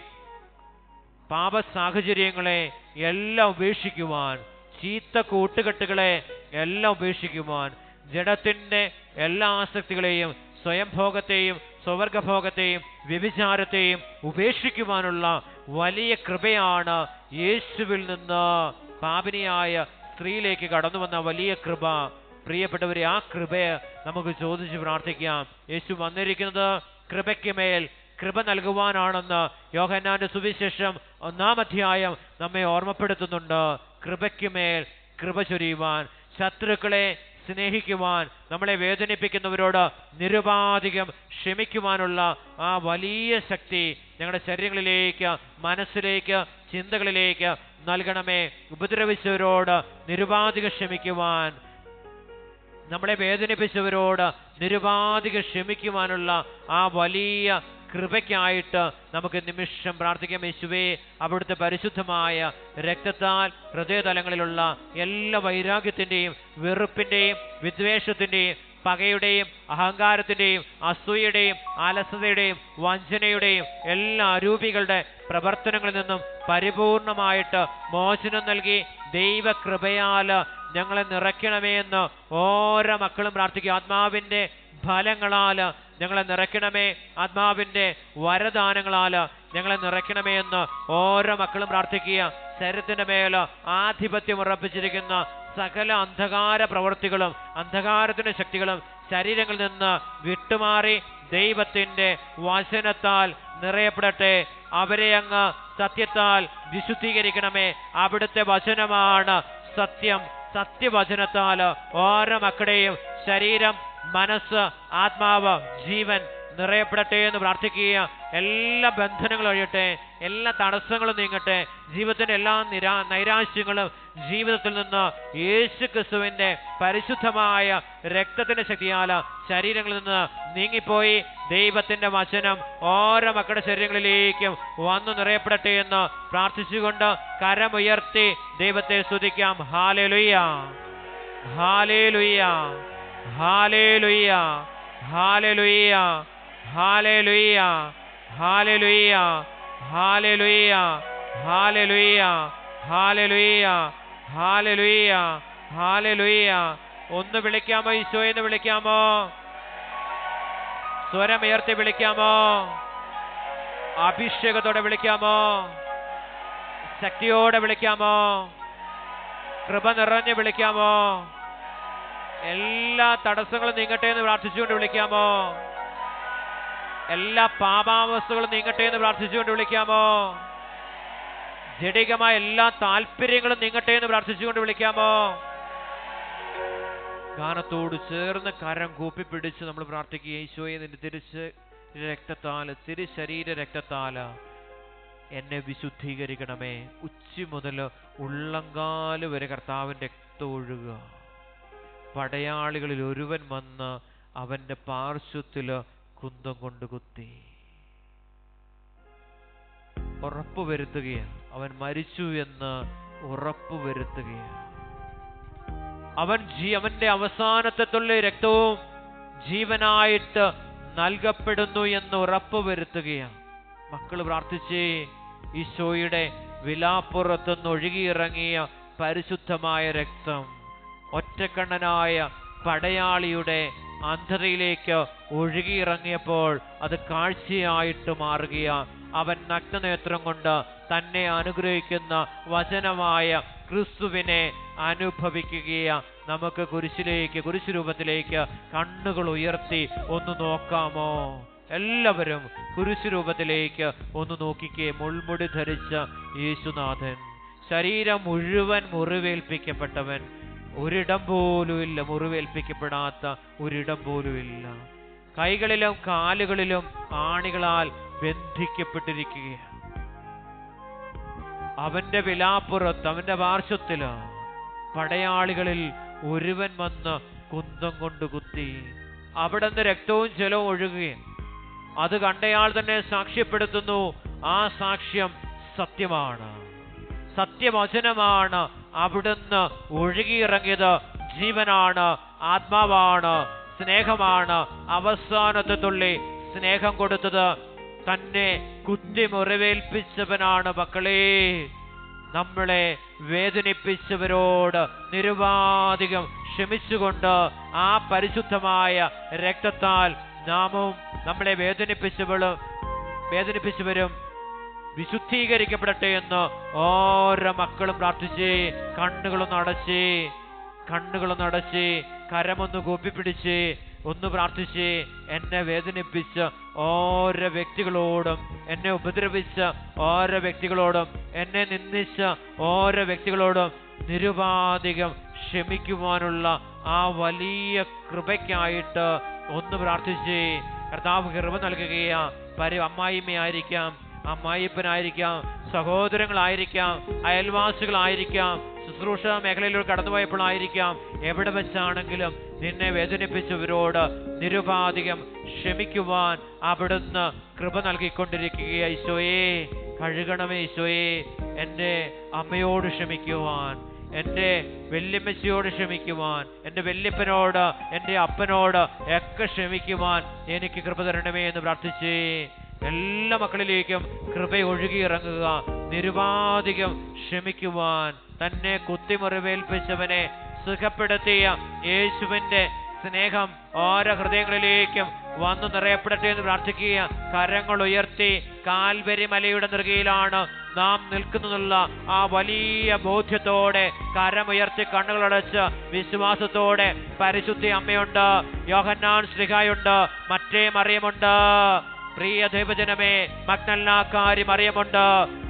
പാപ സാഹചര്യങ്ങളെ എല്ലാം ഉപേക്ഷിക്കുവാൻ ചീത്ത കൂട്ടുകെട്ടുകളെ എല്ലാം ഉപേക്ഷിക്കുവാൻ ജഡത്തിന്റെ എല്ലാ ആസക്തികളെയും സ്വയംഭോഗത്തെയും സ്വവർഗഭോഗത്തെയും വ്യഭിചാരത്തെയും ഉപേക്ഷിക്കുവാനുള്ള വലിയ കൃപയാണ് യേശുവിൽ നിന്ന് പാപിനിയായ സ്ത്രീയിലേക്ക് കടന്നു വന്ന വലിയ കൃപ പ്രിയപ്പെട്ടവരെ ആ കൃപയെ നമുക്ക് ചോദിച്ച് പ്രാർത്ഥിക്കാം യേശു വന്നിരിക്കുന്നത് കൃപയ്ക്ക് മേൽ കൃപ നൽകുവാനാണെന്ന് യോഹന്നാന്റെ സുവിശേഷം ഒന്നാം അധ്യായം നമ്മെ ഓർമ്മപ്പെടുത്തുന്നുണ്ട് കൃപയ്ക്ക് മേൽ കൃപ ചൊരിയുവാൻ ശത്രുക്കളെ സ്നേഹിക്കുവാൻ നമ്മളെ വേദനിപ്പിക്കുന്നവരോട് നിരുപാധികം ക്ഷമിക്കുവാനുള്ള ആ വലിയ ശക്തി ഞങ്ങളുടെ ശരീരങ്ങളിലേക്ക് മനസ്സിലേക്ക് ചിന്തകളിലേക്ക് നൽകണമേ ഉപദ്രവിച്ചവരോട് നിരുപാധികം ക്ഷമിക്കുവാൻ നമ്മളെ വേദനിപ്പിച്ചവരോട് നിരുപാധികം ക്ഷമിക്കുവാനുള്ള ആ വലിയ കൃപയ്ക്കായിട്ട് നമുക്ക് നിമിഷം പ്രാർത്ഥിക്കാം യേശുവേ അവിടുത്തെ പരിശുദ്ധമായ രക്തത്താൽ ഹൃദയതലങ്ങളിലുള്ള എല്ലാ വൈരാഗ്യത്തിൻ്റെയും വെറുപ്പിൻ്റെയും വിദ്വേഷത്തിൻ്റെയും പകയുടെയും അഹങ്കാരത്തിൻ്റെയും അസൂയയുടെയും അലസതയുടെയും വഞ്ചനയുടെയും എല്ലാ അരൂപികളുടെ പ്രവർത്തനങ്ങളിൽ നിന്നും പരിപൂർണമായിട്ട് മോചനം നൽകി ദൈവകൃപയാൽ ഞങ്ങളെ നിറയ്ക്കണമേ എന്ന് ഓരോ മക്കളും പ്രാർത്ഥിക്കുക ആത്മാവിൻ്റെ ഫലങ്ങളാൽ ഞങ്ങളെ നിറയ്ക്കണമേ ആത്മാവിൻ്റെ വരദാനങ്ങളാൽ ഞങ്ങളെ നിറയ്ക്കണമേ എന്ന് ഓരോ മക്കളും പ്രാർത്ഥിക്കുക ശരീരത്തിന്റെ മേൽ ആധിപത്യം ഉറപ്പിച്ചിരിക്കുന്ന സകല അന്ധകാര പ്രവൃത്തികളും അന്ധകാരത്തിന്റെ ശക്തികളും ശരീരങ്ങളിൽ നിന്ന് വിട്ടുമാറി ദൈവത്തിന്റെ വചനത്താൽ നിറയപ്പെടട്ടെ അവരെ അങ്ങ് സത്യത്താൽ വിശുദ്ധീകരിക്കണമേ അവിടുത്തെ വചനമാണ് സത്യം സത്യവചനത്താൽ ഓരോ മക്കളുടെയും ശരീരം മനസ്സ് ആത്മാവ് ജീവൻ നിറയപ്പെടട്ടെ എന്ന് പ്രാർത്ഥിക്കുക എല്ലാ ബന്ധനങ്ങളും ഒഴിയട്ടെ എല്ലാ തടസ്സങ്ങളും നീങ്ങട്ടെ ജീവിതത്തിന്റെ എല്ലാ നിരാ നൈരാശ്യങ്ങളും ജീവിതത്തിൽ നിന്ന് യേശു ക്രിസ്തുവിന്റെ പരിശുദ്ധമായ രക്തത്തിന്റെ ശക്തിയാൽ ശരീരങ്ങളിൽ നിന്ന് നീങ്ങിപ്പോയി ദൈവത്തിന്റെ വചനം ഓരോ മക്കളുടെ ശരീരങ്ങളിലേക്കും വന്നു നിറയപ്പെടട്ടെ എന്ന് പ്രാർത്ഥിച്ചുകൊണ്ട് കരമുയർത്തി ദൈവത്തെ സ്തുതിക്കാം hallelujah hallelujah hallelujah hallelujah hallelujah hallelujah hallelujah hallelujah hallelujah hallelujah hallelujah ഒന്ന് വിളിക്കാമോ ഈശോയെന്ന് വിളിക്കാമോ സ്വരമുയർത്തി വിളിക്കാമോ അഭിഷേകത്തോടെ വിളിക്കാമോ ശക്തിയോടെ വിളിക്കാമോ കൃപ നിറഞ്ഞ് വിളിക്കാമോ എല്ലാ തടസ്സങ്ങളും നീങ്ങട്ടെ എന്ന് പ്രാർത്ഥിച്ചുകൊണ്ട് വിളിക്കാമോ എല്ലാ പാപാവസ്ഥകളും നീങ്ങട്ടെ എന്ന് പ്രാർത്ഥിച്ചുകൊണ്ട് വിളിക്കാമോ ജഡികമായ എല്ലാ താല്പര്യങ്ങളും നീങ്ങട്ടെ എന്ന് പ്രാർത്ഥിച്ചുകൊണ്ട് വിളിക്കാമോ ഗാനത്തോട് ചേർന്ന് കരം കൂപ്പിപ്പിടിച്ച് നമ്മൾ പ്രാർത്ഥിക്കുക ഈശോയെ നിന്റെ തിരിച്ച് രക്തത്താല് തിരുശരീര രക്തത്താല് എന്നെ വിശുദ്ധീകരിക്കണമേ ഉച്ചി മുതൽ ഉള്ളങ്കാല് വരെ കർത്താവിൻ്റെ രക്തം ഒഴുകുക പടയാളികളിൽ ഒരുവൻ വന്ന് അവന്റെ പാർശ്വത്തില് കുന്തം കൊണ്ട് കുത്തി ഉറപ്പ് വരുത്തുകയാണ് അവൻ മരിച്ചു എന്ന് ഉറപ്പ് വരുത്തുകയാണ് അവൻ ജീ അവന്റെ അവസാനത്തെ തുള്ളി രക്തവും ജീവനായിട്ട് നൽകപ്പെടുന്നു എന്ന് ഉറപ്പുവരുത്തുകയാണ് മക്കൾ പ്രാർത്ഥിച്ചേ ഈശോയുടെ വിലാപ്പുറത്തുനിന്ന് ഒഴുകിയിറങ്ങിയ പരിശുദ്ധമായ രക്തം ഒറ്റക്കണ്ണനായ പടയാളിയുടെ അന്ധതയിലേക്ക് ഒഴുകിയിറങ്ങിയപ്പോൾ അത് കാഴ്ചയായിട്ട് മാറുകയാ അവൻ നഗ്നനേത്രം കൊണ്ട് തന്നെ അനുഗ്രഹിക്കുന്ന വചനമായ ക്രിസ്തുവിനെ അനുഭവിക്കുകയാ നമുക്ക് കുരിശിലേക്ക് കുരിശു രൂപത്തിലേക്ക് കണ്ണുകൾ ഉയർത്തി ഒന്ന് നോക്കാമോ എല്ലാവരും കുരിശു രൂപത്തിലേക്ക് ഒന്ന് നോക്കിക്കേ മുൾമുടി ധരിച്ച യേശുനാഥൻ ശരീരം മുഴുവൻ മുറിവേൽപ്പിക്കപ്പെട്ടവൻ ഒരിടം പോലും ഇല്ല മുറിവേൽപ്പിക്കപ്പെടാത്ത ഒരിടം പോലും ഇല്ല കൈകളിലും കാലുകളിലും ആണികളാൽ ബന്ധിക്കപ്പെട്ടിരിക്കുകയാണ് അവന്റെ വിലാപ്പുറത്ത് അവന്റെ പാർശ്വത്തില് പടയാളികളിൽ ഒരുവൻ വന്ന് കുന്തം കൊണ്ട് കുത്തി അവിടെ നിന്ന് രക്തവും ജലവും ഒഴുകുകയും അത് കണ്ടയാൾ തന്നെ സാക്ഷ്യപ്പെടുത്തുന്നു ആ സാക്ഷ്യം സത്യമാണ് സത്യവചനമാണ് അവിടുന്ന് ഒഴുകിയിറങ്ങിയത് ജീവനാണ് ആത്മാവാണ് സ്നേഹമാണ് അവസാനത്തെ തുള്ളി സ്നേഹം കൊടുത്തത് തന്നെ കുത്തി മുറിവേൽപ്പിച്ചവനാണ് മക്കളെ നമ്മളെ വേദനിപ്പിച്ചവരോട് നിരുപാധികം ക്ഷമിച്ചുകൊണ്ട് ആ പരിശുദ്ധമായ രക്തത്താൽ നാമും നമ്മളെ വേദനിപ്പിച്ചവളും വേദനിപ്പിച്ചവരും വിശുദ്ധീകരിക്കപ്പെടട്ടെ എന്ന് ഓരോ മക്കളും പ്രാർത്ഥിച്ച് കണ്ണുകളൊന്ന് അടച്ച് കണ്ണുകളൊന്ന് അടച്ച് കരമൊന്ന് കൂപ്പിപ്പിടിച്ച് ഒന്ന് പ്രാർത്ഥിച്ച് എന്നെ വേദനിപ്പിച്ച ഓരോ വ്യക്തികളോടും എന്നെ ഉപദ്രവിച്ച ഓരോ വ്യക്തികളോടും എന്നെ നിന്ദിച്ച ഓരോ വ്യക്തികളോടും നിരുപാധികം ക്ഷമിക്കുവാനുള്ള ആ വലിയ കൃപയ്ക്കായിട്ട് ഒന്ന് പ്രാർത്ഥിച്ച് കർത്താവ് കൃപ നൽകുകയാ പരി അമ്മായിമ്മയായിരിക്കാം അമ്മായിപ്പനായിരിക്കാം സഹോദരങ്ങളായിരിക്കാം അയൽവാസികളായിരിക്കാം ശുശ്രൂഷ മേഖലയിലൂടെ കടന്നുപോയപ്പോഴായിരിക്കാം എവിടെ വെച്ചാണെങ്കിലും നിന്നെ വേദനിപ്പിച്ചവരോട് നിരുപാധികം ക്ഷമിക്കുവാൻ അവിടുന്ന് കൃപ നൽകിക്കൊണ്ടിരിക്കുക ഈശോയെ കഴുകണമേ ഈശോയെ എൻ്റെ അമ്മയോട് ക്ഷമിക്കുവാൻ എൻ്റെ വല്യമ്മച്ചിയോട് ക്ഷമിക്കുവാൻ എൻ്റെ വല്യപ്പനോട് എൻ്റെ അപ്പനോട് ഒക്കെ ക്ഷമിക്കുവാൻ എനിക്ക് കൃപ തരണമേ എന്ന് പ്രാർത്ഥിച്ചേ എല്ലാ മക്കളിലേക്കും കൃപ ഒഴുകിയിറങ്ങുക നിരുപാധികം ക്ഷമിക്കുവാൻ തന്നെ കുത്തിമുറിവേൽപ്പിച്ചവനെ സുഖപ്പെടുത്തിയ യേശുവിന്റെ സ്നേഹം ഓരോ ഹൃദയങ്ങളിലേക്കും വന്നു നിറയപ്പെടട്ടെ എന്ന് പ്രാർത്ഥിക്കുക കരങ്ങൾ ഉയർത്തി കാൽവരി മലയുടെ നെറുകയിലാണ് നാം നിൽക്കുന്നുള്ള ആ വലിയ ബോധ്യത്തോടെ കരമുയർത്തി കണ്ണുകളടച്ച് വിശ്വാസത്തോടെ പരിശുദ്ധി അമ്മയുണ്ട് യോഹന്നാൻ ശ്രീകായുണ്ട് മറ്റേ മറിയമുണ്ട് പ്രിയ ദൈവജനമേ മഗ്നല്ലാക്കാരി മറിയമുണ്ട്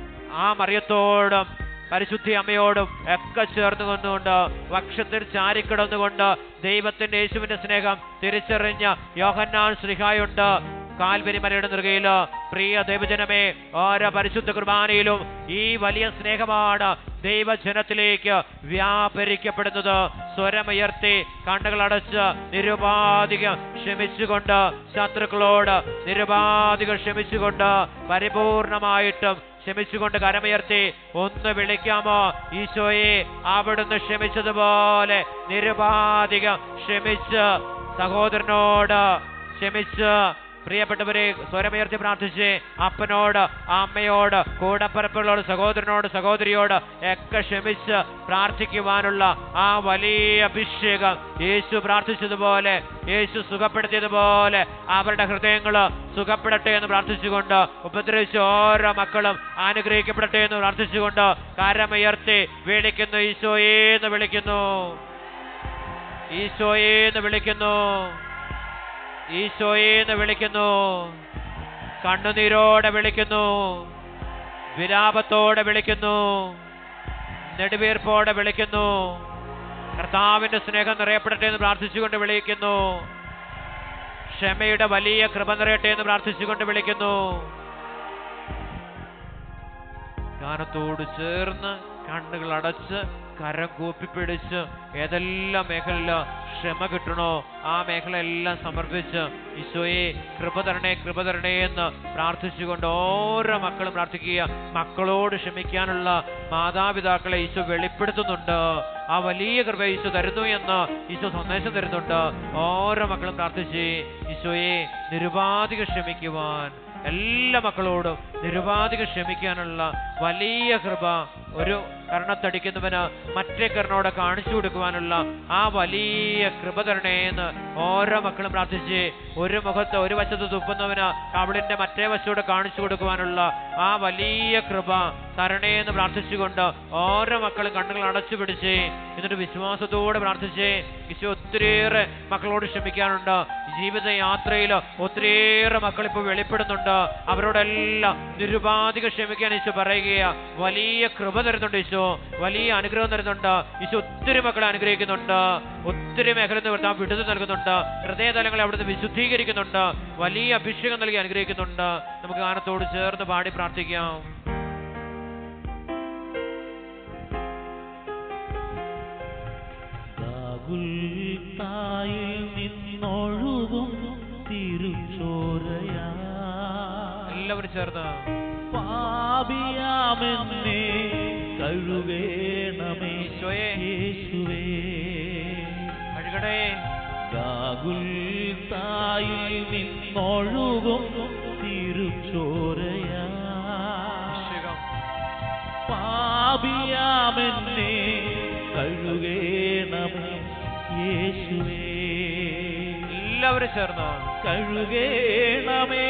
ആ മറിയത്തോടും പരിശുദ്ധി അമ്മയോടും ഒക്കെ ചേർന്ന് കൊണ്ടുകൊണ്ട് വക്ഷത്തിൽ ചാരിക്കിടന്നുകൊണ്ട് ദൈവത്തിന്റെ യേശുവിന്റെ സ്നേഹം തിരിച്ചറിഞ്ഞ യോഹന്നാൻ ശ്രീഹായുണ്ട് കാൽവരി മലയുടെ നെറുകയില് പ്രിയ ദൈവജനമേ ഓരോ പരിശുദ്ധ കുർബാനയിലും ഈ വലിയ സ്നേഹമാണ് ദൈവജനത്തിലേക്ക് വ്യാപരിക്കപ്പെടുന്നത് സ്വരമുയർത്തി കണ്ണുകളടച്ച് നിരുപാധികം ക്ഷമിച്ചുകൊണ്ട് ശത്രുക്കളോട് നിരുപാധികം ക്ഷമിച്ചുകൊണ്ട് പരിപൂർണമായിട്ടും ക്ഷമിച്ചുകൊണ്ട് കരമുയർത്തി ഒന്ന് വിളിക്കാമോ ഈശോയെ അവിടുന്ന് ക്ഷമിച്ചതുപോലെ നിരുപാധികം ക്ഷമിച്ച് സഹോദരനോട് ക്ഷമിച്ച് പ്രിയപ്പെട്ടവരെ സ്വരമുയർത്തി പ്രാർത്ഥിച്ച് അപ്പനോട് അമ്മയോട് കൂടപ്പറപ്പുകളോട് സഹോദരനോട് സഹോദരിയോട് ഒക്കെ ക്ഷമിച്ച് പ്രാർത്ഥിക്കുവാനുള്ള ആ വലിയ അഭിഷേകം യേശു പ്രാർത്ഥിച്ചതുപോലെ യേശു സുഖപ്പെടുത്തിയതുപോലെ അവരുടെ ഹൃദയങ്ങൾ സുഖപ്പെടട്ടെ എന്ന് പ്രാർത്ഥിച്ചുകൊണ്ട് ഉപദ്രവിച്ച ഓരോ മക്കളും അനുഗ്രഹിക്കപ്പെടട്ടെ എന്ന് പ്രാർത്ഥിച്ചുകൊണ്ട് കരമുയർത്തി വിളിക്കുന്നു ഈശോയേന്ന് വിളിക്കുന്നു ഈശോയേന്ന് വിളിക്കുന്നു ഈശോയെന്ന് വിളിക്കുന്നു കണ്ണുനീരോടെ വിളിക്കുന്നു വിലാപത്തോടെ വിളിക്കുന്നു നെടുവീർപ്പോടെ വിളിക്കുന്നു കർത്താവിന്റെ സ്നേഹം നിറയപ്പെടട്ടെ എന്ന് പ്രാർത്ഥിച്ചുകൊണ്ട് വിളിക്കുന്നു ക്ഷമയുടെ വലിയ കൃപ നിറയട്ടെ എന്ന് പ്രാർത്ഥിച്ചുകൊണ്ട് വിളിക്കുന്നു ഗാനത്തോട് ചേർന്ന് കണ്ണുകൾ അടച്ച് കരം കൂപ്പിപ്പിടിച്ച് ഏതെല്ലാം മേഖലയിൽ ക്ഷമ കിട്ടണോ ആ മേഖല എല്ലാം സമർപ്പിച്ച് ഈശോയെ കൃപ തരണേ കൃപ തരണേ എന്ന് പ്രാർത്ഥിച്ചുകൊണ്ട് ഓരോ മക്കളും പ്രാർത്ഥിക്കുക മക്കളോട് ക്ഷമിക്കാനുള്ള മാതാപിതാക്കളെ ഈശോ വെളിപ്പെടുത്തുന്നുണ്ട് ആ വലിയ കൃപ ഈശോ തരുന്നു എന്ന് ഈശോ സന്ദേശം തരുന്നുണ്ട് ഓരോ മക്കളും പ്രാർത്ഥിച്ച് ഈശോയെ നിരുപാധികം ക്ഷമിക്കുവാൻ എല്ലാ മക്കളോടും നിരുപാധികം ക്ഷമിക്കാനുള്ള വലിയ കൃപ ഒരു കർണത്തടിക്കുന്നവന് മറ്റേ കർണോടെ കാണിച്ചു കൊടുക്കുവാനുള്ള ആ വലിയ കൃപ തരണേ എന്ന് ഓരോ മക്കളും പ്രാർത്ഥിച്ച് ഒരു മുഖത്ത് ഒരു വശത്ത് തുപ്പുന്നവന് അവളിന്റെ മറ്റേ വശത്തോടെ കാണിച്ചു കൊടുക്കുവാനുള്ള ആ വലിയ കൃപ തരണേ എന്ന് പ്രാർത്ഥിച്ചുകൊണ്ട് ഓരോ മക്കളും കണ്ണുകൾ അടച്ചു പിടിച്ച് എന്നിട്ട് വിശ്വാസത്തോടെ പ്രാർത്ഥിച്ച് ഈശോ ഒത്തിരിയേറെ മക്കളോട് ക്ഷമിക്കാനുണ്ട് ജീവിത യാത്രയിൽ ഒത്തിരിയേറെ മക്കൾ ഇപ്പോൾ വെളിപ്പെടുന്നുണ്ട് അവരോടെല്ലാം നിരുപാധിക ക്ഷമിക്കാൻ ഈശോ പറയുകയാ വലിയ കൃപ തരുന്നുണ്ട് ഈശോ വലിയ അനുഗ്രഹം തരുന്നുണ്ട് ഈശോ ഒത്തിരി മക്കളെ അനുഗ്രഹിക്കുന്നുണ്ട് ഒത്തിരി മേഖല താൻ വിടുതൽ നൽകുന്നുണ്ട് ഹൃദയതലങ്ങളെ അവിടുന്ന് വിശുദ്ധീകരിക്കുന്നുണ്ട് വലിയ അഭിഷേകം നൽകി അനുഗ്രഹിക്കുന്നുണ്ട് നമുക്ക് ഗാനത്തോട് ചേർന്ന് പാടി പ്രാർത്ഥിക്കാം തായിൽ നിന്നൊഴുകും തിരുച്ചോരയാ എല്ലാവരും ചേർന്ന് പാപിയാമെന്നെ കഴുകേണമേ ഈശോയേ. യേശുവേ കഴുകണേ ഗാഗുൽ തായിൽ നിന്നൊഴുകും തിരുച്ചോരയാ അഭിഷേകം പാപിയാമെന്നെ കഴുകേണമേ യേശുവേ എല്ലാവരും ചേർന്ന് കഴുകേണമേ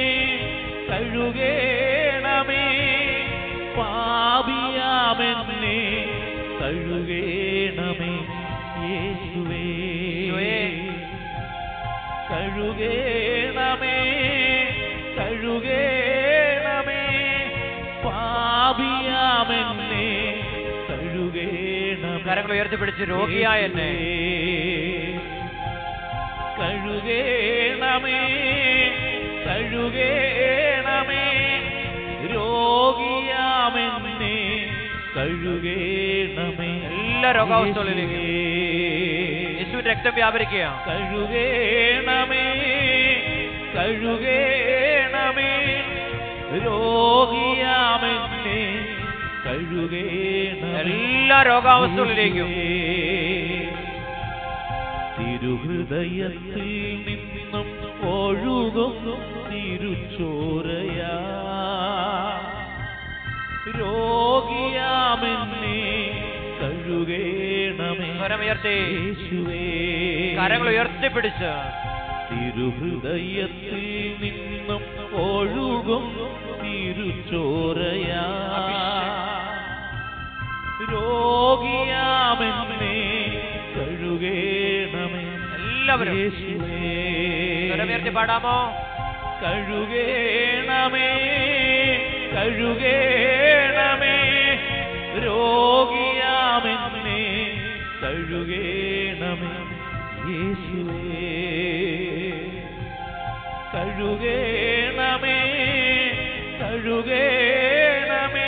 കഴുകേണമേ പാപിയാമെന്നെ കഴുകേണമേ യേശുവേ യേശുവേ. കഴുകേണമേ കഴുകേണമേ പാപിയാമെന്നെ കഴുകേണമേ കരങ്ങൾ ഉയർത്തിപ്പിടിച്ച് രോഗിയായ എന്നെ കഴുകേണമേ കഴുകേണമേ രോഗിയാമെന്നെ കഴുകേണമേ എല്ലാ രോഗാവസ്ഥകളിലേക്കും യേശുവിന്റെ രക്തം വ്യാപരിക്കുക കഴുകേണമേ കഴുകേണമേ രോഗിയാമെന്നെ കഴുകേണമേ എല്ലാ രോഗാവസ്ഥകളിലേക്കും തിരുഹൃദയത്തിൽ നിന്നും ഒഴുകും തിരുച്ചോരയാ രോഗിയാമെന്നെ കഴുകേണമേ സ്വരമുയർത്തി യേശുവേ കരങ്ങൾ ഉയർത്തിപ്പിടിച്ച് തിരുഹൃദയത്തിൽ നിന്നും ഒഴുകും തിരുച്ചോരയാ രോഗിയാമെന്നെ കഴുകേണമേ എല്ലാവരും യേശുവേ സ്വരമുയർത്തി പാടാമോ കഴുകേണമേ കഴുകേണമേ രോഗിയാമെന്നെ കഴുകേണമേ യേശുവേ കഴുകേണമേ കഴുകേണമേ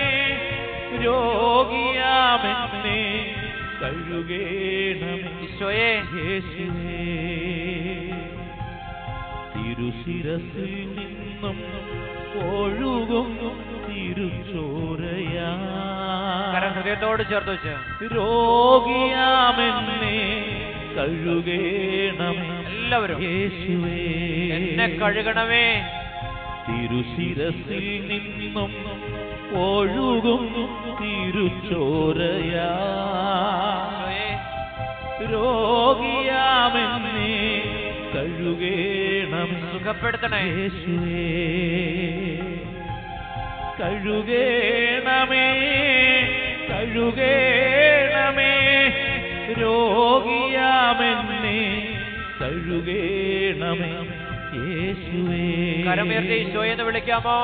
രോഗിയാമെന്നെ കഴുകേണമേ ഈശോയെ യേശുവേ തിരുശിരസിൽ നിന്നും ഒഴുകും തിരുച്ചോരയാ കരം ഹൃദയത്തോട് ചേർത്ത് വെച്ച് രോഗിയാമെന്നെ കഴുകേണമേ എല്ലാവരും യേശുവേ എന്നെ കഴുകണമേ തിരുശിരസിൽ നിന്നും ഒഴുകും തിരുച്ചോരയാ ഈശോയെ രോഗിയാമെന്നെ കഴുകേണമേ സുഖപ്പെടുത്തണേ യേശുവേ കഴുകേണമേ കഴുകേണമേ രോഗിയാമെന്നെ കഴുകേണമേ യേശുവേ കരമുയർത്തി ഈശോയെ എന്ന് വിളിക്കാമോ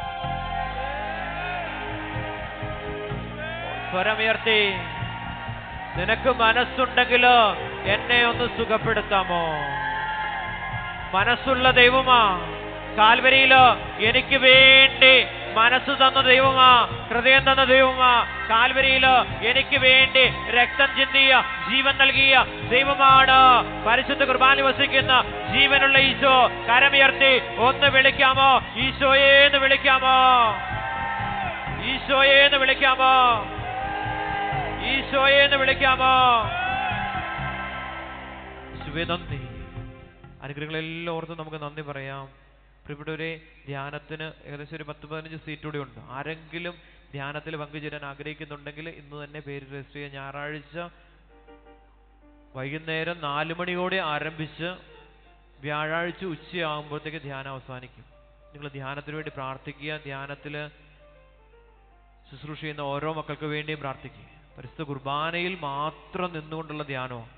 സ്വരമുയർത്തി നിനക്ക് മനസ്സുണ്ടെങ്കിൽ എന്നെ ഒന്ന് സുഖപ്പെടുത്താമോ മനസ്സുള്ള ദൈവമാ കാൽവരിയില് എനിക്ക് വേണ്ടി മനസ്സ് തന്ന ദൈവമാ ഹൃദയം തന്ന ദൈവമാ കാൽവരിയില് എനിക്ക് വേണ്ടി രക്തം ചിന്തിയ ജീവൻ നൽകിയ ദൈവമാണ് പരിശുദ്ധ കുർബാന വസിക്കുന്ന ജീവനുള്ള ഈശോ കരമുയർത്തി ഒന്ന് വിളിക്കാമോ ഈശോയെ എന്ന് വിളിക്കാമോ ഈശോയെ എന്ന് വിളിക്കാമോ ഈശോയെ എന്ന് വിളിക്കാമോ യേശുവേ നന്ദി അനുഗ്രഹങ്ങളെല്ലാം ഓർത്ത് നമുക്ക് നന്ദി പറയാം പ്രിയപ്പെട്ടവരെ ധ്യാനത്തിന് ഏകദേശം ഒരു പത്ത് പതിനഞ്ച് സീറ്റ് കൂടി ഉണ്ട് ആരെങ്കിലും ധ്യാനത്തിൽ പങ്കുചേരാൻ ആഗ്രഹിക്കുന്നുണ്ടെങ്കിൽ ഇന്ന് തന്നെ പേര് രജിസ്റ്റർ ചെയ്യുക ഞായറാഴ്ച വൈകുന്നേരം നാല് മണിയോടെ ആരംഭിച്ച് വ്യാഴാഴ്ച ഉച്ചയാകുമ്പോഴത്തേക്ക് ധ്യാനം അവസാനിക്കും നിങ്ങൾ ധ്യാനത്തിന് വേണ്ടി പ്രാർത്ഥിക്കുക ധ്യാനത്തിൽ ശുശ്രൂഷ ചെയ്യുന്ന ഓരോ മക്കൾക്ക് വേണ്ടിയും പ്രാർത്ഥിക്കുക പരിശുദ്ധ കുർബാനയിൽ മാത്രം നിന്നുകൊണ്ടുള്ള ധ്യാനമാണ്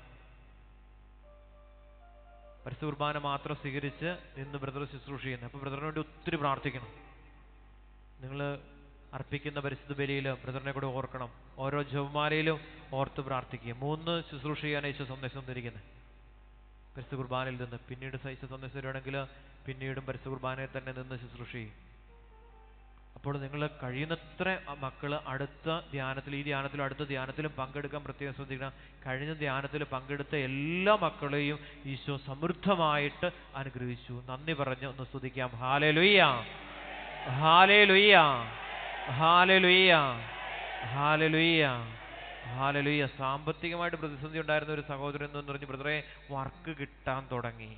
പരിശുദ്ധ കുർബാന മാത്രം സ്വീകരിച്ച് നിന്ന് ബ്രദർ ശുശ്രൂഷ ചെയ്യുന്നത് അപ്പോൾ ബ്രദറിന് വേണ്ടി ഒത്തിരി പ്രാർത്ഥിക്കണം നിങ്ങൾ അർപ്പിക്കുന്ന പരിശുദ്ധ ബലിയിൽ ബ്രദറിനെ കൂടെ ഓർക്കണം ഓരോ ജവമാലയിലും ഓർത്ത് പ്രാർത്ഥിക്കുക മൂന്ന് ശുശ്രൂഷ ചെയ്യാൻ യേശു സന്ദേശം തന്നിരിക്കുന്നത് പരിശുദ്ധ കുർബാനയിൽ നിന്ന് പിന്നീട് സഹിച്ച സന്ദേശം തരുവാണെങ്കിൽ പിന്നീടും പരിശുദ്ധ കുർബാനയിൽ തന്നെ നിന്ന് ശുശ്രൂഷ ചെയ്യും അപ്പോൾ നിങ്ങൾ കഴിയുന്നത്ര മക്കൾ അടുത്ത ധ്യാനത്തിൽ ഈ ധ്യാനത്തിലും അടുത്ത ധ്യാനത്തിലും പങ്കെടുക്കാൻ പ്രത്യേകം ശ്രദ്ധിക്കണം കഴിഞ്ഞ ധ്യാനത്തിൽ പങ്കെടുത്ത എല്ലാ മക്കളെയും ഈശോ സമൃദ്ധമായിട്ട് അനുഗ്രഹിച്ചു നന്ദി പറഞ്ഞ് ഒന്ന് സ്തുതിക്കാം ഹാലേ ലുയ്യ ഹാലേ ലുയ്യ ഹാലേ ലുയ്യ ഹാലേ ലുയ്യ ഹാലേ ലുയ്യ സാമ്പത്തികമായിട്ട് പ്രതിസന്ധി ഉണ്ടായിരുന്ന ഒരു സഹോദരൻ എന്ന് പറഞ്ഞ് ബ്രദറെ വർക്ക് കിട്ടാൻ തുടങ്ങി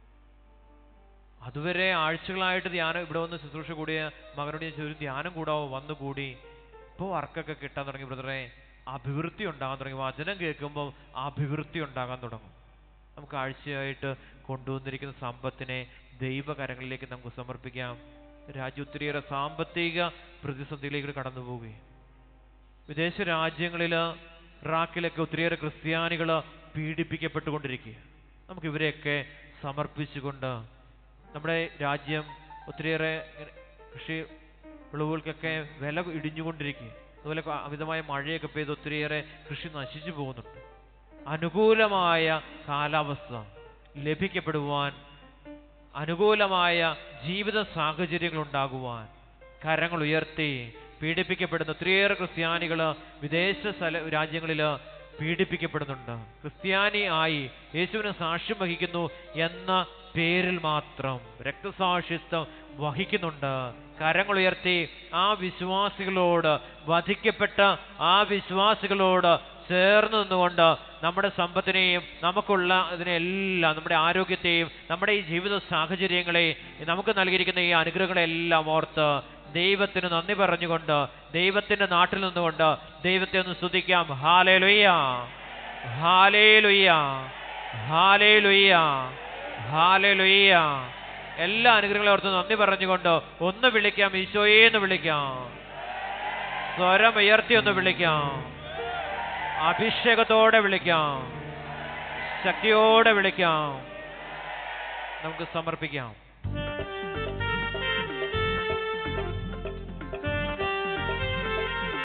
അതുവരെ ആഴ്ചകളായിട്ട് ധ്യാനം ഇവിടെ വന്ന് ശുശ്രൂഷ കൂടിയ മകനോട് ഞാൻ ചോദിച്ചു ധ്യാനം കൂടാവോ വന്നു കൂടി ഇപ്പോൾ വർക്കൊക്കെ കിട്ടാൻ തുടങ്ങി ബ്രദറെ അഭിവൃദ്ധി ഉണ്ടാകാൻ തുടങ്ങി വചനം കേൾക്കുമ്പോൾ അഭിവൃദ്ധി ഉണ്ടാകാൻ തുടങ്ങും നമുക്ക് ആഴ്ചയായിട്ട് കൊണ്ടുവന്നിരിക്കുന്ന സമ്പത്തിനെ ദൈവകരങ്ങളിലേക്ക് നമുക്ക് സമർപ്പിക്കാം രാജ്യം ഒത്തിരിയേറെ സാമ്പത്തിക പ്രതിസന്ധിയിലേക്ക് കടന്നു പോവുകയും വിദേശ രാജ്യങ്ങളിൽ ഇറാഖിലൊക്കെ ഒത്തിരിയേറെ ക്രിസ്ത്യാനികൾ പീഡിപ്പിക്കപ്പെട്ടുകൊണ്ടിരിക്കുക നമുക്ക് ഇവരെയൊക്കെ സമർപ്പിച്ചുകൊണ്ട് നമ്മുടെ രാജ്യം ഒത്തിരിയേറെ ഇങ്ങനെ കൃഷി വിളവുകൾക്കൊക്കെ വില ഇടിഞ്ഞുകൊണ്ടിരിക്കുക അതുപോലെ ക- അമിതമായ മഴയൊക്കെ പെയ്ത് ഒത്തിരിയേറെ കൃഷി നശിച്ചു പോകുന്നുണ്ട് അനുകൂലമായ കാലാവസ്ഥ ലഭിക്കപ്പെടുവാൻ അനുകൂലമായ ജീവിത സാഹചര്യങ്ങൾ ഉണ്ടാകുവാൻ കരങ്ങൾ ഉയർത്തി പീഡിപ്പിക്കപ്പെടുന്ന ഒത്തിരിയേറെ ക്രിസ്ത്യാനികൾ വിദേശ സ്ഥല രാജ്യങ്ങളിൽ പീഡിപ്പിക്കപ്പെടുന്നുണ്ട് ക്രിസ്ത്യാനി ആയി യേശുവിന് സാക്ഷ്യം വഹിക്കുന്നു എന്ന പേരിൽ മാത്രം രക്തസാക്ഷിത്വം വഹിക്കുന്നുണ്ട് കരങ്ങൾ ഉയർത്തി ആ വിശ്വാസികളോട് വധിക്കപ്പെട്ട ആ വിശ്വാസികളോട് ചേർന്ന് നിന്നുകൊണ്ട് നമ്മുടെ സമ്പത്തിനെയും നമുക്കുള്ള ഇതിനെല്ലാം നമ്മുടെ ആരോഗ്യത്തെയും നമ്മുടെ ഈ ജീവിത സാഹചര്യങ്ങളെയും നമുക്ക് നൽകിയിരിക്കുന്ന ഈ അനുഗ്രഹങ്ങളെല്ലാം ഓർത്ത് ദൈവത്തിന് നന്ദി പറഞ്ഞുകൊണ്ട് ദൈവത്തിന്റെ നാട്ടിൽ നിന്നുകൊണ്ട് ദൈവത്തെ ഒന്ന് സ്തുതിക്കാം ഹാലേ ലുയ്യ ഹാലേ ലുയ്യ ഹാലേ ലുയ്യ ഹാലേ ലുയ്യ എല്ലാ അനുഗ്രഹങ്ങളെ ഓർത്ത് നന്ദി പറഞ്ഞുകൊണ്ട് ഒന്ന് വിളിക്കാം ഈശോയെ എന്ന് വിളിക്കാം സ്വരം ഉയർത്തി ഒന്ന് വിളിക്കാം അഭിഷേകത്തോടെ വിളിക്കാം ശക്തിയോടെ വിളിക്കാം നമുക്ക് സമർപ്പിക്കാം